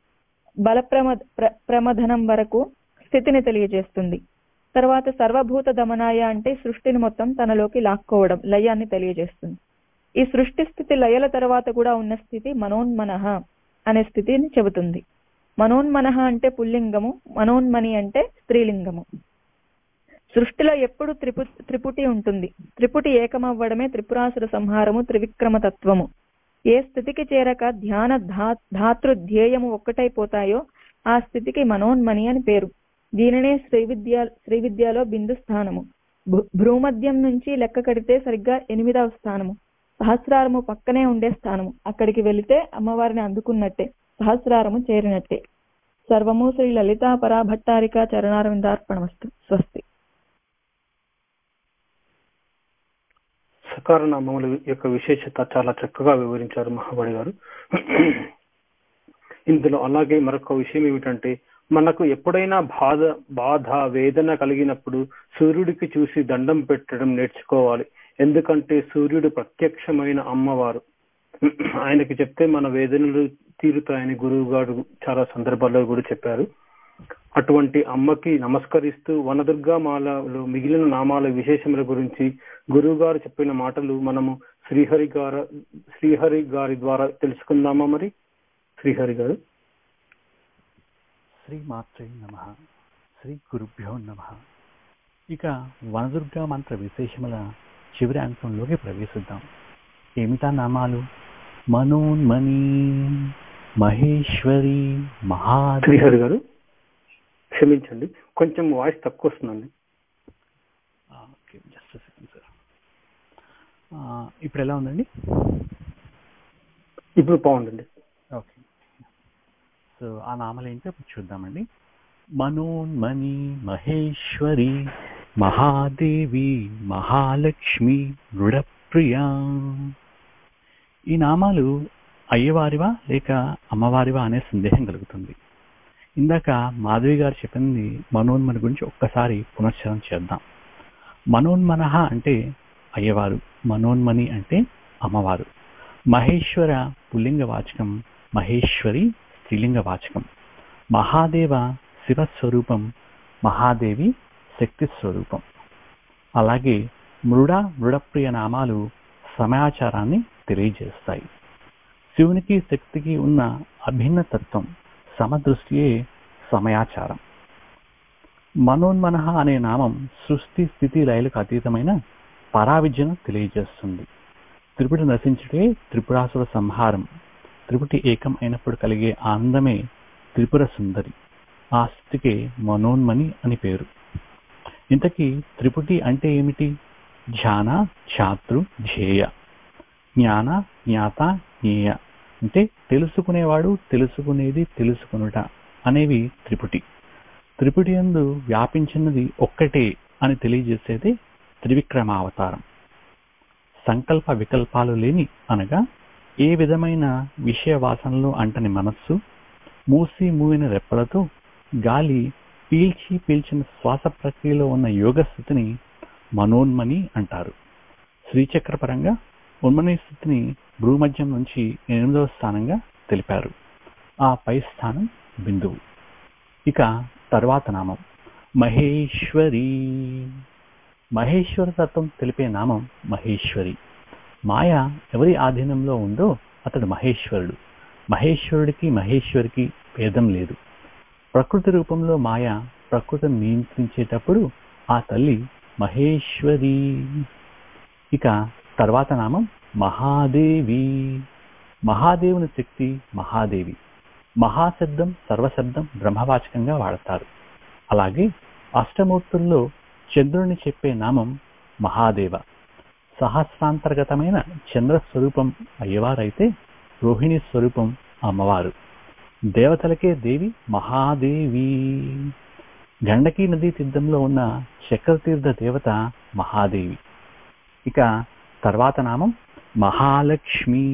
[SPEAKER 10] బలప్రమ ప్ర- ప్రమథనం వరకు స్థితిని తెలియజేస్తుంది తర్వాత సర్వభూత దమనాయ అంటే సృష్టిని మొత్తం తనలోకి లాక్కోవడం లయాన్ని తెలియజేస్తుంది ఈ సృష్టి స్థితి లయల తర్వాత కూడా ఉన్న స్థితి మనోన్మనః అనే స్థితిని చెబుతుంది మనోన్మనః అంటే పుల్లింగము మనోన్మని అంటే స్త్రీలింగము సృష్టిలో ఎప్పుడు త్రిపు త్రిపుటి ఉంటుంది త్రిపుటి ఏకమవ్వడమే త్రిపురాసుర సంహారము త్రివిక్రమ తత్వము ఏ స్థితికి చేరక ధ్యాన ధా ధాతృ ధ్యేయము ఒక్కటైపోతాయో ఆ స్థితికి మనోన్మని అని పేరు దీనినే శ్రీ విద్య శ్రీ విద్యలో బిందు స్థానము భూ- భ్రూమధ్యం నుంచి లెక్క కడితే సరిగ్గా ఎనిమిదవ స్థానము సహస్రారము పక్కనే ఉండే స్థానము అక్కడికి వెళితే అమ్మవారిని అందుకున్నట్టే సహస్రారము చేరినట్టే సర్వము శ్రీ లలితా పరాభట్టారిక చరణారవిందార్పణమస్తు స్వస్తి
[SPEAKER 1] సకారనామముల యొక్క విశేషత చాలా చక్కగా వివరించారు మహాబడి గారు ఇందులో అలాగే మరొక విషయం ఏమిటంటే మనకు ఎప్పుడైనా బాధ బాధ వేదన కలిగినప్పుడు సూర్యుడికి చూసి దండం పెట్టడం నేర్చుకోవాలి ఎందుకంటే సూర్యుడు ప్రత్యక్షమైన అమ్మవారు ఆయనకి చెప్తే మన వేదనలు తీరుతాయని గురువు గారు చాలా సందర్భాల్లో కూడా చెప్పారు అటువంటి అమ్మకి నమస్కరిస్తూ వనదుర్గా మాలలో మిగిలిన నామాల విశేషముల గురించి గురువు గారు చెప్పిన మాటలు మనము శ్రీహరి గారు శ్రీహరి గారి ద్వారా తెలుసుకుందామా మరి శ్రీహరి గారు
[SPEAKER 11] శ్రీ మాత్రే నమ శ్రీ గురుభ్యో నమ ఇక వనదుర్గా మంత్ర విశేషముల చివరి అంశంలోకి ప్రవేశిద్దాం ఏమిటా నామాలు మనోన్మణి మహేశ్వరి మహాదేవి
[SPEAKER 1] శ్రీహరి గారు క్షమించండి కొంచెం వాయిస్ తక్కువ వస్తుందండి
[SPEAKER 11] ఓకే జస్ట్ సెకండ్ సార్ ఇప్పుడు ఎలా ఉందండి
[SPEAKER 1] ఇప్పుడు బాగుందండి
[SPEAKER 11] ఓకే సో ఆ నామాలు ఏంటో ఇప్పుడు చూద్దామండి మనోన్మణి మహేశ్వరి మహాదేవి మహాలక్ష్మి మృడప్రియా ఈ నామాలు అయ్యవారివా లేక అమ్మవారివా అనే సందేహం కలుగుతుంది ఇందాక మాధవి గారు చెప్పింది మనోన్మని గురించి ఒక్కసారి పునశ్చరణ చేద్దాం మనోన్మనః అంటే అయ్యవారు మనోన్మని అంటే అమ్మవారు మహేశ్వర పుల్లింగ వాచకం మహేశ్వరి స్త్రీలింగ వాచకం మహాదేవ శివస్వరూపం మహాదేవి శక్తి స్వరూపం అలాగే మృడ మృడప్రియ నామాలు సమాచారాన్ని తెలియజేస్తాయి శివునికి శక్తికి ఉన్న అభిన్న తత్వం సమదృష్టియే సమయాచారం మనోన్మనః అనే నామం సృష్టి స్థితి లయలకు అతీతమైన పరావిద్యను తెలియజేస్తుంది త్రిపుటి నశించుటే త్రిపురాసుర సంహారం త్రిపుటి ఏకం అయినప్పుడు కలిగే ఆనందమే త్రిపుర సుందరి ఆ స్థితికే మనోన్మని అని పేరు ఇంతకీ త్రిపుటి అంటే ఏమిటి ధ్యాన ఛాతృ ధ్యేయ జ్ఞాన జ్ఞాత జ్ఞేయ అంటే తెలుసుకునేవాడు తెలుసుకునేది తెలుసుకునుట అనేవి త్రిపుటి త్రిపుటి యందు వ్యాపించినది ఒక్కటే అని తెలియజేసేది త్రివిక్రమావతారం సంకల్ప వికల్పాలు లేని అనగా ఏ విధమైన విషయ వాసనలు అంటని మనస్సు మూసి మూవిన రెప్పలతో గాలి పీల్చి పీల్చిన శ్వాస ప్రక్రియలో ఉన్న యోగ స్థితిని మనోన్మని అంటారు శ్రీచక్రపరంగా ఉన్మని స్థితిని భ్రూమధ్యం నుంచి ఎనిమిదవ స్థానంగా తెలిపారు ఆ పై స్థానం బిందువు ఇక తర్వాత నామం మహేశ్వరి మహేశ్వర తత్వం తెలిపే నామం మహేశ్వరి మాయ ఎవరి ఆధీనంలో ఉందో అతడు మహేశ్వరుడు మహేశ్వరుడికి మహేశ్వరికి భేదం లేదు ప్రకృతి రూపంలో మాయ ప్రకృతిని నియంత్రించేటప్పుడు ఆ తల్లి మహేశ్వరి ఇక తర్వాత నామం మహాదేవి మహాదేవుని శక్తి మహాదేవి మహాశబ్దం సర్వశబ్దం బ్రహ్మవాచకంగా వాడతారు అలాగే అష్టమూర్తుల్లో చంద్రుని చెప్పే నామం మహాదేవ సహస్రాంతర్గతమైన చంద్ర స్వరూపం అయ్యవారైతే రోహిణి స్వరూపం అమ్మవారు దేవతలకే దేవి మహాదేవి గండకీ నదీ తీర్థంలో ఉన్న చక్రతీర్థ దేవత మహాదేవి ఇక తర్వాత నామం మహాలక్ష్మి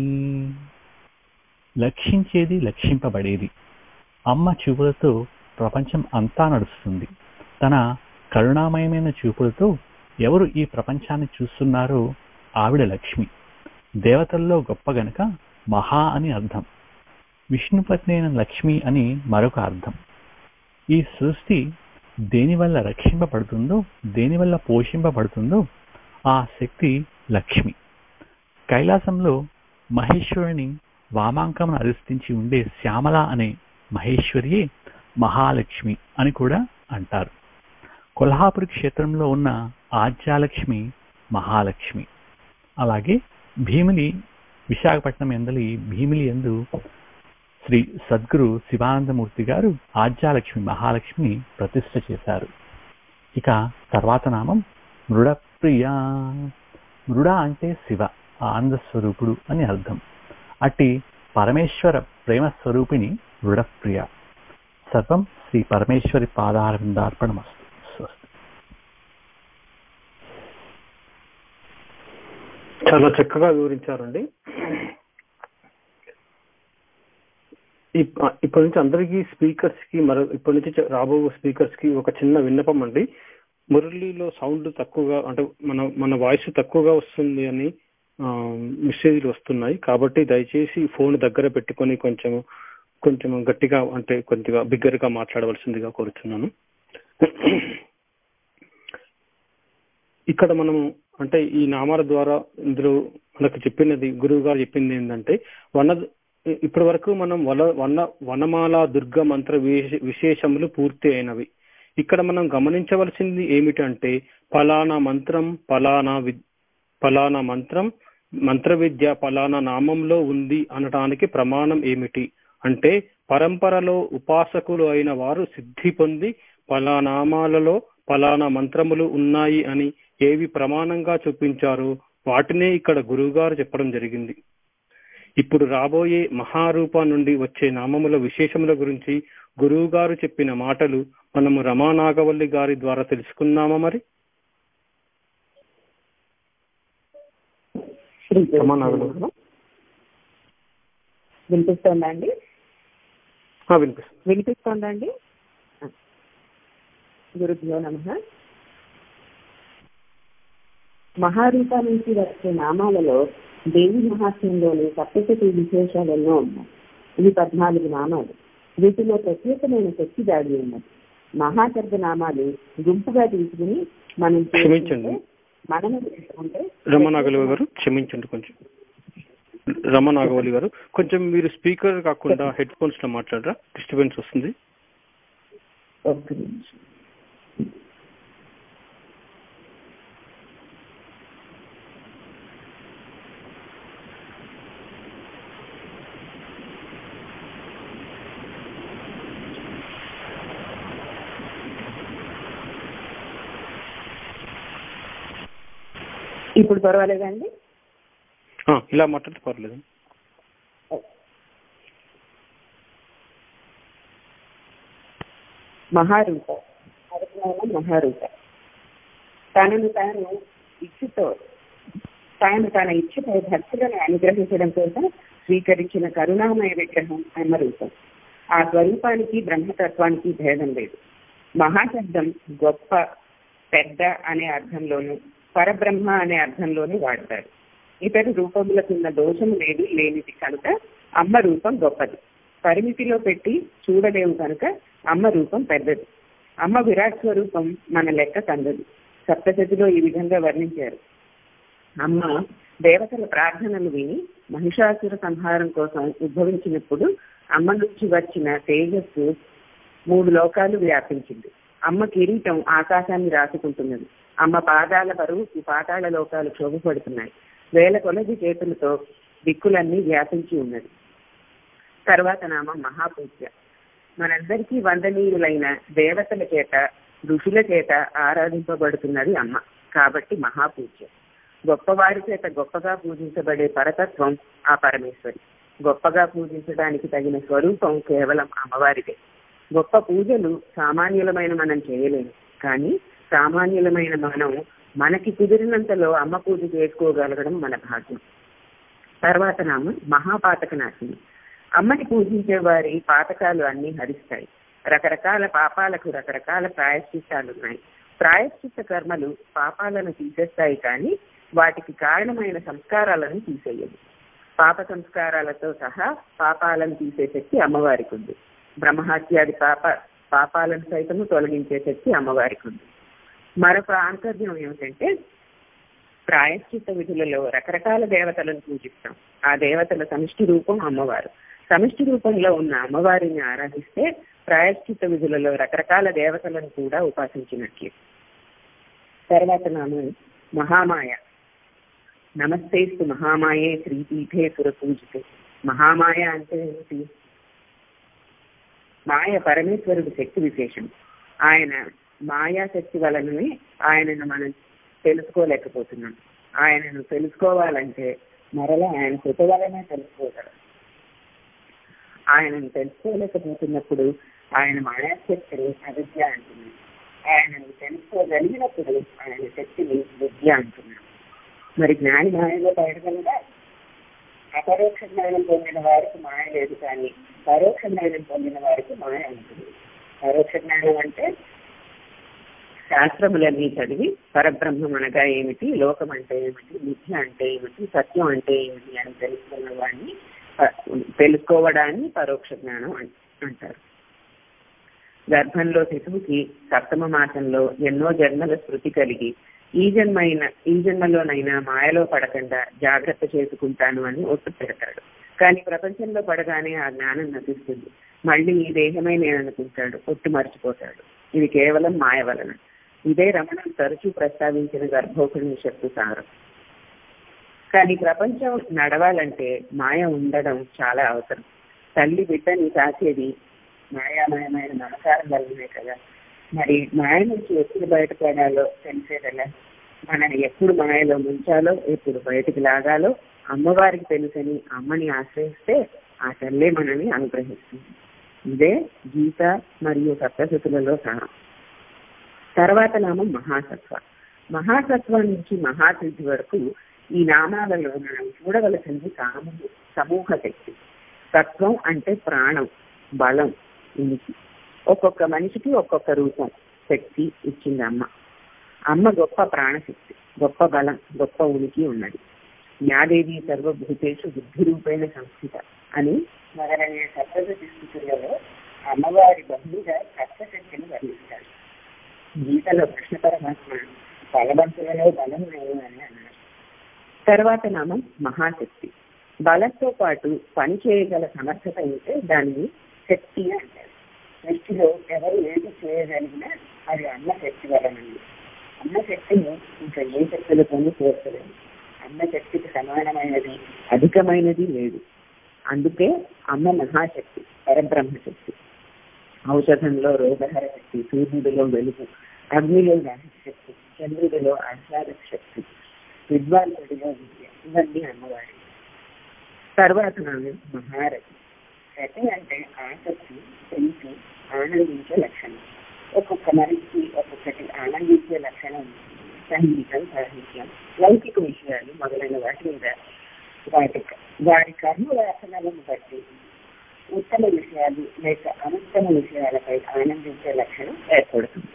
[SPEAKER 11] లక్షించేది లక్షింపబడేది అమ్మ చూపులతో ప్రపంచం అంతా నడుస్తుంది తన కరుణామయమైన చూపులతో ఎవరు ఈ ప్రపంచాన్ని చూస్తున్నారో ఆవిడ లక్ష్మి దేవతల్లో గొప్ప గనుక మహా అని అర్థం విష్ణుపత్ని అయిన లక్ష్మి అని మరొక అర్థం ఈ సృష్టి దేనివల్ల రక్షింపబడుతుందో దేనివల్ల పోషింపబడుతుందో ఆ శక్తి లక్ష్మి కైలాసంలో మహేశ్వరుని వామాంకమును అధిష్ఠించి ఉండే శ్యామల అనే మహేశ్వరియే మహాలక్ష్మి అని కూడా అంటారు కొల్హాపురి క్షేత్రంలో ఉన్న ఆద్యాలక్ష్మి మహాలక్ష్మి అలాగే భీమిలి విశాఖపట్నం ఎందలి భీమిలి ఎందు శ్రీ సద్గురు శివానందమూర్తి గారు ఆద్యాలక్ష్మి మహాలక్ష్మిని ప్రతిష్ఠ చేశారు ఇక తర్వాత నామం మృడప్రియ మృడ అంటే శివ ఆనంద స్వరూపుడు అని అర్థం అట్టి పరమేశ్వర ప్రేమ స్వరూపిణి మృడప్రియ సర్వం శ్రీ పరమేశ్వరి పాదారవిందార్పణమస్తు స్వస్తి
[SPEAKER 1] చాలా చక్కగా వివరించారండి ఇప్- ఇప్పటి నుంచి అందరికీ స్పీకర్స్ కి మరో ఇప్పటి నుంచి చ- రాబో స్పీకర్స్ కి ఒక చిన్న విన్నపం అండి మురళిలో సౌండ్ తక్కువగా అంటే మన మన వాయిస్ తక్కువగా వస్తుంది అని ఆ, మెసేజ్లు వస్తున్నాయి కాబట్టి దయచేసి ఫోన్ దగ్గర పెట్టుకొని కొంచెం కొంచెం గట్టిగా అంటే కొద్దిగా బిగ్గర్ గా మాట్లాడవలసిందిగా కోరుతున్నాను ఇక్కడ మనము అంటే ఈ నామాల ద్వారా ఇందులో మనకు చెప్పినది గురువు గారు చెప్పింది ఏంటంటే వన ఇప్పటి వరకు మనం వన వన వనమాల దుర్గ మంత్ర విశే- విశేషములు పూర్తి అయినవి ఇక్కడ మనం గమనించవలసింది ఏమిటంటే ఫలానా మంత్రం ఫలానా వి ఫలానా మంత్రం మంత్ర విద్య ఫలానా నామంలో ఉంది అనటానికి ప్రమాణం ఏమిటి అంటే పరంపరలో ఉపాసకులు అయిన వారు సిద్ధి పొంది ఫలానామాలలో ఫలానా మంత్రములు ఉన్నాయి అని ఏవి ప్రమాణంగా చూపించారో వాటినే ఇక్కడ గురువుగారు చెప్పడం జరిగింది ఇప్పుడు రాబోయే మహారూప నుండి వచ్చే నామముల విశేషముల గురించి గురువు గారు చెప్పిన మాటలు మనము రమానాగవల్లి గారి ద్వారా తెలుసుకున్నామా మరి
[SPEAKER 12] శ్రీ
[SPEAKER 1] రమానాగవల్లి గారు
[SPEAKER 12] వినిపిస్తోందా అండి
[SPEAKER 1] ఆ, వినిపిస్తుంది
[SPEAKER 12] వినిపిస్తోందా అండి గురుభ్యో నమ మహారూప నుంచి వచ్చే నామాలలో దేవి మహాత్మ్యంలోని సప్తశతి విశేషాలు ఎన్నో ఉన్నాయి ఇవి పద్నాలుగు నామాలు వీటిలో ప్రత్యేకమైన శక్తి దాడి ఉన్నది మహాశబ్ద నామాలు గుంపుగా తీసుకుని మనం
[SPEAKER 1] క్షమించండి.
[SPEAKER 12] మనం చేసుకుంటే
[SPEAKER 1] రమనాగవల్లి గారు క్షమించండి కొంచెం రమనాగవల్లి గారు కొంచెం మీరు స్పీకర్ కాకుండా హెడ్ ఫోన్స్ లో మాట్లాడరా డిస్టర్బెన్స్ వస్తుంది
[SPEAKER 12] ఒక్క నిమిషం ఇప్పుడు పర్వాలేదండి
[SPEAKER 1] ఆ, ఇలా మాట్లాడితే పర్లేదు
[SPEAKER 12] మహారూప అరకులైన మహారూప తనను తాను ఇచ్చుతో తాను తన ఇచ్చుతో భక్తులను అనుగ్రహించడం కోసం స్వీకరించిన కరుణామయ విగ్రహం అన్న రూపం ఆ స్వరూపానికి బ్రహ్మతత్వానికి భేదం లేదు మహాశబ్దం గొప్ప పెద్ద అనే అర్థంలోను పరబ్రహ్మ అనే అర్థంలోనూ వాడతారు ఇతర రూపములకున్న దోషము లేదు లేనిది కనుక అమ్మ రూపం గొప్పది పరిమితిలో పెట్టి చూడలేము కనుక అమ్మ రూపం పెద్దది అమ్మ విరాట్ స్వరూపం మన లెక్క కందదు సప్తశతిలో ఈ విధంగా వర్ణించారు అమ్మ దేవతల ప్రార్థనలు విని మహిషాసుర సంహారం కోసం ఉద్భవించినప్పుడు అమ్మ నుంచి వచ్చిన తేజస్సు మూడు లోకాలు వ్యాపించింది అమ్మ కిరీటం ఆకాశాన్ని రాసుకుంటున్నది అమ్మ పాదాల బరువుకు పాతాళ లోకాలు క్షోభపడుతున్నాయి వేల కొలది చేతులతో దిక్కులన్నీ వ్యాపించి ఉన్నది తర్వాత నామం మహాపూజ్య మనందరికీ వందనీయులైన దేవతల చేత ఋషుల చేత ఆరాధింపబడుతున్నది అమ్మ కాబట్టి మహాపూజ్య గొప్పవారి చేత గొప్పగా పూజించబడే పరతత్వం ఆ పరమేశ్వరి గొప్పగా పూజించడానికి తగిన స్వరూపం కేవలం అమ్మవారిదే గొప్ప పూజలు సామాన్యులమైన మనం చేయలేము కానీ సామాన్యులమైన మనం మనకి కుదిరినంతలో అమ్మ పూజ చేసుకోగలగడం మన భాగ్యం తర్వాత నామం మహాపాతక నాశిని అమ్మని పూజించే వారి పాతకాలు అన్ని హరిస్తాయి రకరకాల పాపాలకు రకరకాల ప్రాయశ్చిత్తాలున్నాయి ప్రాయశ్చిత్త కర్మలు పాపాలను తీసేస్తాయి కానీ వాటికి కారణమైన సంస్కారాలను తీసేయదు పాప సంస్కారాలతో సహా పాపాలను తీసే శక్తి అమ్మవారికి ఉంది బ్రహ్మహత్యాది పాప పాపాలను సైతము తొలగించే శక్తి అమ్మవారికి ఉంది మరొక ఆంతర్యం ఏమిటంటే ప్రాయశ్చిత్త విధులలో రకరకాల దేవతలను పూజిస్తాం ఆ దేవతల సమిష్టి రూపం అమ్మవారు సమష్టి రూపంలో ఉన్న అమ్మవారిని ఆరాధిస్తే ప్రాయశ్చిత్త విధులలో రకరకాల దేవతలను కూడా ఉపాసించినట్లే తర్వాత నామం మహామాయ నమస్తేస్తు మహామాయే శ్రీపీఠే సురపూజితే మహామాయ అంటే ఏమిటి మాయ పరమేశ్వరుడి శక్తి విశేషం ఆయన మాయా శక్తి వలననే ఆయనను మనం తెలుసుకోలేకపోతున్నాం ఆయనను తెలుసుకోవాలంటే మరలా ఆయన కృప వలనే తెలుసుకోగలం ఆయనను తెలుసుకోలేకపోతున్నప్పుడు ఆయన మాయాశక్తిని అవిద్య అంటున్నాం ఆయనను తెలుసుకోగలిగినప్పుడు ఆయన శక్తిని విద్య అంటున్నాం మరి జ్ఞాని మాయలో పడగలదా అపరోక్ష జ్ఞానం పొందిన వారికి మాయ లేదు కానీ పరోక్ష జ్ఞానం పొందిన వారికి మాయ ఉంటుంది పరోక్ష జ్ఞానం అంటే శాస్త్రములన్నీ చదివి పరబ్రహ్మం అనగా ఏమిటి లోకం అంటే ఏమిటి మిథ్య అంటే ఏమిటి సత్యం అంటే ఏమిటి అని తెలుసుకున్న వాడిని ప- తెలుసుకోవడాన్ని పరోక్ష జ్ఞానం అన్- అంటారు గర్భంలో శిశువుకి సప్తమ మాసంలో ఎన్నో జన్మల స్మృతి కలిగి ఈ జన్మైన ఈ జన్మలోనైనా మాయలో పడకుండా జాగ్రత్త చేసుకుంటాను అని ఒట్టు పెడతాడు కానీ ప్రపంచంలో పడగానే ఆ జ్ఞానం నశిస్తుంది మళ్ళీ ఈ దేహమే నేను అనుకుంటాడు ఒట్టు మర్చిపోతాడు ఇది కేవలం మాయ వలన ఇదే రమణ తరచూ ప్రస్తావించిన గర్భోపనిషత్తు సారం కానీ ప్రపంచం నడవాలంటే మాయ ఉండడం చాలా అవసరం తల్లి బిడ్డని సాచేది మాయామయమైన నమస్కారం వల్లనే కదా మరి మాయ నుంచి ఎప్పుడు బయటపడాలో తెలిసేదలా మనని ఎప్పుడు మాయలో ముంచాలో ఎప్పుడు బయటికి లాగాలో అమ్మవారికి తెలుసని అమ్మని ఆశ్రయిస్తే ఆ తల్లే మనని అనుగ్రహిస్తుంది ఇదే గీత మరియు సప్తశతులలో సారం తర్వాత నామం మహాసత్వ మహాసత్వం నుంచి మహాసిద్ధి వరకు ఈ నామాలలో మనం చూడవలసింది సామూహ సమూహ శక్తి తత్వం అంటే ప్రాణం బలం ఉనికి ఒక్కొక్క మనిషికి ఒక్కొక్క రూపం శక్తి ఇచ్చింది అమ్మ అమ్మ గొప్ప ప్రాణశక్తి గొప్ప బలం గొప్ప ఉనికి ఉన్నది జ్ఞాదేవి సర్వభూతేషు బుద్ధి రూపేణ సంస్థిత అని మొదలైన సప్తశక్తి స్థితులలో అమ్మవారి బహుళగా సప్తశక్తిని వర్ణిస్తారు గీతలో కృష్ణ పరమాత్మ బలవంతులలో బలం నేను అని అన్నారు తర్వాత నామం మహాశక్తి బలంతో పాటు పని చేయగల సమర్థత ఉంటే దానిని శక్తి అంటారు సృష్టిలో ఎవరు ఏది చేయగలిగినా అది అన్న శక్తి వలనండి అన్న శక్తిని ఇంకా ఏ శక్తులతోనూ చేర్చలేదు అన్న శక్తికి సమానమైనది అధికమైనది లేదు అందుకే అమ్మ మహాశక్తి పరబ్రహ్మ శక్తి ఔషధంలో రోగహర శక్తి సూర్యుడిలో వెలుగు అగ్నిలో శక్తి చంద్రుడిలో ఆహ్లాద శక్తి విద్వాంసుడిలో విద్య ఇవన్నీ అమ్మవారి తర్వాత నామే మహారథి రతి అంటే ఆసక్తి ప్రీతి ఆనందించే లక్షణం ఒక్కొక్క మనిషికి ఒక్కొక్కటి ఆనందించే లక్షణం ఉంది. సంగీతం సాహిత్యం లౌకిక విషయాలు మొదలైన వాటి మీద వాటి వారి కర్మ వాసనలను బట్టి ఉత్తమ విషయాలు లేక అనుత్తమ విషయాలపై ఆనందించే లక్షణం ఏర్పడుతుంది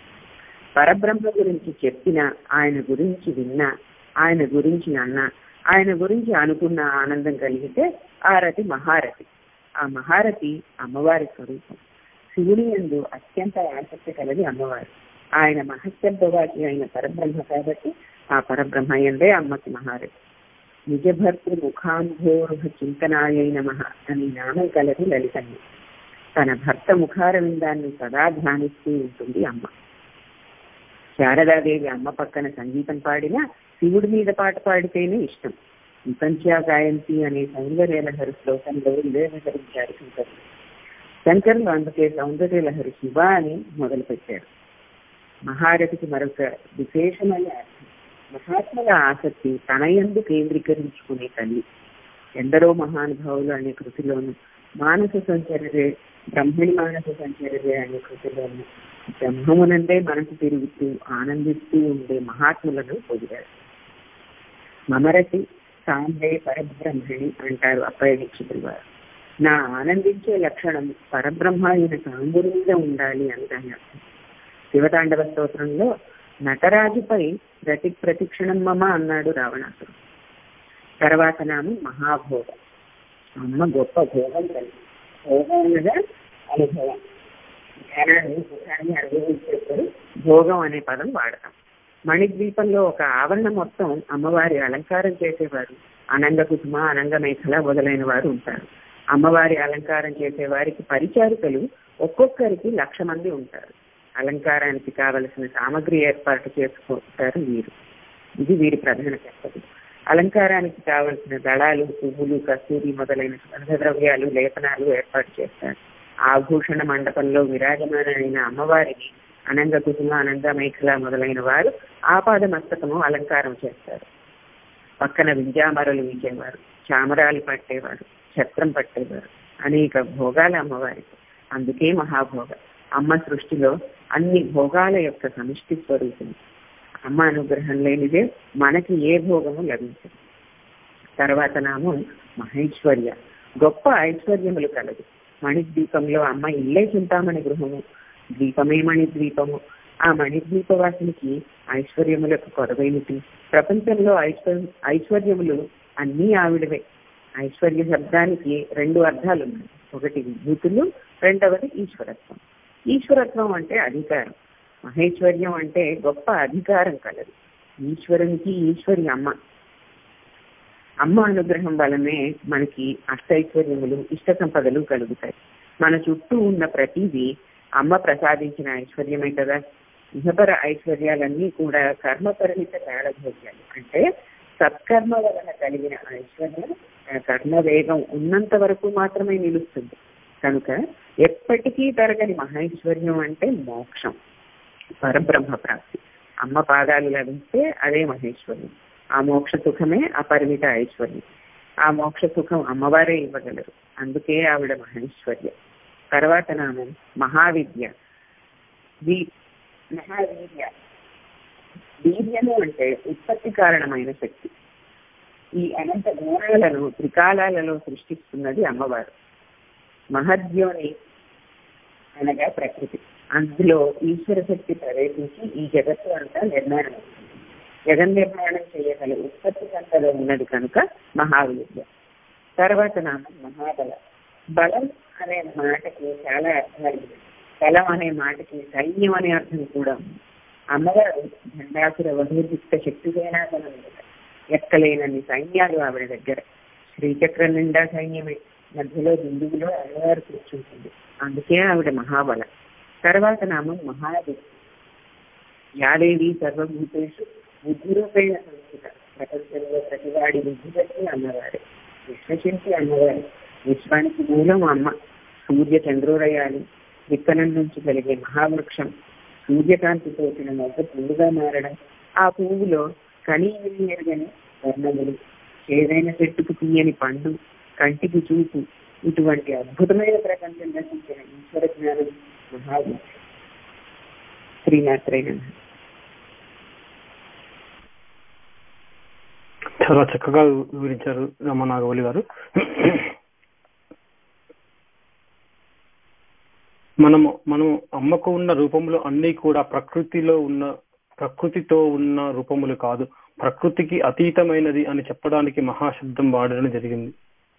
[SPEAKER 12] పరబ్రహ్మ గురించి చెప్పిన ఆయన గురించి విన్నా ఆయన గురించి అన్నా ఆయన గురించి అనుకున్న ఆనందం కలిగితే ఆ రతి మహారథి ఆ మహారథి అమ్మవారి స్వరూపం శివుని ఎందు అత్యంత ఆసక్తి కలది అమ్మవారు ఆయన మహత్యభవాటి అయిన పరబ్రహ్మ కాబట్టి ఆ పరబ్రహ్మ ఎందే అమ్మకి మహారథి నిజభర్తృ ముఖాంభోరుహ చింతనాయ నమ అని నామం కలది లలితమ్మ తన భర్త ముఖారవిందాన్ని సదా ధ్యానిస్తూ ఉంటుంది అమ్మ శారదాదేవి అమ్మ పక్కన సంగీతం పాడినా శివుడి మీద పాట పాడితేనే ఇష్టం విపంచా గాయంతి అనే సౌందర్యలహరి శ్లోకంలో ఇదే వివరించారు శంకరులు శంకరులు అందుకే సౌందర్యలహరి శివ అని మొదలు పెట్టారు మహారథికి మరొక విశేషమైన అర్థం మహాత్ముల ఆసక్తి తన ఎందు కేంద్రీకరించుకునే తల్లి ఎందరో మహానుభావులు అనే కృతిలోను మానస సంచరరే బ్రహ్మణి మానస సంచరరే అనే కృతిలోను బ్రహ్మమునందే మనసు తిరుగుతూ ఆనందిస్తూ ఉండే మహాత్ములను పొందారు మమరసి సాంబే పరబ్రహ్మణి అంటారు అప్పయ్య దీక్షితులు వారు నా ఆనందించే లక్షణం పరబ్రహ్మ అయిన సాంబుడి మీద ఉండాలి అని దాని అర్థం శివతాండవ స్తోత్రంలో నటరాజుపై ప్రతి ప్రతిక్షణం మమ అన్నాడు రావణాసుడు తర్వాత నామం మహాభోగం అమ్మ గొప్ప భోగం కలిగి భోగం అనగా అనుభవం ధ్యానాన్ని సుఖాన్ని అనుభవించేప్పుడు భోగం అనే పదం వాడతాం మణిద్వీపంలో ఒక ఆవరణ మొత్తం అమ్మవారి అలంకారం చేసేవారు అనంగ కుసుమ అనంగ మేఖల మొదలైన వారు ఉంటారు అమ్మవారి అలంకారం చేసే వారికి పరిచారికలు ఒక్కొక్కరికి లక్ష మంది ఉంటారు అలంకారానికి కావలసిన సామగ్రి ఏర్పాటు చేసుకుంటారు వీరు ఇది వీరి ప్రధాన కర్తవ్యం అలంకారానికి కావలసిన దళాలు పువ్వులు కస్తూరి మొదలైన సుగంధ ద్రవ్యాలు లేపనాలు ఏర్పాటు చేస్తారు ఆభూషణ మండపంలో విరాజమానైన అమ్మవారిని అనంగ కుసుమ అనంగ మేఖల మొదలైన వారు ఆపాద మస్తకము అలంకారం చేస్తారు పక్కన వింజామరలు వీచేవారు చామరాలు పట్టేవారు ఛత్రం పట్టేవారు అనేక భోగాల అమ్మవారికి అందుకే మహాభోగ అమ్మ సృష్టిలో అన్ని భోగాల యొక్క సమిష్టి స్వరూపం అమ్మ అనుగ్రహం లేనిదే మనకి ఏ భోగము లభించదు తర్వాత నామం మహేశ్వర్య గొప్ప ఐశ్వర్యములు కలదు మణిద్వీపంలో అమ్మ ఇల్లే చింతామణి గృహము ద్వీపమే మణిద్వీపము ఆ మణిద్వీపవాసునికి ఐశ్వర్యములకు కొరవేమిటి ప్రపంచంలో ఐశ్వర్య ఐశ్వర్యములు అన్నీ ఆవిడవే ఐశ్వర్య శబ్దానికి రెండు అర్థాలు ఉన్నాయి ఒకటి విభూతులు రెండవది ఈశ్వరత్వం ఈశ్వరత్వం అంటే అధికారం మహేశ్వర్యం అంటే గొప్ప అధికారం కలదు ఈశ్వరునికి ఈశ్వరి అమ్మ అమ్మ అనుగ్రహం వలనే మనకి అష్టైశ్వర్యములు ఇష్ట సంపదలు కలుగుతాయి మన చుట్టూ ఉన్న ప్రతిదీ అమ్మ ప్రసాదించిన ఐశ్వర్యమే కదా ఇహపర ఐశ్వర్యాలన్నీ కూడా కర్మ పరిమిత కాలభోగ్యాలు అంటే సత్కర్మ వలన కలిగిన ఐశ్వర్యం ఆ కర్మ వేగం ఉన్నంత వరకు మాత్రమే నిలుస్తుంది కనుక ఎప్పటికీ తరగని మహైశ్వర్యం అంటే మోక్షం పరబ్రహ్మ ప్రాప్తి అమ్మ పాదాలు లభిస్తే అదే మహేశ్వర్యం ఆ మోక్ష సుఖమే అపరిమిత ఐశ్వర్యం ఆ మోక్ష సుఖం అమ్మవారే ఇవ్వగలరు అందుకే ఆవిడ మహేశ్వర్య తర్వాత నామం మహావిద్య వీ మహావీర్య వీర్యము అంటే ఉత్పత్తి కారణమైన శక్తి ఈ అనంత గుణాలను త్రికాలాలలో సృష్టిస్తున్నది అమ్మవారు మహద్యోని అనగా ప్రకృతి అందులో ఈశ్వర శక్తి ప్రవేశించి ఈ జగత్తు అంతా నిర్మాణం అవుతుంది జగన్ నిర్మాణం చేయగల ఉత్పత్తి సంతలో ఉన్నది కనుక మహావిద్య తర్వాత నామం మహాబల బలం అనే మాటకి చాలా అర్థాలు ఉన్నాయి. బలం అనే మాటకి సైన్యం అనే అర్థం కూడా ఉంది అమ్మవారు భండాసుర వధూర్యుక్త శక్తిసేనాసనం ఎక్కలేనన్ని సైన్యాలు ఆవిడ దగ్గర శ్రీచక్రం నిండా సైన్యమే మధ్యలో బిందువులో అమ్మవారు కూర్చుంటుంది అందుకే ఆవిడ మహాబల తర్వాత నామం మహాదేవి యాదేవి సర్వభూతేషు బుద్ధిరూపేణ సంస్థిత ప్రపంచంలో ప్రతివాడి బుద్ధిపట్టి అమ్మవారే విశ్వశిల్పి అమ్మవారు విశ్వానికి మూలం అమ్మ సూర్య చంద్రోదయాలు విత్తనం నుంచి కలిగే మహావృక్షం సూర్యకాంతి తోచిన మొగ్గ పువ్వుగా మారడం ఆ పువ్వులో కనీ విని ఎరగని వర్ణములు ఏదైన చెట్టుకు తీయని పండు కంటికి చూపు ఇటువంటి అద్భుతమైన ప్రపంచం రచించిన ఈశ్వర జ్ఞానం మహావి శ్రీమాత్రైన
[SPEAKER 1] చాలా చక్కగా వివరించారు రమనాగవలి గారు మనము మనము అమ్మకు ఉన్న రూపంలో అన్ని కూడా ప్రకృతిలో ఉన్న ప్రకృతితో ఉన్న రూపములు కాదు ప్రకృతికి అతీతమైనది అని చెప్పడానికి మహాశబ్దం వాడడం జరిగింది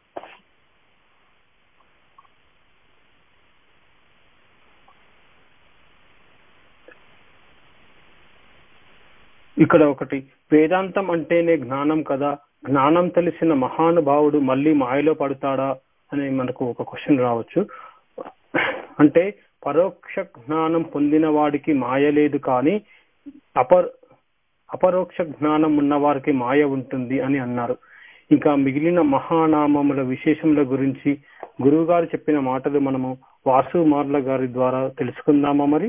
[SPEAKER 1] ఇక్కడ ఒకటి వేదాంతం అంటేనే జ్ఞానం కదా జ్ఞానం తెలిసిన మహానుభావుడు మళ్ళీ మాయలో పడతాడా అని మనకు ఒక క్వశ్చన్ రావచ్చు అంటే పరోక్ష జ్ఞానం పొందిన వాడికి మాయ లేదు కానీ అపర్ అపరోక్ష జ్ఞానం ఉన్న వారికి మాయ ఉంటుంది అని అన్నారు ఇంకా మిగిలిన మహానామముల విశేషముల గురించి గురువు గారు చెప్పిన మాటలు మనము వాసు మార్ల గారి ద్వారా తెలుసుకుందామా మరి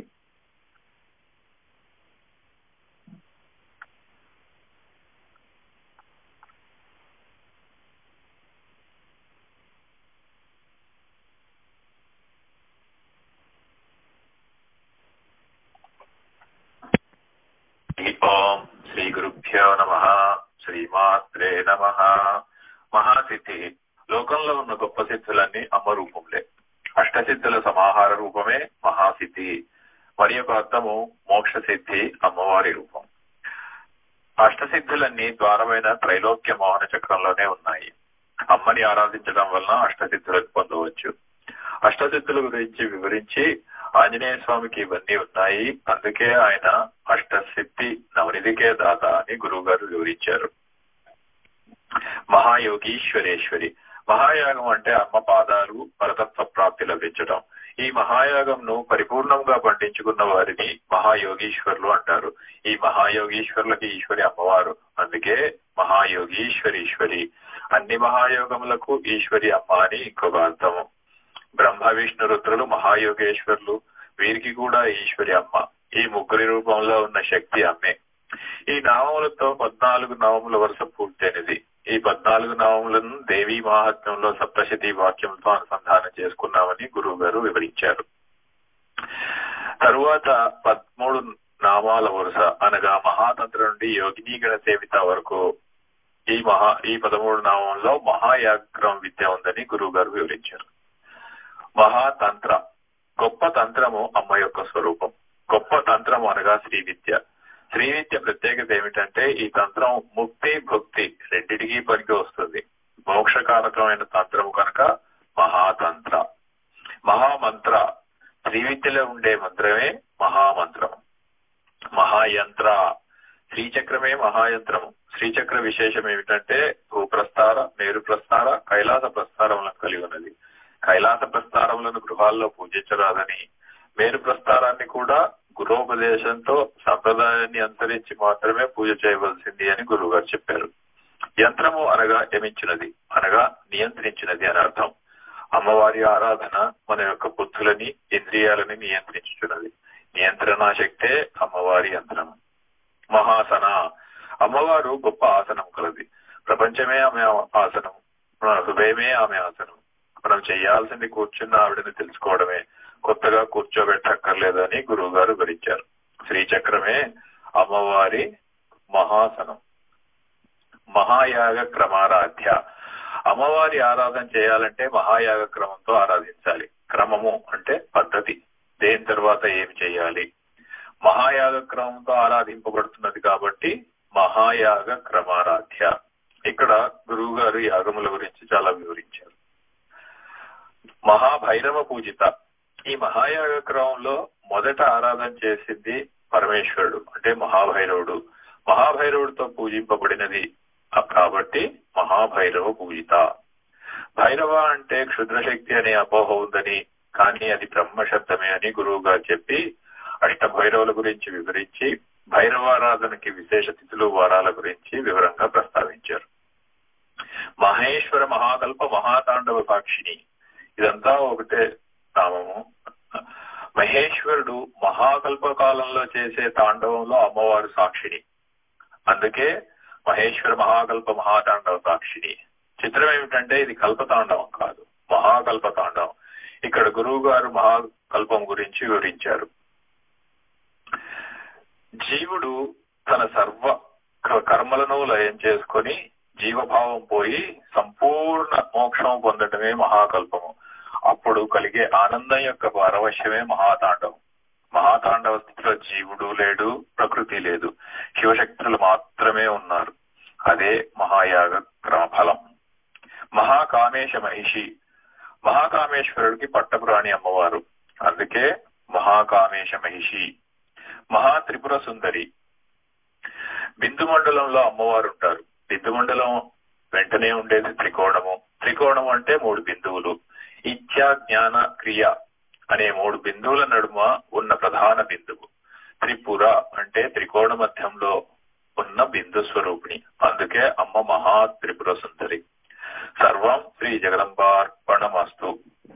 [SPEAKER 13] ఓం శ్రీ గురుభ్యో నమ శ్రీమాత్రే నమ మహాసిద్ధి లోకంలో ఉన్న గొప్ప సిద్ధులన్నీ అమ్మ రూపంలే అష్టసిద్ధుల సమాహార రూపమే మహాసిద్ధి మరి యొక్క అర్థము మోక్ష సిద్ధి అమ్మవారి రూపం అష్టసిద్ధులన్నీ ద్వారమైన త్రైలోక్య మోహన చక్రంలోనే ఉన్నాయి అమ్మని ఆరాధించడం వలన అష్టసిద్ధులకు పొందవచ్చు అష్టసిద్ధుల గురించి వివరించి ఆంజనేయ స్వామికి ఇవన్నీ ఉన్నాయి అందుకే ఆయన అష్టసిద్ధి నవనిధికే దాత అని గురువు గారు వివరించారు మహాయోగీశ్వరేశ్వరి మహాయాగం అంటే అమ్మ పాదాలు పరతత్వ ప్రాప్తి లభించడం ఈ మహాయాగంను పరిపూర్ణంగా పండించుకున్న వారిని మహాయోగీశ్వరులు అంటారు ఈ మహాయోగీశ్వరులకి ఈశ్వరి అమ్మవారు అందుకే మహాయోగీశ్వరి ఈశ్వరి అన్ని మహాయోగములకు ఈశ్వరి అమ్మ అని ఇంకొక అర్థము బ్రహ్మ విష్ణు రుద్రులు మహాయోగేశ్వరులు వీరికి కూడా ఈశ్వరి అమ్మ ఈ ముగ్గురి రూపంలో ఉన్న శక్తి అమ్మే ఈ నామములతో పద్నాలుగు నామముల వరుస పూర్తయినది ఈ పద్నాలుగు నామములను దేవీ మహాత్మ్యంలో సప్తశతి వాక్యంతో అనుసంధానం చేసుకున్నామని గురువు గారు వివరించారు తరువాత పదమూడు నామాల వరుస అనగా మహాతంత్ర నుండి యోగిని గణ సేవిత వరకు ఈ మహా ఈ పదమూడు నామంలో మహాయాగ్రం విద్య ఉందని గురువు గారు వివరించారు మహాతంత్ర గొప్ప తంత్రము అమ్మ యొక్క స్వరూపం గొప్ప తంత్రము అనగా శ్రీ విద్య శ్రీ విద్య ప్రత్యేకత ఏమిటంటే ఈ తంత్రం ముక్తి భక్తి రెండిటికి పనికి వస్తుంది మోక్షకారకమైన తంత్రము కనుక మహాతంత్ర మహామంత్ర శ్రీ విద్యలో ఉండే మంత్రమే మహామంత్రం మహాయంత్ర శ్రీచక్రమే మహాయంత్రము శ్రీచక్ర విశేషం ఏమిటంటే భూప్రస్తార మేరు ప్రస్తార కైలాస ప్రస్తారములను కలిగి ఉన్నది కైలాస ప్రస్తారములను గృహాల్లో పూజించరాదని మేరు ప్రస్తారాన్ని కూడా గురోపదేశంతో సంప్రదాయాన్ని అనుసరించి మాత్రమే పూజ చేయవలసింది అని గురువు గారు చెప్పారు యంత్రము అనగా యమించినది అనగా నియంత్రించినది అని అర్థం అమ్మవారి ఆరాధన మన యొక్క బుద్ధులని ఇంద్రియాలని నియంత్రించుతున్నది నియంత్రణ శక్తే అమ్మవారి యంత్రం మహాసన అమ్మవారు గొప్ప ఆసనం కలది ప్రపంచమే ఆమె ఆసనం మన హృదయమే ఆమె ఆసనం మనం చేయాల్సింది కూర్చున్న ఆవిడని తెలుసుకోవడమే కొత్తగా కూర్చోబెట్టక్కర్లేదని గురువు గారు వివరించారు శ్రీచక్రమే అమ్మవారి మహాసనం మహాయాగ క్రమారాధ్య అమ్మవారి ఆరాధన చేయాలంటే మహాయాగ క్రమంతో ఆరాధించాలి క్రమము అంటే పద్ధతి దేని తర్వాత ఏమి చేయాలి మహాయాగ క్రమంతో ఆరాధింపబడుతున్నది కాబట్టి మహాయాగ క్రమారాధ్య ఇక్కడ గురువు గారు యాగముల గురించి చాలా వివరించారు మహాభైరవ పూజిత ఈ మహాయాగ క్రమంలో మొదట ఆరాధన చేసింది పరమేశ్వరుడు అంటే మహాభైరవుడు మహాభైరవుడితో పూజింపబడినది కాబట్టి మహాభైరవ పూజిత భైరవ అంటే క్షుద్రశక్తి అనే అపోహ ఉందని కానీ అది బ్రహ్మ శబ్దమే అని గురువు గారు చెప్పి అష్టభైరవుల గురించి వివరించి భైరవారాధనకి విశేష తిథులు వారాల గురించి వివరంగా ప్రస్తావించారు మహేశ్వర మహాకల్ప మహాతాండవ సాక్షిని ఇదంతా ఒకటే నామము మహేశ్వరుడు మహాకల్ప కాలంలో చేసే తాండవంలో అమ్మవారు సాక్షిని అందుకే మహేశ్వర మహాకల్ప మహాతాండవ సాక్షిని చిత్రం ఏమిటంటే ఇది కల్పతాండవం కాదు మహాకల్ప తాండవం ఇక్కడ గురువు గారు మహాకల్పం గురించి వివరించారు జీవుడు తన సర్వ కర్మలను లయం చేసుకొని జీవభావం పోయి సంపూర్ణ మోక్షం పొందటమే మహాకల్పము అప్పుడు కలిగే ఆనందం యొక్క పారవశ్యమే మహాతాండవం మహాతాండవ స్థితిలో జీవుడు లేడు ప్రకృతి లేదు శివశక్తులు మాత్రమే ఉన్నారు అదే మహాయాగ ఫలం మహాకామేశ మహిషి మహాకామేశ్వరుడికి పట్టపురాణి అమ్మవారు అందుకే మహాకామేశ మహిషి మహా త్రిపుర సుందరి బిందు మండలంలో అమ్మవారు ఉంటారు బిందు మండలం వెంటనే ఉండేది త్రికోణము త్రికోణం అంటే మూడు బిందువులు ఇచ్ఛా జ్ఞాన క్రియ అనే మూడు బిందువుల నడుమ ఉన్న ప్రధాన బిందువు త్రిపుర అంటే త్రికోణ మధ్యంలో ఉన్న బిందు స్వరూపిణి అందుకే అమ్మ మహా త్రిపుర సుందరి సర్వం శ్రీ జగదంబార్పణమస్తు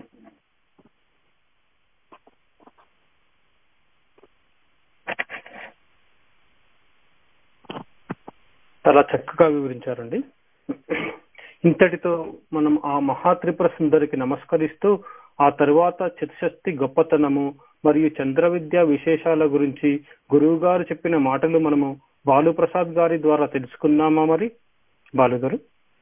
[SPEAKER 1] చాలా చక్కగా వివరించారండి ఇంతటితో మనం ఆ మహాత్రిపుర సుందరికి నమస్కరిస్తూ ఆ తరువాత చతుషష్టి గొప్పతనము మరియు చంద్ర విద్య విశేషాల గురించి గురువు గారు చెప్పిన మాటలు మనము బాలుప్రసాద్ గారి ద్వారా తెలుసుకున్నామా మరి బాలు గారు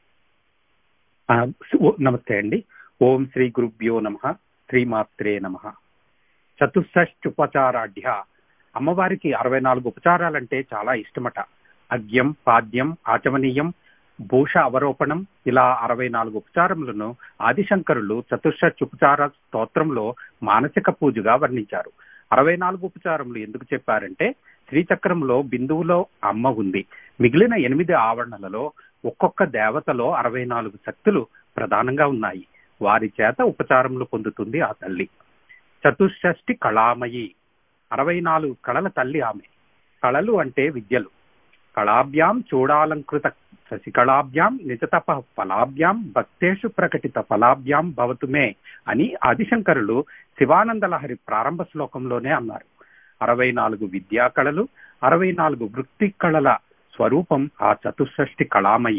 [SPEAKER 14] నమస్తే అండి ఓం శ్రీ గురుభ్యో నమ శ్రీమాత్రే నమ చతుషష్టుపచారాఢ్య అమ్మవారికి అరవై నాలుగు ఉపచారాలంటే చాలా ఇష్టమట అగ్యం పాద్యం ఆచమనీయం భూష అవరోపణం ఇలా అరవై నాలుగు ఉపచారములను ఆదిశంకరులు చతుర్షుపచార స్తోత్రంలో మానసిక పూజగా వర్ణించారు అరవై నాలుగు ఉపచారములు ఎందుకు చెప్పారంటే శ్రీచక్రంలో బిందువులో అమ్మ ఉంది మిగిలిన ఎనిమిది ఆవరణలలో ఒక్కొక్క దేవతలో అరవై నాలుగు శక్తులు ప్రధానంగా ఉన్నాయి వారి చేత ఉపచారములు పొందుతుంది ఆ తల్లి చతుషష్టి కళామయి అరవై నాలుగు కళల తల్లి ఆమె కళలు అంటే విద్యలు కళాభ్యాం చూడాలంకృత శశికళాభ్యాం నిజతప ఫలాభ్యాం భక్తేషు ప్రకటిత ఫలాభ్యాం భవతుమే అని ఆదిశంకరులు శివానంద లహరి ప్రారంభ శ్లోకంలోనే అన్నారు అరవై నాలుగు విద్యా కళలు అరవై నాలుగు వృత్తి కళల స్వరూపం ఆ చతుషష్టి కళామయి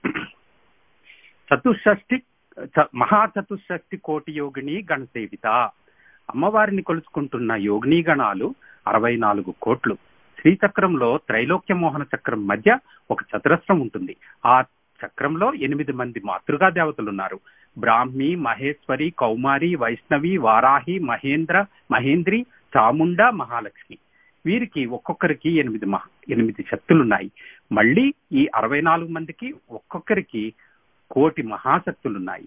[SPEAKER 14] చతుషష్టి మహా చతుషష్టి కోటి యోగిని గణసేవిత అమ్మవారిని కొలుచుకుంటున్న యోగిని గణాలు అరవై నాలుగు కోట్లు శ్రీచక్రంలో త్రైలోక్య మోహన చక్రం మధ్య ఒక చతురస్రం ఉంటుంది ఆ చక్రంలో ఎనిమిది మంది మాతృగా దేవతలున్నారు బ్రాహ్మి మహేశ్వరి కౌమారి వైష్ణవి వారాహి మహేంద్ర మహేంద్రి చాముండ మహాలక్ష్మి వీరికి ఒక్కొక్కరికి ఎనిమిది మహా ఎనిమిది శక్తులున్నాయి మళ్ళీ ఈ అరవై నాలుగు మందికి ఒక్కొక్కరికి కోటి మహాశక్తులున్నాయి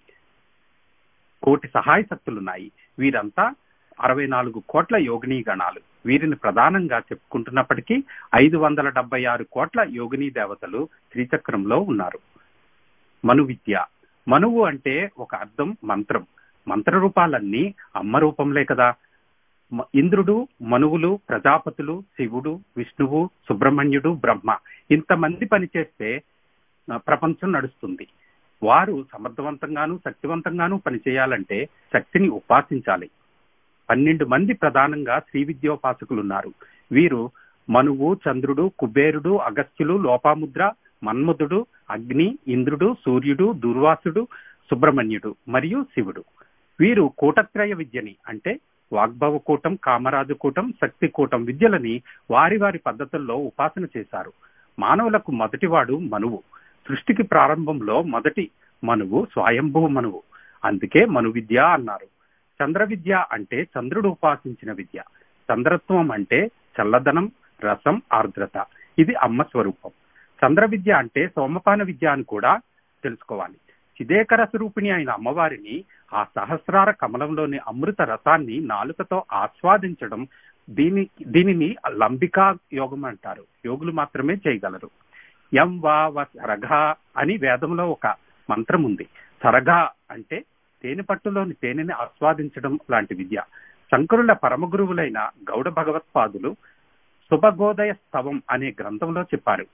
[SPEAKER 14] కోటి సహాయ శక్తులున్నాయి వీరంతా అరవై నాలుగు కోట్ల యోగిని గణాలు వీరిని ప్రధానంగా చెప్పుకుంటున్నప్పటికీ ఐదు వందల డెబ్బై ఆరు కోట్ల యోగిని దేవతలు శ్రీచక్రంలో ఉన్నారు మను విద్య మనువు అంటే ఒక అర్థం మంత్రం మంత్ర రూపాలన్నీ అమ్మ రూపంలే కదా ఇంద్రుడు మనువులు ప్రజాపతులు శివుడు విష్ణువు సుబ్రహ్మణ్యుడు బ్రహ్మ ఇంతమంది పనిచేస్తే ప్రపంచం నడుస్తుంది వారు సమర్థవంతంగాను శక్తివంతంగాను పనిచేయాలంటే శక్తిని ఉపాసించాలి పన్నెండు మంది ప్రధానంగా శ్రీ విద్యోపాసకులు ఉన్నారు వీరు మనువు చంద్రుడు కుబేరుడు అగస్త్యులు లోపాముద్ర మన్మధుడు అగ్ని ఇంద్రుడు సూర్యుడు దుర్వాసుడు సుబ్రహ్మణ్యుడు మరియు శివుడు వీరు కూటత్రయ విద్యని అంటే వాగ్భవ కూటం కామరాజు కూటం శక్తి కూటం విద్యలని వారి వారి పద్ధతుల్లో ఉపాసన చేశారు మానవులకు మొదటివాడు మనువు సృష్టికి ప్రారంభంలో మొదటి మనువు స్వయంభువ మనువు అందుకే మను విద్య అన్నారు చంద్ర విద్య అంటే చంద్రుడు ఉపాసించిన విద్య చంద్రత్వం అంటే చల్లదనం రసం ఆర్ద్రత ఇది అమ్మ స్వరూపం చంద్ర విద్య అంటే సోమపాన విద్య అని కూడా తెలుసుకోవాలి చిదేకర స్వరూపిణి అయిన అమ్మవారిని ఆ సహస్రార కమలంలోని అమృత రసాన్ని నాలుకతో ఆస్వాదించడం దీని దీనిని లంబికా యోగం అంటారు యోగులు మాత్రమే చేయగలరు ఎం వా సరఘ అని వేదంలో ఒక మంత్రం ఉంది సరఘ అంటే తేనె పట్టులోని తేనెని ఆస్వాదించడం లాంటి విద్య శంకరుల పరమ గురువులైన గౌడ భగవత్పాదులు శుభగోదయ స్తవం అనే గ్రంథంలో చెప్పారు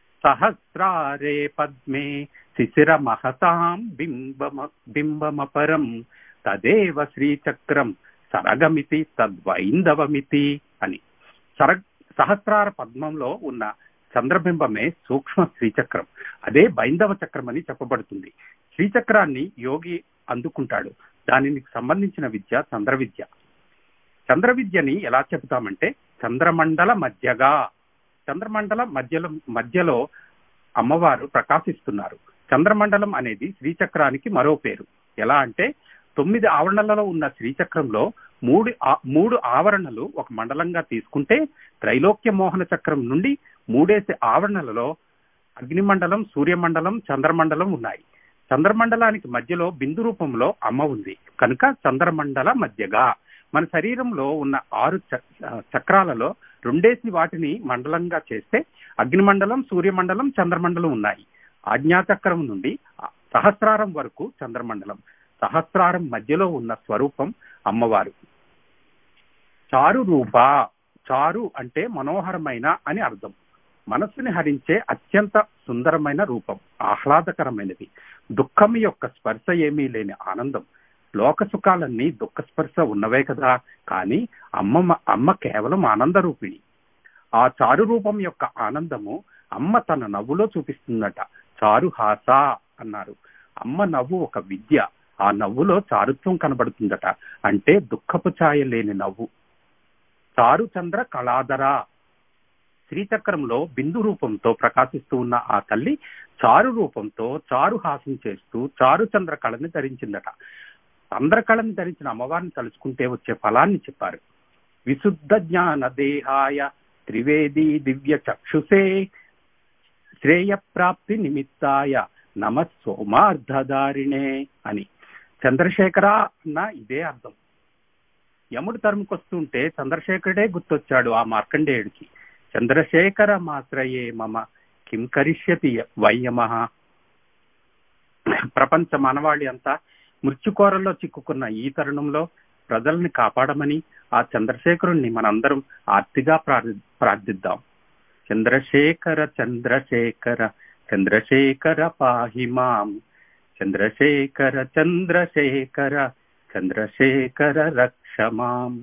[SPEAKER 14] సహస్రారే పద్మే శిశిర మహతాం బింబమ బింబమపరం తదేవ శ్రీచక్రం సరగమితి తద్వైందవమితి అని సర సహస్రార పద్మంలో ఉన్న చంద్రబింబమే సూక్ష్మ శ్రీచక్రం అదే బైందవ చక్రం అని చెప్పబడుతుంది శ్రీచక్రాన్ని యోగి అందుకుంటాడు దానికి సంబంధించిన విద్య చంద్ర విద్య చంద్ర విద్యని ఎలా చెబుతామంటే చంద్రమండల మధ్యగా చంద్రమండల మధ్యలో మధ్యలో అమ్మవారు ప్రకాశిస్తున్నారు చంద్రమండలం అనేది శ్రీచక్రానికి మరో పేరు ఎలా అంటే తొమ్మిది ఆవరణలలో ఉన్న శ్రీచక్రంలో మూడు మూడు ఆవరణలు ఒక మండలంగా తీసుకుంటే త్రైలోక్య మోహన చక్రం నుండి మూడేసి ఆవరణలలో అగ్నిమండలం సూర్యమండలం చంద్రమండలం ఉన్నాయి చంద్రమండలానికి మధ్యలో బిందు రూపంలో అమ్మ ఉంది కనుక చంద్రమండల మధ్యగా మన శరీరంలో ఉన్న ఆరు చక్రాలలో రెండేసి వాటిని మండలంగా చేస్తే అగ్నిమండలం సూర్యమండలం చంద్రమండలం ఉన్నాయి ఆజ్ఞాచక్రం నుండి సహస్రారం వరకు చంద్రమండలం సహస్రారం మధ్యలో ఉన్న స్వరూపం అమ్మవారు చారు రూప చారు అంటే మనోహరమైన అని అర్థం మనస్సుని హరించే అత్యంత సుందరమైన రూపం ఆహ్లాదకరమైనది దుఃఖం యొక్క స్పర్శ ఏమీ లేని ఆనందం లోక సుఖాలన్నీ దుఃఖ స్పర్శ ఉన్నవే కదా కానీ అమ్మ అమ్మ కేవలం ఆనంద రూపిణి ఆ చారు రూపం యొక్క ఆనందము అమ్మ తన నవ్వులో చూపిస్తుందట చారు హాస అన్నారు అమ్మ నవ్వు ఒక విద్య ఆ నవ్వులో చారుత్వం కనబడుతుందట అంటే దుఃఖపు ఛాయ లేని నవ్వు చారు చంద్ర కళాధర శ్రీచక్రంలో బిందు రూపంతో ప్రకాశిస్తూ ఉన్న ఆ తల్లి చారు రూపంతో చారు హాసం చేస్తూ చారు చంద్ర కళని ధరించిందట చంద్రకళని ధరించిన అమ్మవారిని తలుచుకుంటే వచ్చే ఫలాన్ని చెప్పారు విశుద్ధ జ్ఞాన దేహాయ త్రివేది దివ్య చక్షుసే శ్రేయ ప్రాప్తి నిమిత్తాయ నమ సోమార్ధదారిణే అని చంద్రశేఖర అన్న ఇదే అర్థం యముడు తరుముకొస్తుంటే చంద్రశేఖరుడే గుర్తొచ్చాడు ఆ మార్కండేయుడికి చంద్రశేఖర మాత్రయే మమ కిం కరిష్యతి వయ్యమహ ప్రపంచ మానవాళి అంతా మృత్యుకోరల్లో చిక్కుకున్న ఈ తరుణంలో ప్రజల్ని కాపాడమని ఆ చంద్రశేఖరుణ్ణి మనందరం ఆర్తిగా ప్రార్థి ప్రార్థిద్దాం చంద్రశేఖర చంద్రశేఖర చంద్రశేఖర పాహి మాం చంద్రశేఖర చంద్రశేఖర చంద్రశేఖర రక్ష మాం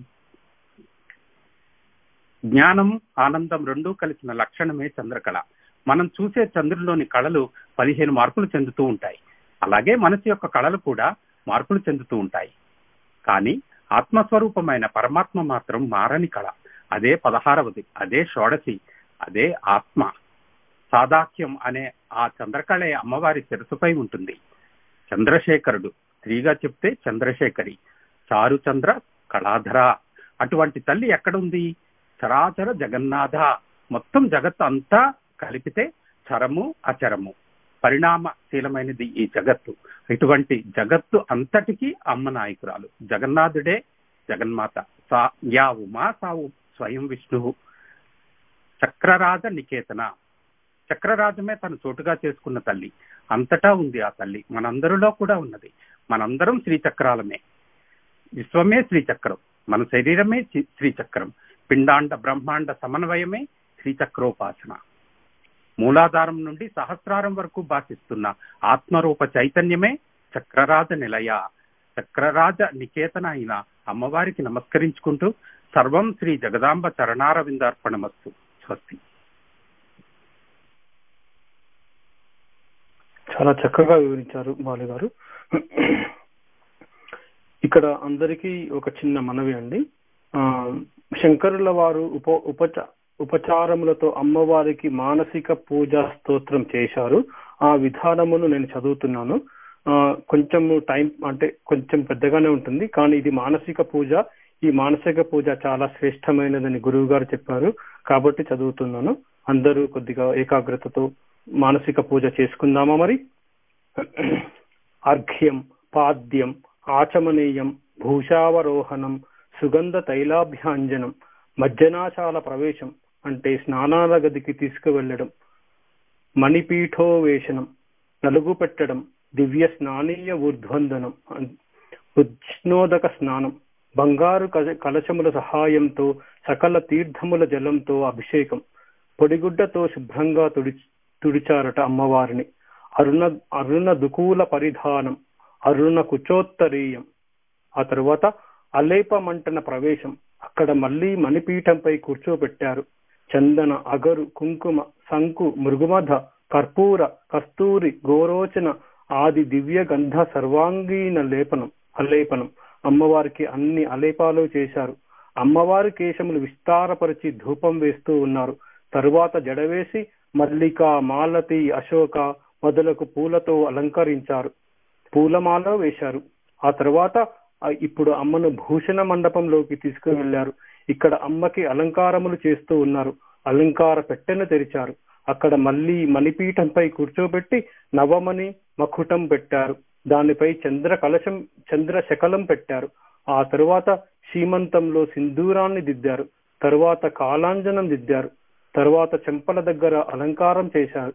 [SPEAKER 14] జ్ఞానం ఆనందం రెండూ కలిసిన లక్షణమే చంద్రకళ మనం చూసే చంద్రుల్లోని కళలు పదిహేను మార్పులు చెందుతూ ఉంటాయి అలాగే మనసు యొక్క కళలు కూడా మార్పులు చెందుతూ ఉంటాయి కానీ ఆత్మస్వరూపమైన పరమాత్మ మాత్రం మారని కళ అదే పదహారవది అదే షోడశి అదే ఆత్మ సాదాఖ్యం అనే ఆ చంద్రకళే అమ్మవారి శిరసుపై ఉంటుంది చంద్రశేఖరుడు స్త్రీగా చెప్తే చంద్రశేఖరి చారుచంద్ర కళాధర అటువంటి తల్లి ఎక్కడుంది చరాచర జగన్నాథ మొత్తం జగత్తు అంతా కలిపితే చరము అచరము పరిణామశీలమైనది ఈ జగత్తు ఇటువంటి జగత్తు అంతటికీ అమ్మ నాయకురాలు జగన్నాథుడే జగన్మాత సా యా ఉమా సావు స్వయం విష్ణువు చక్రరాజ నికేతన చక్రరాజమే తన చోటుగా చేసుకున్న తల్లి అంతటా ఉంది ఆ తల్లి మనందరిలో కూడా ఉన్నది మనందరం శ్రీచక్రాలమే విశ్వమే శ్రీచక్రం మన శరీరమే శ్రీచక్రం పిండాండ బ్రహ్మాండ సమన్వయమే శ్రీచక్రోపాసన మూలాధారం నుండి సహస్రారం వరకు భాషిస్తున్న ఆత్మరూప చైతన్యమే చక్రరాజ నిలయ చక్రరాజ నికేతన అయిన అమ్మవారికి నమస్కరించుకుంటూ సర్వం శ్రీ జగదాంబ చరణారవిందార్పణమస్తు స్వస్తి
[SPEAKER 1] చాలా చక్కగా వివరించారు బాలు గారు ఇక్కడ అందరికీ ఒక చిన్న మనవి అండి ఆ శంకరుల వారు ఉప ఉపచ ఉపచారములతో అమ్మవారికి మానసిక పూజా స్తోత్రం చేశారు ఆ విధానమును నేను చదువుతున్నాను ఆ కొంచెం టైం అంటే కొంచెం పెద్దగానే ఉంటుంది కానీ ఇది మానసిక పూజ ఈ మానసిక పూజ చాలా శ్రేష్టమైనదని గురువు గారు చెప్పారు కాబట్టి చదువుతున్నాను అందరూ కొద్దిగా ఏకాగ్రతతో మానసిక పూజ చేసుకుందామా మరి అర్ఘ్యం పాద్యం ఆచమనీయం భూషావరోహణం సుగంధ తైలాభ్యాంజనం మజ్జనాశాల ప్రవేశం అంటే స్నానాల గదికి తీసుకువెళ్ళడం మణిపీఠోవేశనం నలుగు పెట్టడం దివ్య స్నానీయ ఊర్ధ్వందనం ఉష్ణోదక స్నానం బంగారు కలశముల సహాయంతో సకల తీర్థముల జలంతో అభిషేకం పొడిగుడ్డతో శుభ్రంగా తుడి తుడిచారట అమ్మవారిని అరుణ అరుణ దుకూల పరిధానం అరుణ కుచోత్తరీయం ఆ తరువాత అలేపమంటన ప్రవేశం అక్కడ మళ్ళీ మణిపీఠంపై కూర్చోబెట్టారు చందన అగరు కుంకుమ శంకు మృగుమధ కర్పూర కస్తూరి గోరోచన ఆది దివ్య గంధ సర్వాంగీన లేపనం అలేపనం అమ్మవారికి అన్ని అలేపాలు చేశారు అమ్మవారి కేశములు విస్తారపరిచి ధూపం వేస్తూ ఉన్నారు తరువాత జడవేసి మల్లిక మాలతి అశోక మొదలకు పూలతో అలంకరించారు పూలమాల వేశారు ఆ తర్వాత ఇప్పుడు అమ్మను భూషణ మండపంలోకి తీసుకువెళ్లారు ఇక్కడ అమ్మకి అలంకారములు చేస్తూ ఉన్నారు అలంకార పెట్టెను తెరిచారు అక్కడ మళ్ళీ మణిపీఠంపై కూర్చోబెట్టి నవమణి మకుటం పెట్టారు దానిపై చంద్ర కలశం చంద్ర శకలం పెట్టారు ఆ తరువాత సీమంతంలో సింధూరాన్ని దిద్దారు తరువాత కాలాంజనం దిద్దారు తరువాత చెంపల దగ్గర అలంకారం చేశారు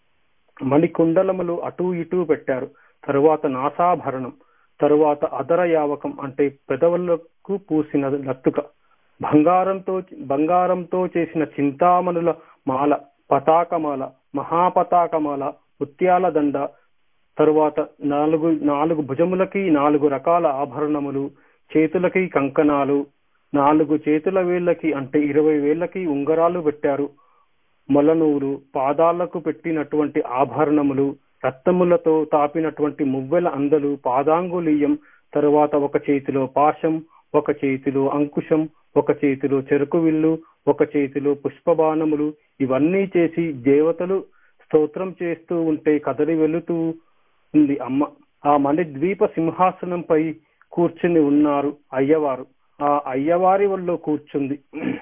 [SPEAKER 1] మణికుండలములు అటూ ఇటూ పెట్టారు తరువాత నాసాభరణం తరువాత అదర యావకం అంటే పెదవులకు పూసిన లత్తుక బంగారంతో బంగారంతో చేసిన చింతామణుల మాల పతాకమాల మహాపతాకమాల ముత్యాల దండ తరువాత నాలుగు నాలుగు భుజములకి నాలుగు రకాల ఆభరణములు చేతులకి కంకణాలు నాలుగు చేతుల వేళ్ళకి అంటే ఇరవై వేళ్ళకి ఉంగరాలు పెట్టారు మొలనూలు పాదాలకు పెట్టినటువంటి ఆభరణములు రక్తములతో తాపినటువంటి మువ్వెల అందలు పాదాంగులీయం తరువాత ఒక చేతిలో పాశం ఒక చేతిలో అంకుశం ఒక చేతిలో చెరుకు విల్లు ఒక చేతిలో పుష్పబాణములు ఇవన్నీ చేసి దేవతలు స్తోత్రం చేస్తూ ఉంటే కదలి వెళుతూ ఉంది అమ్మ ఆ మణిద్వీప సింహాసనంపై కూర్చుని ఉన్నారు అయ్యవారు ఆ అయ్యవారి వల్ల కూర్చుంది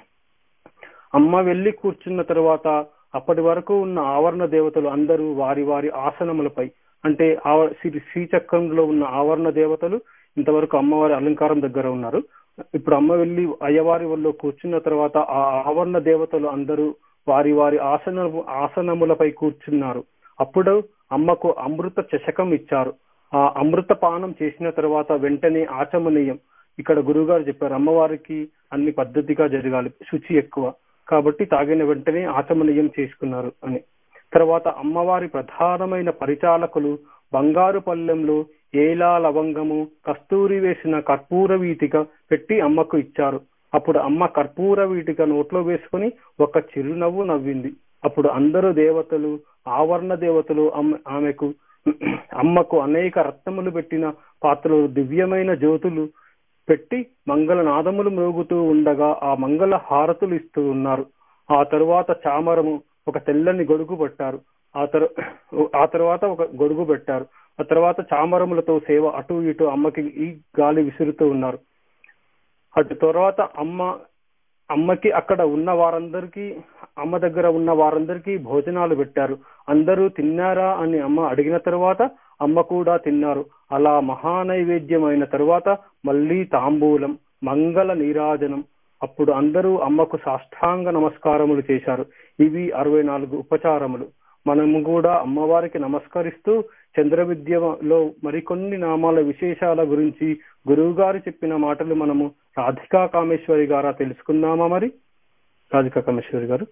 [SPEAKER 1] అమ్మ వెళ్ళి కూర్చున్న తరువాత అప్పటి వరకు ఉన్న ఆవరణ దేవతలు అందరూ వారి వారి ఆసనములపై అంటే శ్రీచక్రంలో ఉన్న ఆవరణ దేవతలు ఇంతవరకు అమ్మవారి అలంకారం దగ్గర ఉన్నారు ఇప్పుడు అమ్మ వెళ్ళి అయ్యవారి వల్ల కూర్చున్న తర్వాత ఆ ఆవరణ దేవతలు అందరూ వారి వారి ఆసన ఆసనములపై కూర్చున్నారు అప్పుడు అమ్మకు అమృత చషకం ఇచ్చారు ఆ అమృత పానం చేసిన తర్వాత వెంటనే ఆచమనీయం ఇక్కడ గురుగారు చెప్పారు అమ్మవారికి అన్ని పద్ధతిగా జరగాలి శుచి ఎక్కువ కాబట్టి తాగిన వెంటనే ఆచమనీయం చేసుకున్నారు అని తర్వాత అమ్మవారి ప్రధానమైన పరిచాలకులు బంగారు పల్లెంలో ఏలా లవంగము కస్తూరి వేసిన కర్పూర వీటిక పెట్టి అమ్మకు ఇచ్చారు అప్పుడు అమ్మ కర్పూర వీటిక నోట్లో వేసుకుని ఒక చిరునవ్వు నవ్వింది అప్పుడు అందరూ దేవతలు ఆవరణ దేవతలు ఆమెకు అమ్మకు అనేక రత్నములు పెట్టిన పాత్రలు దివ్యమైన జ్యోతులు పెట్టి మంగళ నాదములు మ్రోగుతూ ఉండగా ఆ మంగళ హారతులు ఇస్తూ ఉన్నారు ఆ తరువాత చామరము ఒక తెల్లని గొడుగు పట్టారు ఆ తరు ఆ తర్వాత ఒక గొడుగు పెట్టారు ఆ తర్వాత చామరములతో సేవ అటు ఇటు అమ్మకి ఈ గాలి విసురుతూ ఉన్నారు అటు తర్వాత అమ్మ అమ్మకి అక్కడ ఉన్న వారందరికీ అమ్మ దగ్గర ఉన్న వారందరికీ భోజనాలు పెట్టారు అందరూ తిన్నారా అని అమ్మ అడిగిన తర్వాత అమ్మ కూడా తిన్నారు అలా మహానైవేద్యం అయిన తరువాత మళ్ళీ తాంబూలం మంగళ నీరాజనం అప్పుడు అందరూ అమ్మకు సాష్టాంగ నమస్కారములు చేశారు ఇవి అరవై నాలుగు ఉపచారములు మనము కూడా అమ్మవారికి నమస్కరిస్తూ చంద్ర విద్యలో మరికొన్ని నామాల విశేషాల గురించి గురువు గారు చెప్పిన మాటలు మనము రాధికా కామేశ్వరి గారా తెలుసుకుందామా మరి రాధికా కామేశ్వరి గారు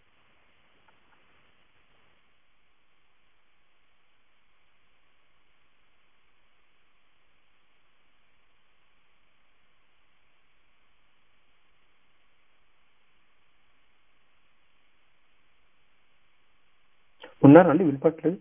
[SPEAKER 1] ఉన్నారా అండి వినపట్లేదు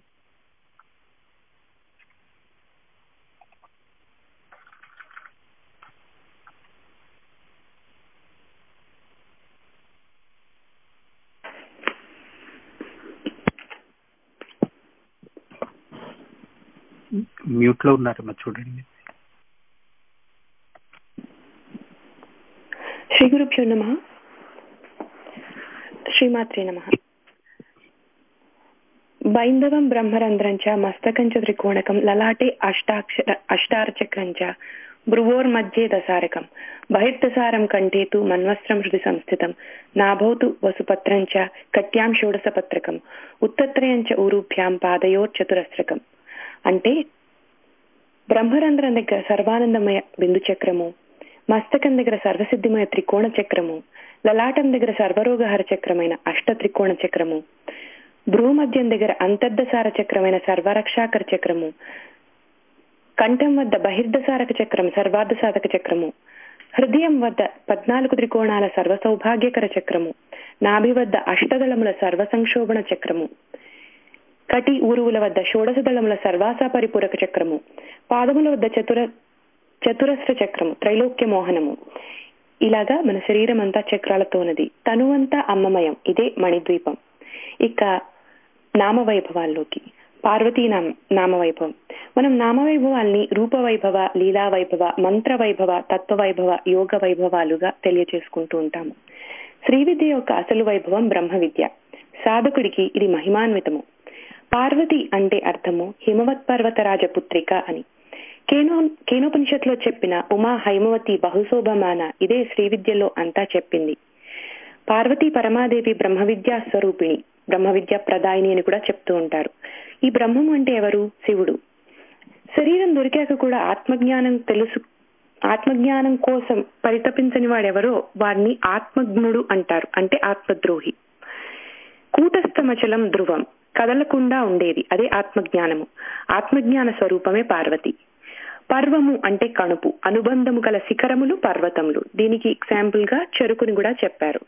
[SPEAKER 14] మ్యూట్ లో ఉన్నారేమో చూడండి
[SPEAKER 15] శ్రీ గురుభ్యో నమ శ్రీమాత్రే నమ బైందవం బ్రహ్మరంధ్రం చ మస్తకం చ త్రికోణకం లలాటే అష్టాక్షర అష్టారచక్రం చ భ్రువోర్మధ్యే దశారకం బహిర్దసారం కంఠే తు మన్వస్త్రం హృది సంస్థితం నాభౌతు వసుపత్రం చ కట్యాం షోడసపత్రకం ఉత్తత్రయం చ ఊరుభ్యాం పాదయోర్చతురస్రకం అంటే బ్రహ్మరంధ్రం దగ్గర సర్వానందమయ బిందు చక్రము మస్తకం దగ్గర సర్వసిద్ధిమయ త్రికోణ చక్రము లలాటం దగ్గర సర్వరోగహర చక్రమైన అష్ట త్రికోణ చక్రము భ్రూమధ్యం దగ్గర అంతర్దసార చక్రమైన సర్వరక్షాకర చక్రము కంఠం వద్ద బహిర్దసారక చక్రం సర్వార్థ సాధక చక్రము హృదయం వద్ద పద్నాలుగు త్రికోణాల సర్వ సౌభాగ్యకర చక్రము నాభి వద్ద అష్టదళముల సర్వ సంక్షోభణ చక్రము కటి ఊరువుల వద్ద షోడశ దళముల సర్వాసా పరిపూరక చక్రము పాదముల వద్ద చతుర చతురస్ర చక్రము త్రైలోక్య మోహనము ఇలాగా మన శరీరం అంతా చక్రాలతోనది తనువంతా అమ్మమయం ఇదే మణిద్వీపం ఇక నామవైభవాల్లోకి పార్వతీ నామ నామవైభవం మనం నామవైభవాల్ని రూపవైభవ లీలా వైభవ మంత్ర వైభవ తత్వ వైభవ యోగ వైభవాలుగా తెలియచేసుకుంటూ ఉంటాము శ్రీ విద్య యొక్క అసలు వైభవం బ్రహ్మ విద్య సాధకుడికి ఇది మహిమాన్వితము పార్వతి అంటే అర్థము హిమవత్ పర్వత రాజపుత్రిక అని కేనో కేనోపనిషత్లో చెప్పిన ఉమా హైమవతి బహుశోభమాన ఇదే శ్రీ విద్యలో అంతా చెప్పింది పార్వతీ పరమాదేవి బ్రహ్మ విద్యా స్వరూపిణి బ్రహ్మ విద్య ప్రదాయిని అని కూడా చెప్తూ ఉంటారు ఈ బ్రహ్మం అంటే ఎవరు శివుడు శరీరం దొరికాక కూడా ఆత్మజ్ఞానం తెలుసు ఆత్మజ్ఞానం కోసం పరితపించని వాడెవరో వారిని ఆత్మజ్ఞుడు అంటారు అంటే ఆత్మద్రోహి కూటస్థమచలం ధ్రువం కదలకుండా ఉండేది అదే ఆత్మజ్ఞానము ఆత్మజ్ఞాన స్వరూపమే పార్వతి పర్వము అంటే కణుపు అనుబంధము గల శిఖరములు పర్వతములు దీనికి ఎగ్జాంపుల్ గా చెరుకుని కూడా చెప్పారు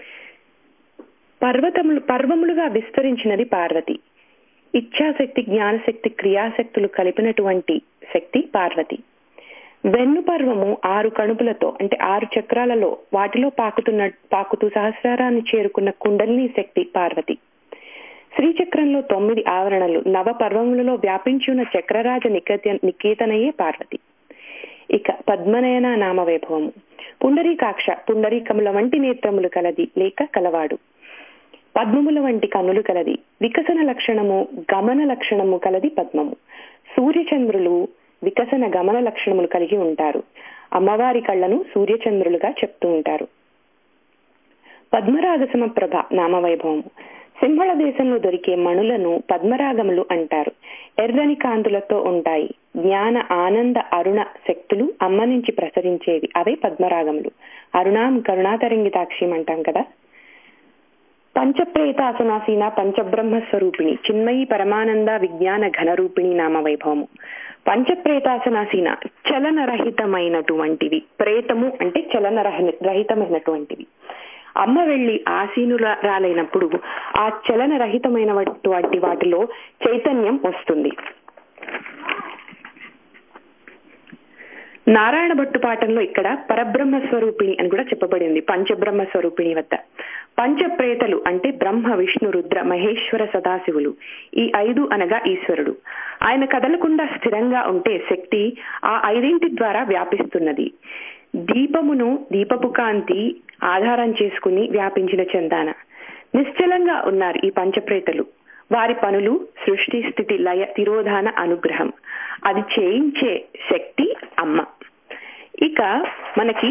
[SPEAKER 15] పర్వతములు పర్వములుగా విస్తరించినది పార్వతి ఇచ్ఛాశక్తి జ్ఞానశక్తి క్రియాశక్తులు కలిపినటువంటి శక్తి పార్వతి వెన్ను పర్వము ఆరు కణుపులతో అంటే ఆరు చక్రాలలో వాటిలో పాకుతున్న పాకుతూ సహస్రారాన్ని చేరుకున్న కుండలిని శక్తి పార్వతి శ్రీచక్రంలో తొమ్మిది ఆవరణలు నవ పర్వములలో వ్యాపించి ఉన్న చక్రరాజ నికేత నికేతనయే పార్వతి ఇక పద్మనయన నామ వైభవము పుండరీకాక్ష పుండరీకముల వంటి నేత్రములు కలది లేక కలవాడు పద్మముల వంటి కన్నులు కలది వికసన లక్షణము గమన లక్షణము కలది పద్మము సూర్యచంద్రులు వికసన గమన లక్షణములు కలిగి ఉంటారు అమ్మవారి కళ్ళను సూర్యచంద్రులుగా చెప్తూ ఉంటారు పద్మరాగసమ ప్రభ నామవైభవము సింహళ దేశంలో దొరికే మణులను పద్మరాగములు అంటారు ఎర్రని కాంతులతో ఉంటాయి జ్ఞాన ఆనంద అరుణ శక్తులు అమ్మ నుంచి ప్రసరించేవి అవే పద్మరాగములు అరుణాం కరుణాతరంగితాక్షిం అంటాం కదా పంచప్రేతాసనాసీన పంచబ్రహ్మ స్వరూపిణి చిన్మయి పరమానంద విజ్ఞాన ఘనరూపిణి నామ వైభవము పంచప్రేతాసనాసీన చలన రహితమైనటువంటివి ప్రేతము అంటే చలన రహితమైనటువంటివి అమ్మ వెళ్లి ఆసీనురాలైనప్పుడు ఆ చలన రహితమైనటువంటి వాటిలో చైతన్యం వస్తుంది నారాయణ భట్టు పాఠంలో ఇక్కడ పరబ్రహ్మ స్వరూపిణి అని కూడా చెప్పబడింది పంచబ్రహ్మ స్వరూపిణి వద్ద పంచప్రేతలు అంటే బ్రహ్మ విష్ణు రుద్ర మహేశ్వర సదాశివులు ఈ ఐదు అనగా ఈశ్వరుడు ఆయన కదలకుండా స్థిరంగా ఉంటే శక్తి ఆ ఐదింటి ద్వారా వ్యాపిస్తున్నది దీపమును దీపపు కాంతి ఆధారం చేసుకుని వ్యాపించిన చందాన నిశ్చలంగా ఉన్నారు ఈ పంచప్రేతలు వారి పనులు సృష్టి స్థితి లయ తిరోధాన అనుగ్రహం అది చేయించే శక్తి అమ్మ ఇక మనకి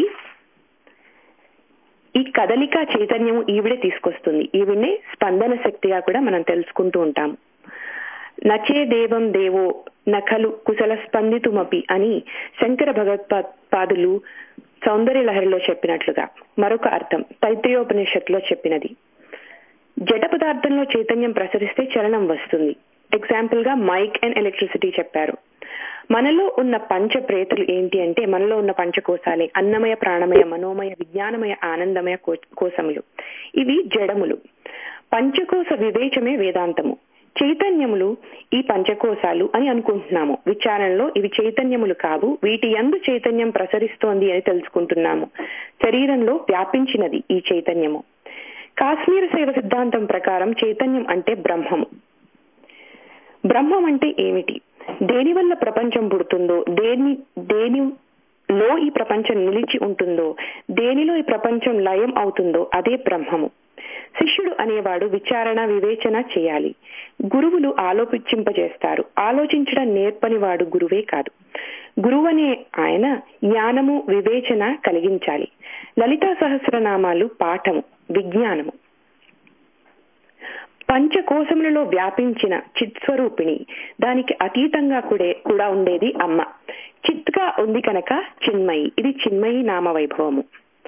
[SPEAKER 15] ఈ కదలిక చైతన్యం ఈవిడే తీసుకొస్తుంది ఈవిడే స్పందన శక్తిగా కూడా మనం తెలుసుకుంటూ ఉంటాం నచే దేవం దేవో నఖలు కుశల స్పందితుమపి అని శంకర భగవత్పాదులు సౌందర్య లహరిలో చెప్పినట్లుగా మరొక అర్థం తైత్రయోపనిషత్తులో చెప్పినది జడ పదార్థంలో చైతన్యం ప్రసరిస్తే చలనం వస్తుంది ఎగ్జాంపుల్ గా మైక్ అండ్ ఎలక్ట్రిసిటీ చెప్పారు మనలో ఉన్న పంచ ప్రేతలు ఏంటి అంటే మనలో ఉన్న పంచకోశాలే అన్నమయ ప్రాణమయ మనోమయ విజ్ఞానమయ ఆనందమయ కోశములు ఇవి జడములు పంచకోశ వివేచమే వేదాంతము చైతన్యములు ఈ పంచకోశాలు అని అనుకుంటున్నాము విచారణలో ఇవి చైతన్యములు కావు వీటి ఎందు చైతన్యం ప్రసరిస్తోంది అని తెలుసుకుంటున్నాము శరీరంలో వ్యాపించినది ఈ చైతన్యము కాశ్మీర సేవ సిద్ధాంతం ప్రకారం చైతన్యం అంటే బ్రహ్మము బ్రహ్మం అంటే ఏమిటి దేని వల్ల ప్రపంచం పుడుతుందో దేని దేనిలో ఈ ప్రపంచం నిలిచి ఉంటుందో దేనిలో ఈ ప్రపంచం లయం అవుతుందో అదే బ్రహ్మము శిష్యుడు అనేవాడు విచారణ వివేచన చేయాలి గురువులు ఆలోచింపజేస్తారు ఆలోచించడం నేర్పని వాడు గురువే కాదు గురువు అనే ఆయన జ్ఞానము వివేచన కలిగించాలి లలితా సహస్రనామాలు పాఠము విజ్ఞానము పంచకోశములలో వ్యాపించిన చిత్స్వరూపిణి దానికి అతీతంగా కూడా కూడా ఉండేది అమ్మ చిత్గా ఉంది కనుక చిన్మయి ఇది చిన్మయి నామ వైభవము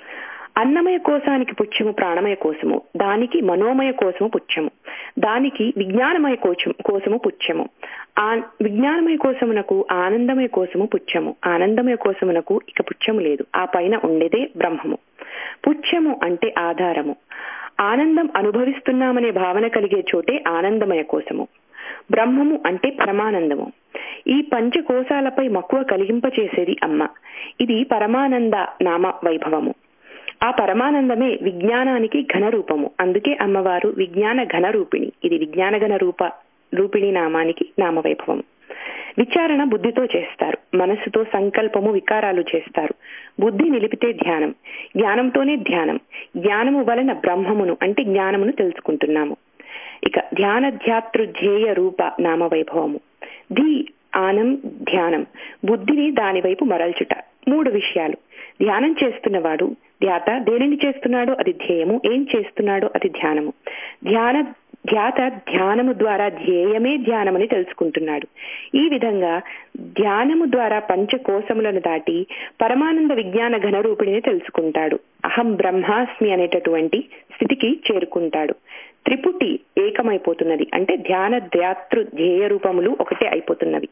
[SPEAKER 15] అన్నమయ కోశానికి పుచ్చము ప్రాణమయ కోశము దానికి మనోమయ కోశము పుచ్చము దానికి విజ్ఞానమయ కోశం కోశము పుచ్చము ఆ విజ్ఞానమయ కోశమునకు ఆనందమయ కోశము పుచ్చము ఆనందమయ కోశమునకు ఇక పుచ్చము లేదు ఆ పైన ఉండేదే బ్రహ్మము పుచ్చము అంటే ఆధారము ఆనందం అనుభవిస్తున్నామనే భావన కలిగే చోటే ఆనందమయ కోశము బ్రహ్మము అంటే పరమానందము ఈ పంచకోశాలపై మక్కువ కలిగింపచేసేది అమ్మ ఇది పరమానంద నామ వైభవము ఆ పరమానందమే విజ్ఞానానికి ఘన రూపము అందుకే అమ్మవారు విజ్ఞాన ఘన రూపిణి ఇది విజ్ఞాన ఘన రూప రూపిణి నామానికి నామవైభవం విచారణ బుద్ధితో చేస్తారు మనస్సుతో సంకల్పము వికారాలు చేస్తారు బుద్ధి నిలిపితే ధ్యానం జ్ఞానంతోనే ధ్యానం జ్ఞానము వలన బ్రహ్మమును అంటే జ్ఞానమును తెలుసుకుంటున్నాము ఇక ధ్యాన ధ్యాతృ ధ్యేయ రూప నామ వైభవము ధి ఆనం ధ్యానం బుద్ధిని దాని వైపు మరల్చుట మూడు విషయాలు ధ్యానం చేస్తున్నవాడు ధ్యాత దేనిని చేస్తున్నాడో అది ధ్యేయము ఏం చేస్తున్నాడో అది ధ్యానము ధ్యాన ధ్యాత ధ్యానము ద్వారా ధ్యేయమే ధ్యానమని తెలుసుకుంటున్నాడు ఈ విధంగా ధ్యానము ద్వారా పంచకోశములను దాటి పరమానంద విజ్ఞాన ఘనరూపిణిని తెలుసుకుంటాడు అహం బ్రహ్మాస్మి అనేటటువంటి స్థితికి చేరుకుంటాడు త్రిపుటి ఏకమైపోతున్నది అంటే ధ్యాన ధ్యాతృ ధ్యేయ రూపములు ఒకటే అయిపోతున్నవి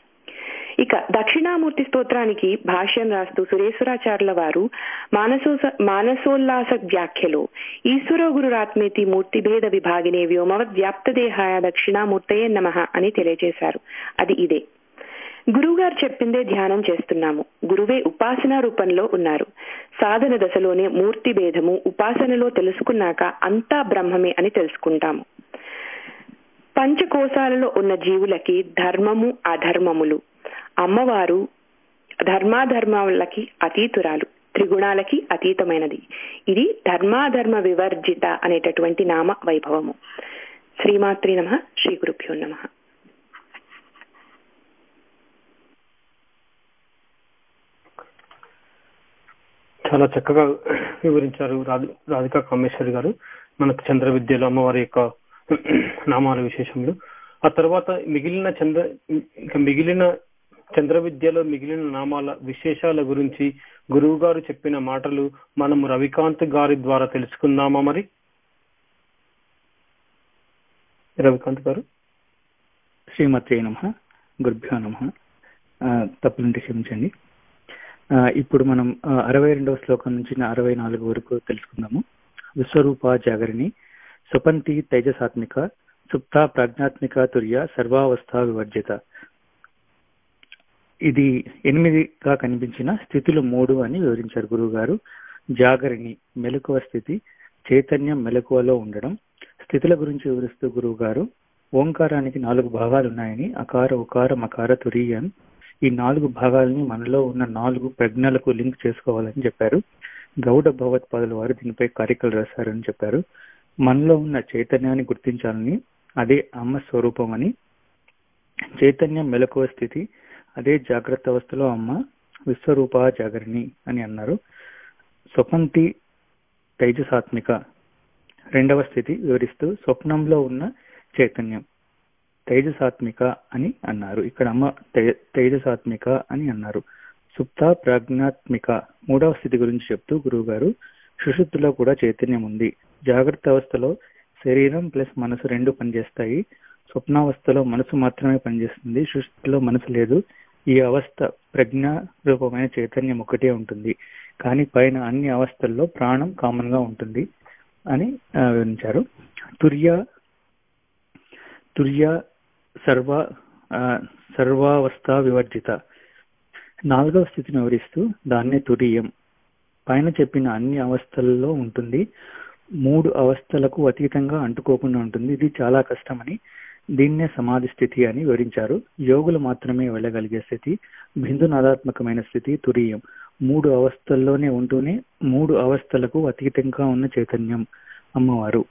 [SPEAKER 15] ఇక దక్షిణామూర్తి స్తోత్రానికి భాష్యం రాస్తూ సురేశ్వరాచార్యుల వారు మానసోస మానసోల్లాస వ్యాఖ్యలో ఈశ్వరో గురురాత్మేతి మూర్తిభేద విభాగినే వ్యోమవద్ వ్యాప్త దేహాయ దక్షిణామూర్తయే నమ అని తెలియజేశారు అది ఇదే గురువు గారు చెప్పిందే ధ్యానం చేస్తున్నాము గురువే ఉపాసన రూపంలో ఉన్నారు సాధన దశలోనే మూర్తి భేదము ఉపాసనలో తెలుసుకున్నాక అంతా బ్రహ్మమే అని తెలుసుకుంటాము పంచకోశాలలో ఉన్న జీవులకి ధర్మము అధర్మములు అమ్మవారు ధర్మాధర్మాలకి అతీతురాలు త్రిగుణాలకి అతీతమైనది ఇది ధర్మాధర్మ వివర్జిత అనేటటువంటి నామ వైభవము శ్రీమాత్రి నమ శ్రీ గురుభ్యో నమ
[SPEAKER 1] చాలా చక్కగా వివరించారు రాధికా కామేశ్వరి గారు మనకు చంద్ర విద్యలో అమ్మవారి యొక్క నామాల విశేషములు ఆ తర్వాత మిగిలిన చంద్ర ఇంకా మిగిలిన చంద్ర విద్యలో మిగిలిన నామాల విశేషాల గురించి గురువు గారు చెప్పిన మాటలు మనము రవికాంత్ గారి ద్వారా తెలుసుకుందామా మరి రవికాంత్ గారు
[SPEAKER 16] శ్రీమతే నమ గురుభ్యో నమ తప్పులుంటే క్షమించండి ఆ, ఇప్పుడు మనం ఆ, అరవై రెండవ శ్లోకం నుంచి అరవై నాలుగు వరకు తెలుసుకుందాము విశ్వరూప జాగరిణి సుపంతి తేజసాత్మిక సుప్త ప్రజ్ఞాత్మిక తుర్య సర్వావస్థ వివర్జిత ఇది ఎనిమిదిగా కనిపించిన స్థితులు మూడు అని వివరించారు గురువు గారు జాగరిణి మెలకువ స్థితి చైతన్యం మెలకువలో ఉండడం స్థితుల గురించి వివరిస్తూ గురువు గారు ఓంకారానికి నాలుగు భాగాలు ఉన్నాయని అకార ఉకార మకార తురీయం ఈ నాలుగు భాగాలని మనలో ఉన్న నాలుగు ప్రజ్ఞలకు లింక్ చేసుకోవాలని చెప్పారు గౌడ భగవత్పాదుల వారు దీనిపై కారికలు రాశారని చెప్పారు మనలో ఉన్న చైతన్యాన్ని గుర్తించాలని అదే అమ్మ స్వరూపం అని చైతన్యం మెలకువ స్థితి అదే జాగ్రత్త అవస్థలో అమ్మ విశ్వరూప జాగరిణి అని అన్నారు స్వపంతి తైజసాత్మిక రెండవ స్థితి వివరిస్తూ స్వప్నంలో ఉన్న చైతన్యం తైజసాత్మిక అని అన్నారు ఇక్కడ అమ్మ తై- తైజసాత్మిక అని అన్నారు సుప్త ప్రజ్ఞాత్మిక మూడవ స్థితి గురించి చెప్తూ గురువు గారు సుషుప్తిలో కూడా చైతన్యం ఉంది జాగ్రత్త అవస్థలో శరీరం ప్లస్ మనసు రెండు పనిచేస్తాయి స్వప్నావస్థలో మనసు మాత్రమే పనిచేస్తుంది సుషుప్తిలో మనసు లేదు ఈ అవస్థ ప్రజ్ఞ రూపమైన చైతన్యం ఒకటే ఉంటుంది కానీ పైన అన్ని అవస్థల్లో ప్రాణం కామన్ గా ఉంటుంది అని ఆ, వివరించారు తుర్య తుర్య సర్వ ఆ, సర్వావస్థ వివర్జిత నాలుగవ స్థితిని వివరిస్తూ దాన్నే తురియం పైన చెప్పిన అన్ని అవస్థలలో ఉంటుంది మూడు అవస్థలకు అతీతంగా అంటుకోకుండా ఉంటుంది ఇది చాలా కష్టమని దీన్నే సమాధి స్థితి అని వివరించారు యోగులు మాత్రమే వెళ్ళగలిగే స్థితి బిందు నాదాత్మకమైన స్థితి తురీయం మూడు అవస్థల్లోనే ఉంటూనే మూడు అవస్థలకు అతీతంగా ఉన్న చైతన్యం అమ్మవారు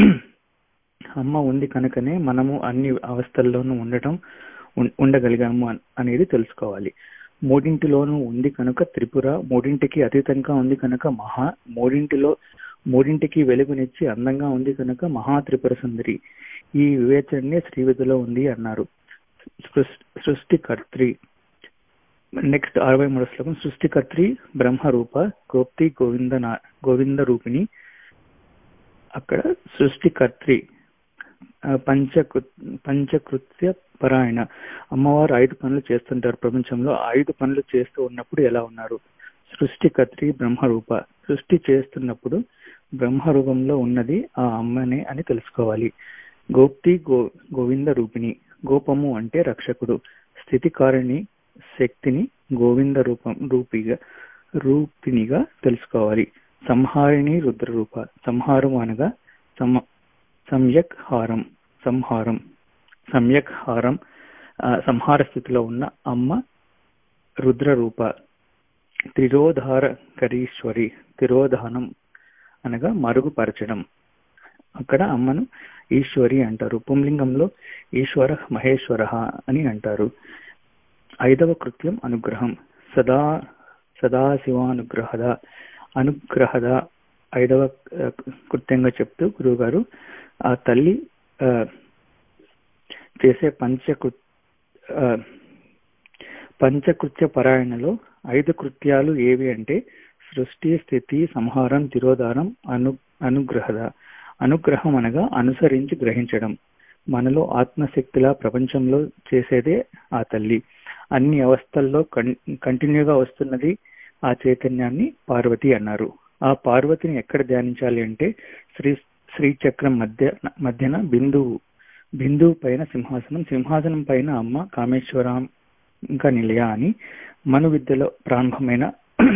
[SPEAKER 16] అమ్మ ఉంది కనుకనే మనము అన్ని అవస్థల్లోనూ ఉండటం ఉం- ఉండగలిగాము అన్- అనేది తెలుసుకోవాలి మూడింటిలోనూ ఉంది కనుక త్రిపుర మూడింటికి అతీతంగా ఉంది కనుక మహా మూడింటిలో మూడింటికి వెలుగునిచ్చి అందంగా ఉంది కనుక మహా త్రిపుర సుందరి ఈ వివేచనే శ్రీవిధిలో ఉంది అన్నారు సృష్- సృష్టికర్త్రి నెక్స్ట్ అరవై మూడు శ్లోకం సృష్టికర్త్రి బ్రహ్మరూప గోప్తి గోవింద నా- గోవింద రూపిణి అక్కడ సృష్టికర్త్రి ఆ, పంచకృ పంచకృత్య పరాయణ అమ్మవారు ఐదు పనులు చేస్తుంటారు ప్రపంచంలో ఆ ఐదు పనులు చేస్తూ ఉన్నప్పుడు ఎలా ఉన్నారు సృష్టికర్త్రి బ్రహ్మరూప సృష్టి చేస్తున్నప్పుడు బ్రహ్మరూపంలో ఉన్నది ఆ అమ్మనే అని తెలుసుకోవాలి గోప్తి గో గోవింద రూపిణి గోపము అంటే రక్షకుడు స్థితికారిణి శక్తిని గోవింద రూపం రూపిగా రూపిణిగా తెలుసుకోవాలి సంహారిణి రుద్ర రూప సంహారం అనగా సమ సమ్యక్ హారం సంహారం సమ్యక్ హారం ఆ, సంహార స్థితిలో ఉన్న అమ్మ రుద్ర రూప త్రిరోధార కరీశ్వరి తిరోధానం అనగా మరుగుపరచడం అక్కడ అమ్మను ఈశ్వరి అంటారు పుంలింగంలో ఈశ్వర మహేశ్వర అని అంటారు ఐదవ కృత్యం అనుగ్రహం సదా సదాశివానుగ్రహద అనుగ్రహద ఐదవ ఆ, కృత్యంగా చెప్తూ గురువు గారు ఆ తల్లి ఆ, చేసే పంచకృ ఆ, పంచకృత్య పరాయణలో ఐదు కృత్యాలు ఏవి అంటే సృష్టి స్థితి సంహారం తిరోధానం అను అనుగ్రహద అనుగ్రహం అనగా అనుసరించి గ్రహించడం మనలో ఆత్మశక్తిలా ప్రపంచంలో చేసేదే ఆ తల్లి అన్ని అవస్థల్లో కన్ కంటిన్యూగా వస్తున్నది ఆ చైతన్యాన్ని పార్వతి అన్నారు ఆ పార్వతిని ఎక్కడ ధ్యానించాలి అంటే శ్రీ శ్రీచక్రం మధ్య మధ్యన బిందువు బిందువు పైన సింహాసనం సింహాసనం పైన అమ్మ కామేశ్వరం ఇంకా నిలయ అని మను విద్యలో ప్రారంభమైన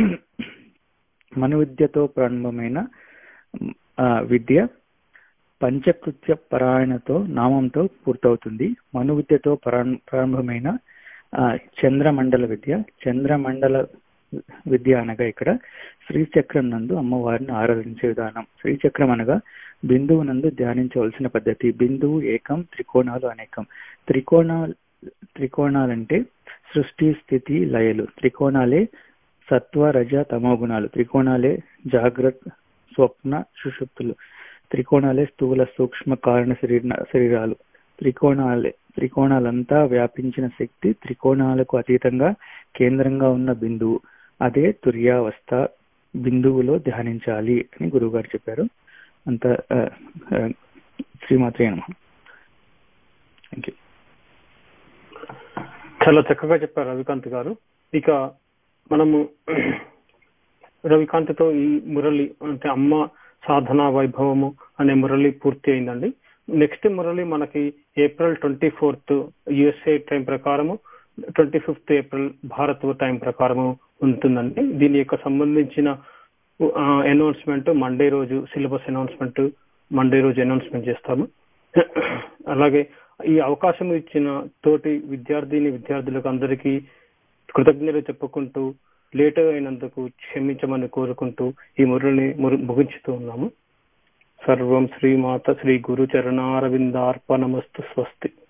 [SPEAKER 16] మను విద్యతో ప్రారంభమైన ఆ, విద్య పంచకృత్య పరాయణతో నామంతో పూర్తవుతుంది మను విద్యతో ప్రారం- ప్రారంభమైన ఆ, చంద్రమండల విద్య చంద్రమండల విద్య అనగా ఇక్కడ శ్రీచక్రం నందు అమ్మవారిని ఆరాధించే విధానం శ్రీచక్రం అనగా బిందువు నందు ధ్యానించవలసిన పద్ధతి బిందువు ఏకం త్రికోణాలు అనేకం త్రికోణాలు త్రికోణాలంటే సృష్టి స్థితి లయలు త్రికోణాలే సత్వ రజ తమో గుణాలు త్రికోణాలే జాగ్రత్త స్వప్న సుషుప్తులు త్రికోణాలే స్థూల సూక్ష్మ కారణ శరీర శరీరాలు త్రికోణాలే త్రికోణాలంతా వ్యాపించిన శక్తి త్రికోణాలకు అతీతంగా కేంద్రంగా ఉన్న బిందువు అదే తుర్యావస్థ బిందువులో ధ్యానించాలి అని గురువుగారు చెప్పారు అంత ఆ, ఆ, శ్రీమాత్రే నమ థ్యాంక్ యూ
[SPEAKER 1] చాలా చక్కగా చెప్పారు రవికాంత్ గారు ఇక మనము రవికాంత్తో ఈ మురళి అంటే అమ్మ సాధన వైభవము అనే మురళి పూర్తి అయిందండి నెక్స్ట్ మురళి మనకి April twenty fourth USA time ప్రకారము twenty fifth April Bharat time ప్రకారము ఉంటుందండి దీని యొక్క సంబంధించిన అనౌన్స్మెంట్ మండే రోజు సిలబస్ అనౌన్స్మెంట్ మండే రోజు అనౌన్స్మెంట్ చేస్తాము అలాగే ఈ అవకాశం ఇచ్చిన తోటి విద్యార్థిని విద్యార్థులకు అందరికీ కృతజ్ఞతలు చెప్పుకుంటూ లేట్ అయినందుకు క్షమించమని కోరుకుంటూ ఈ మురళిని మురు- ముగించుతూ ఉన్నాము సర్వం శ్రీమాత శ్రీ గురు చరణారవిందార్పణమస్తు స్వస్తి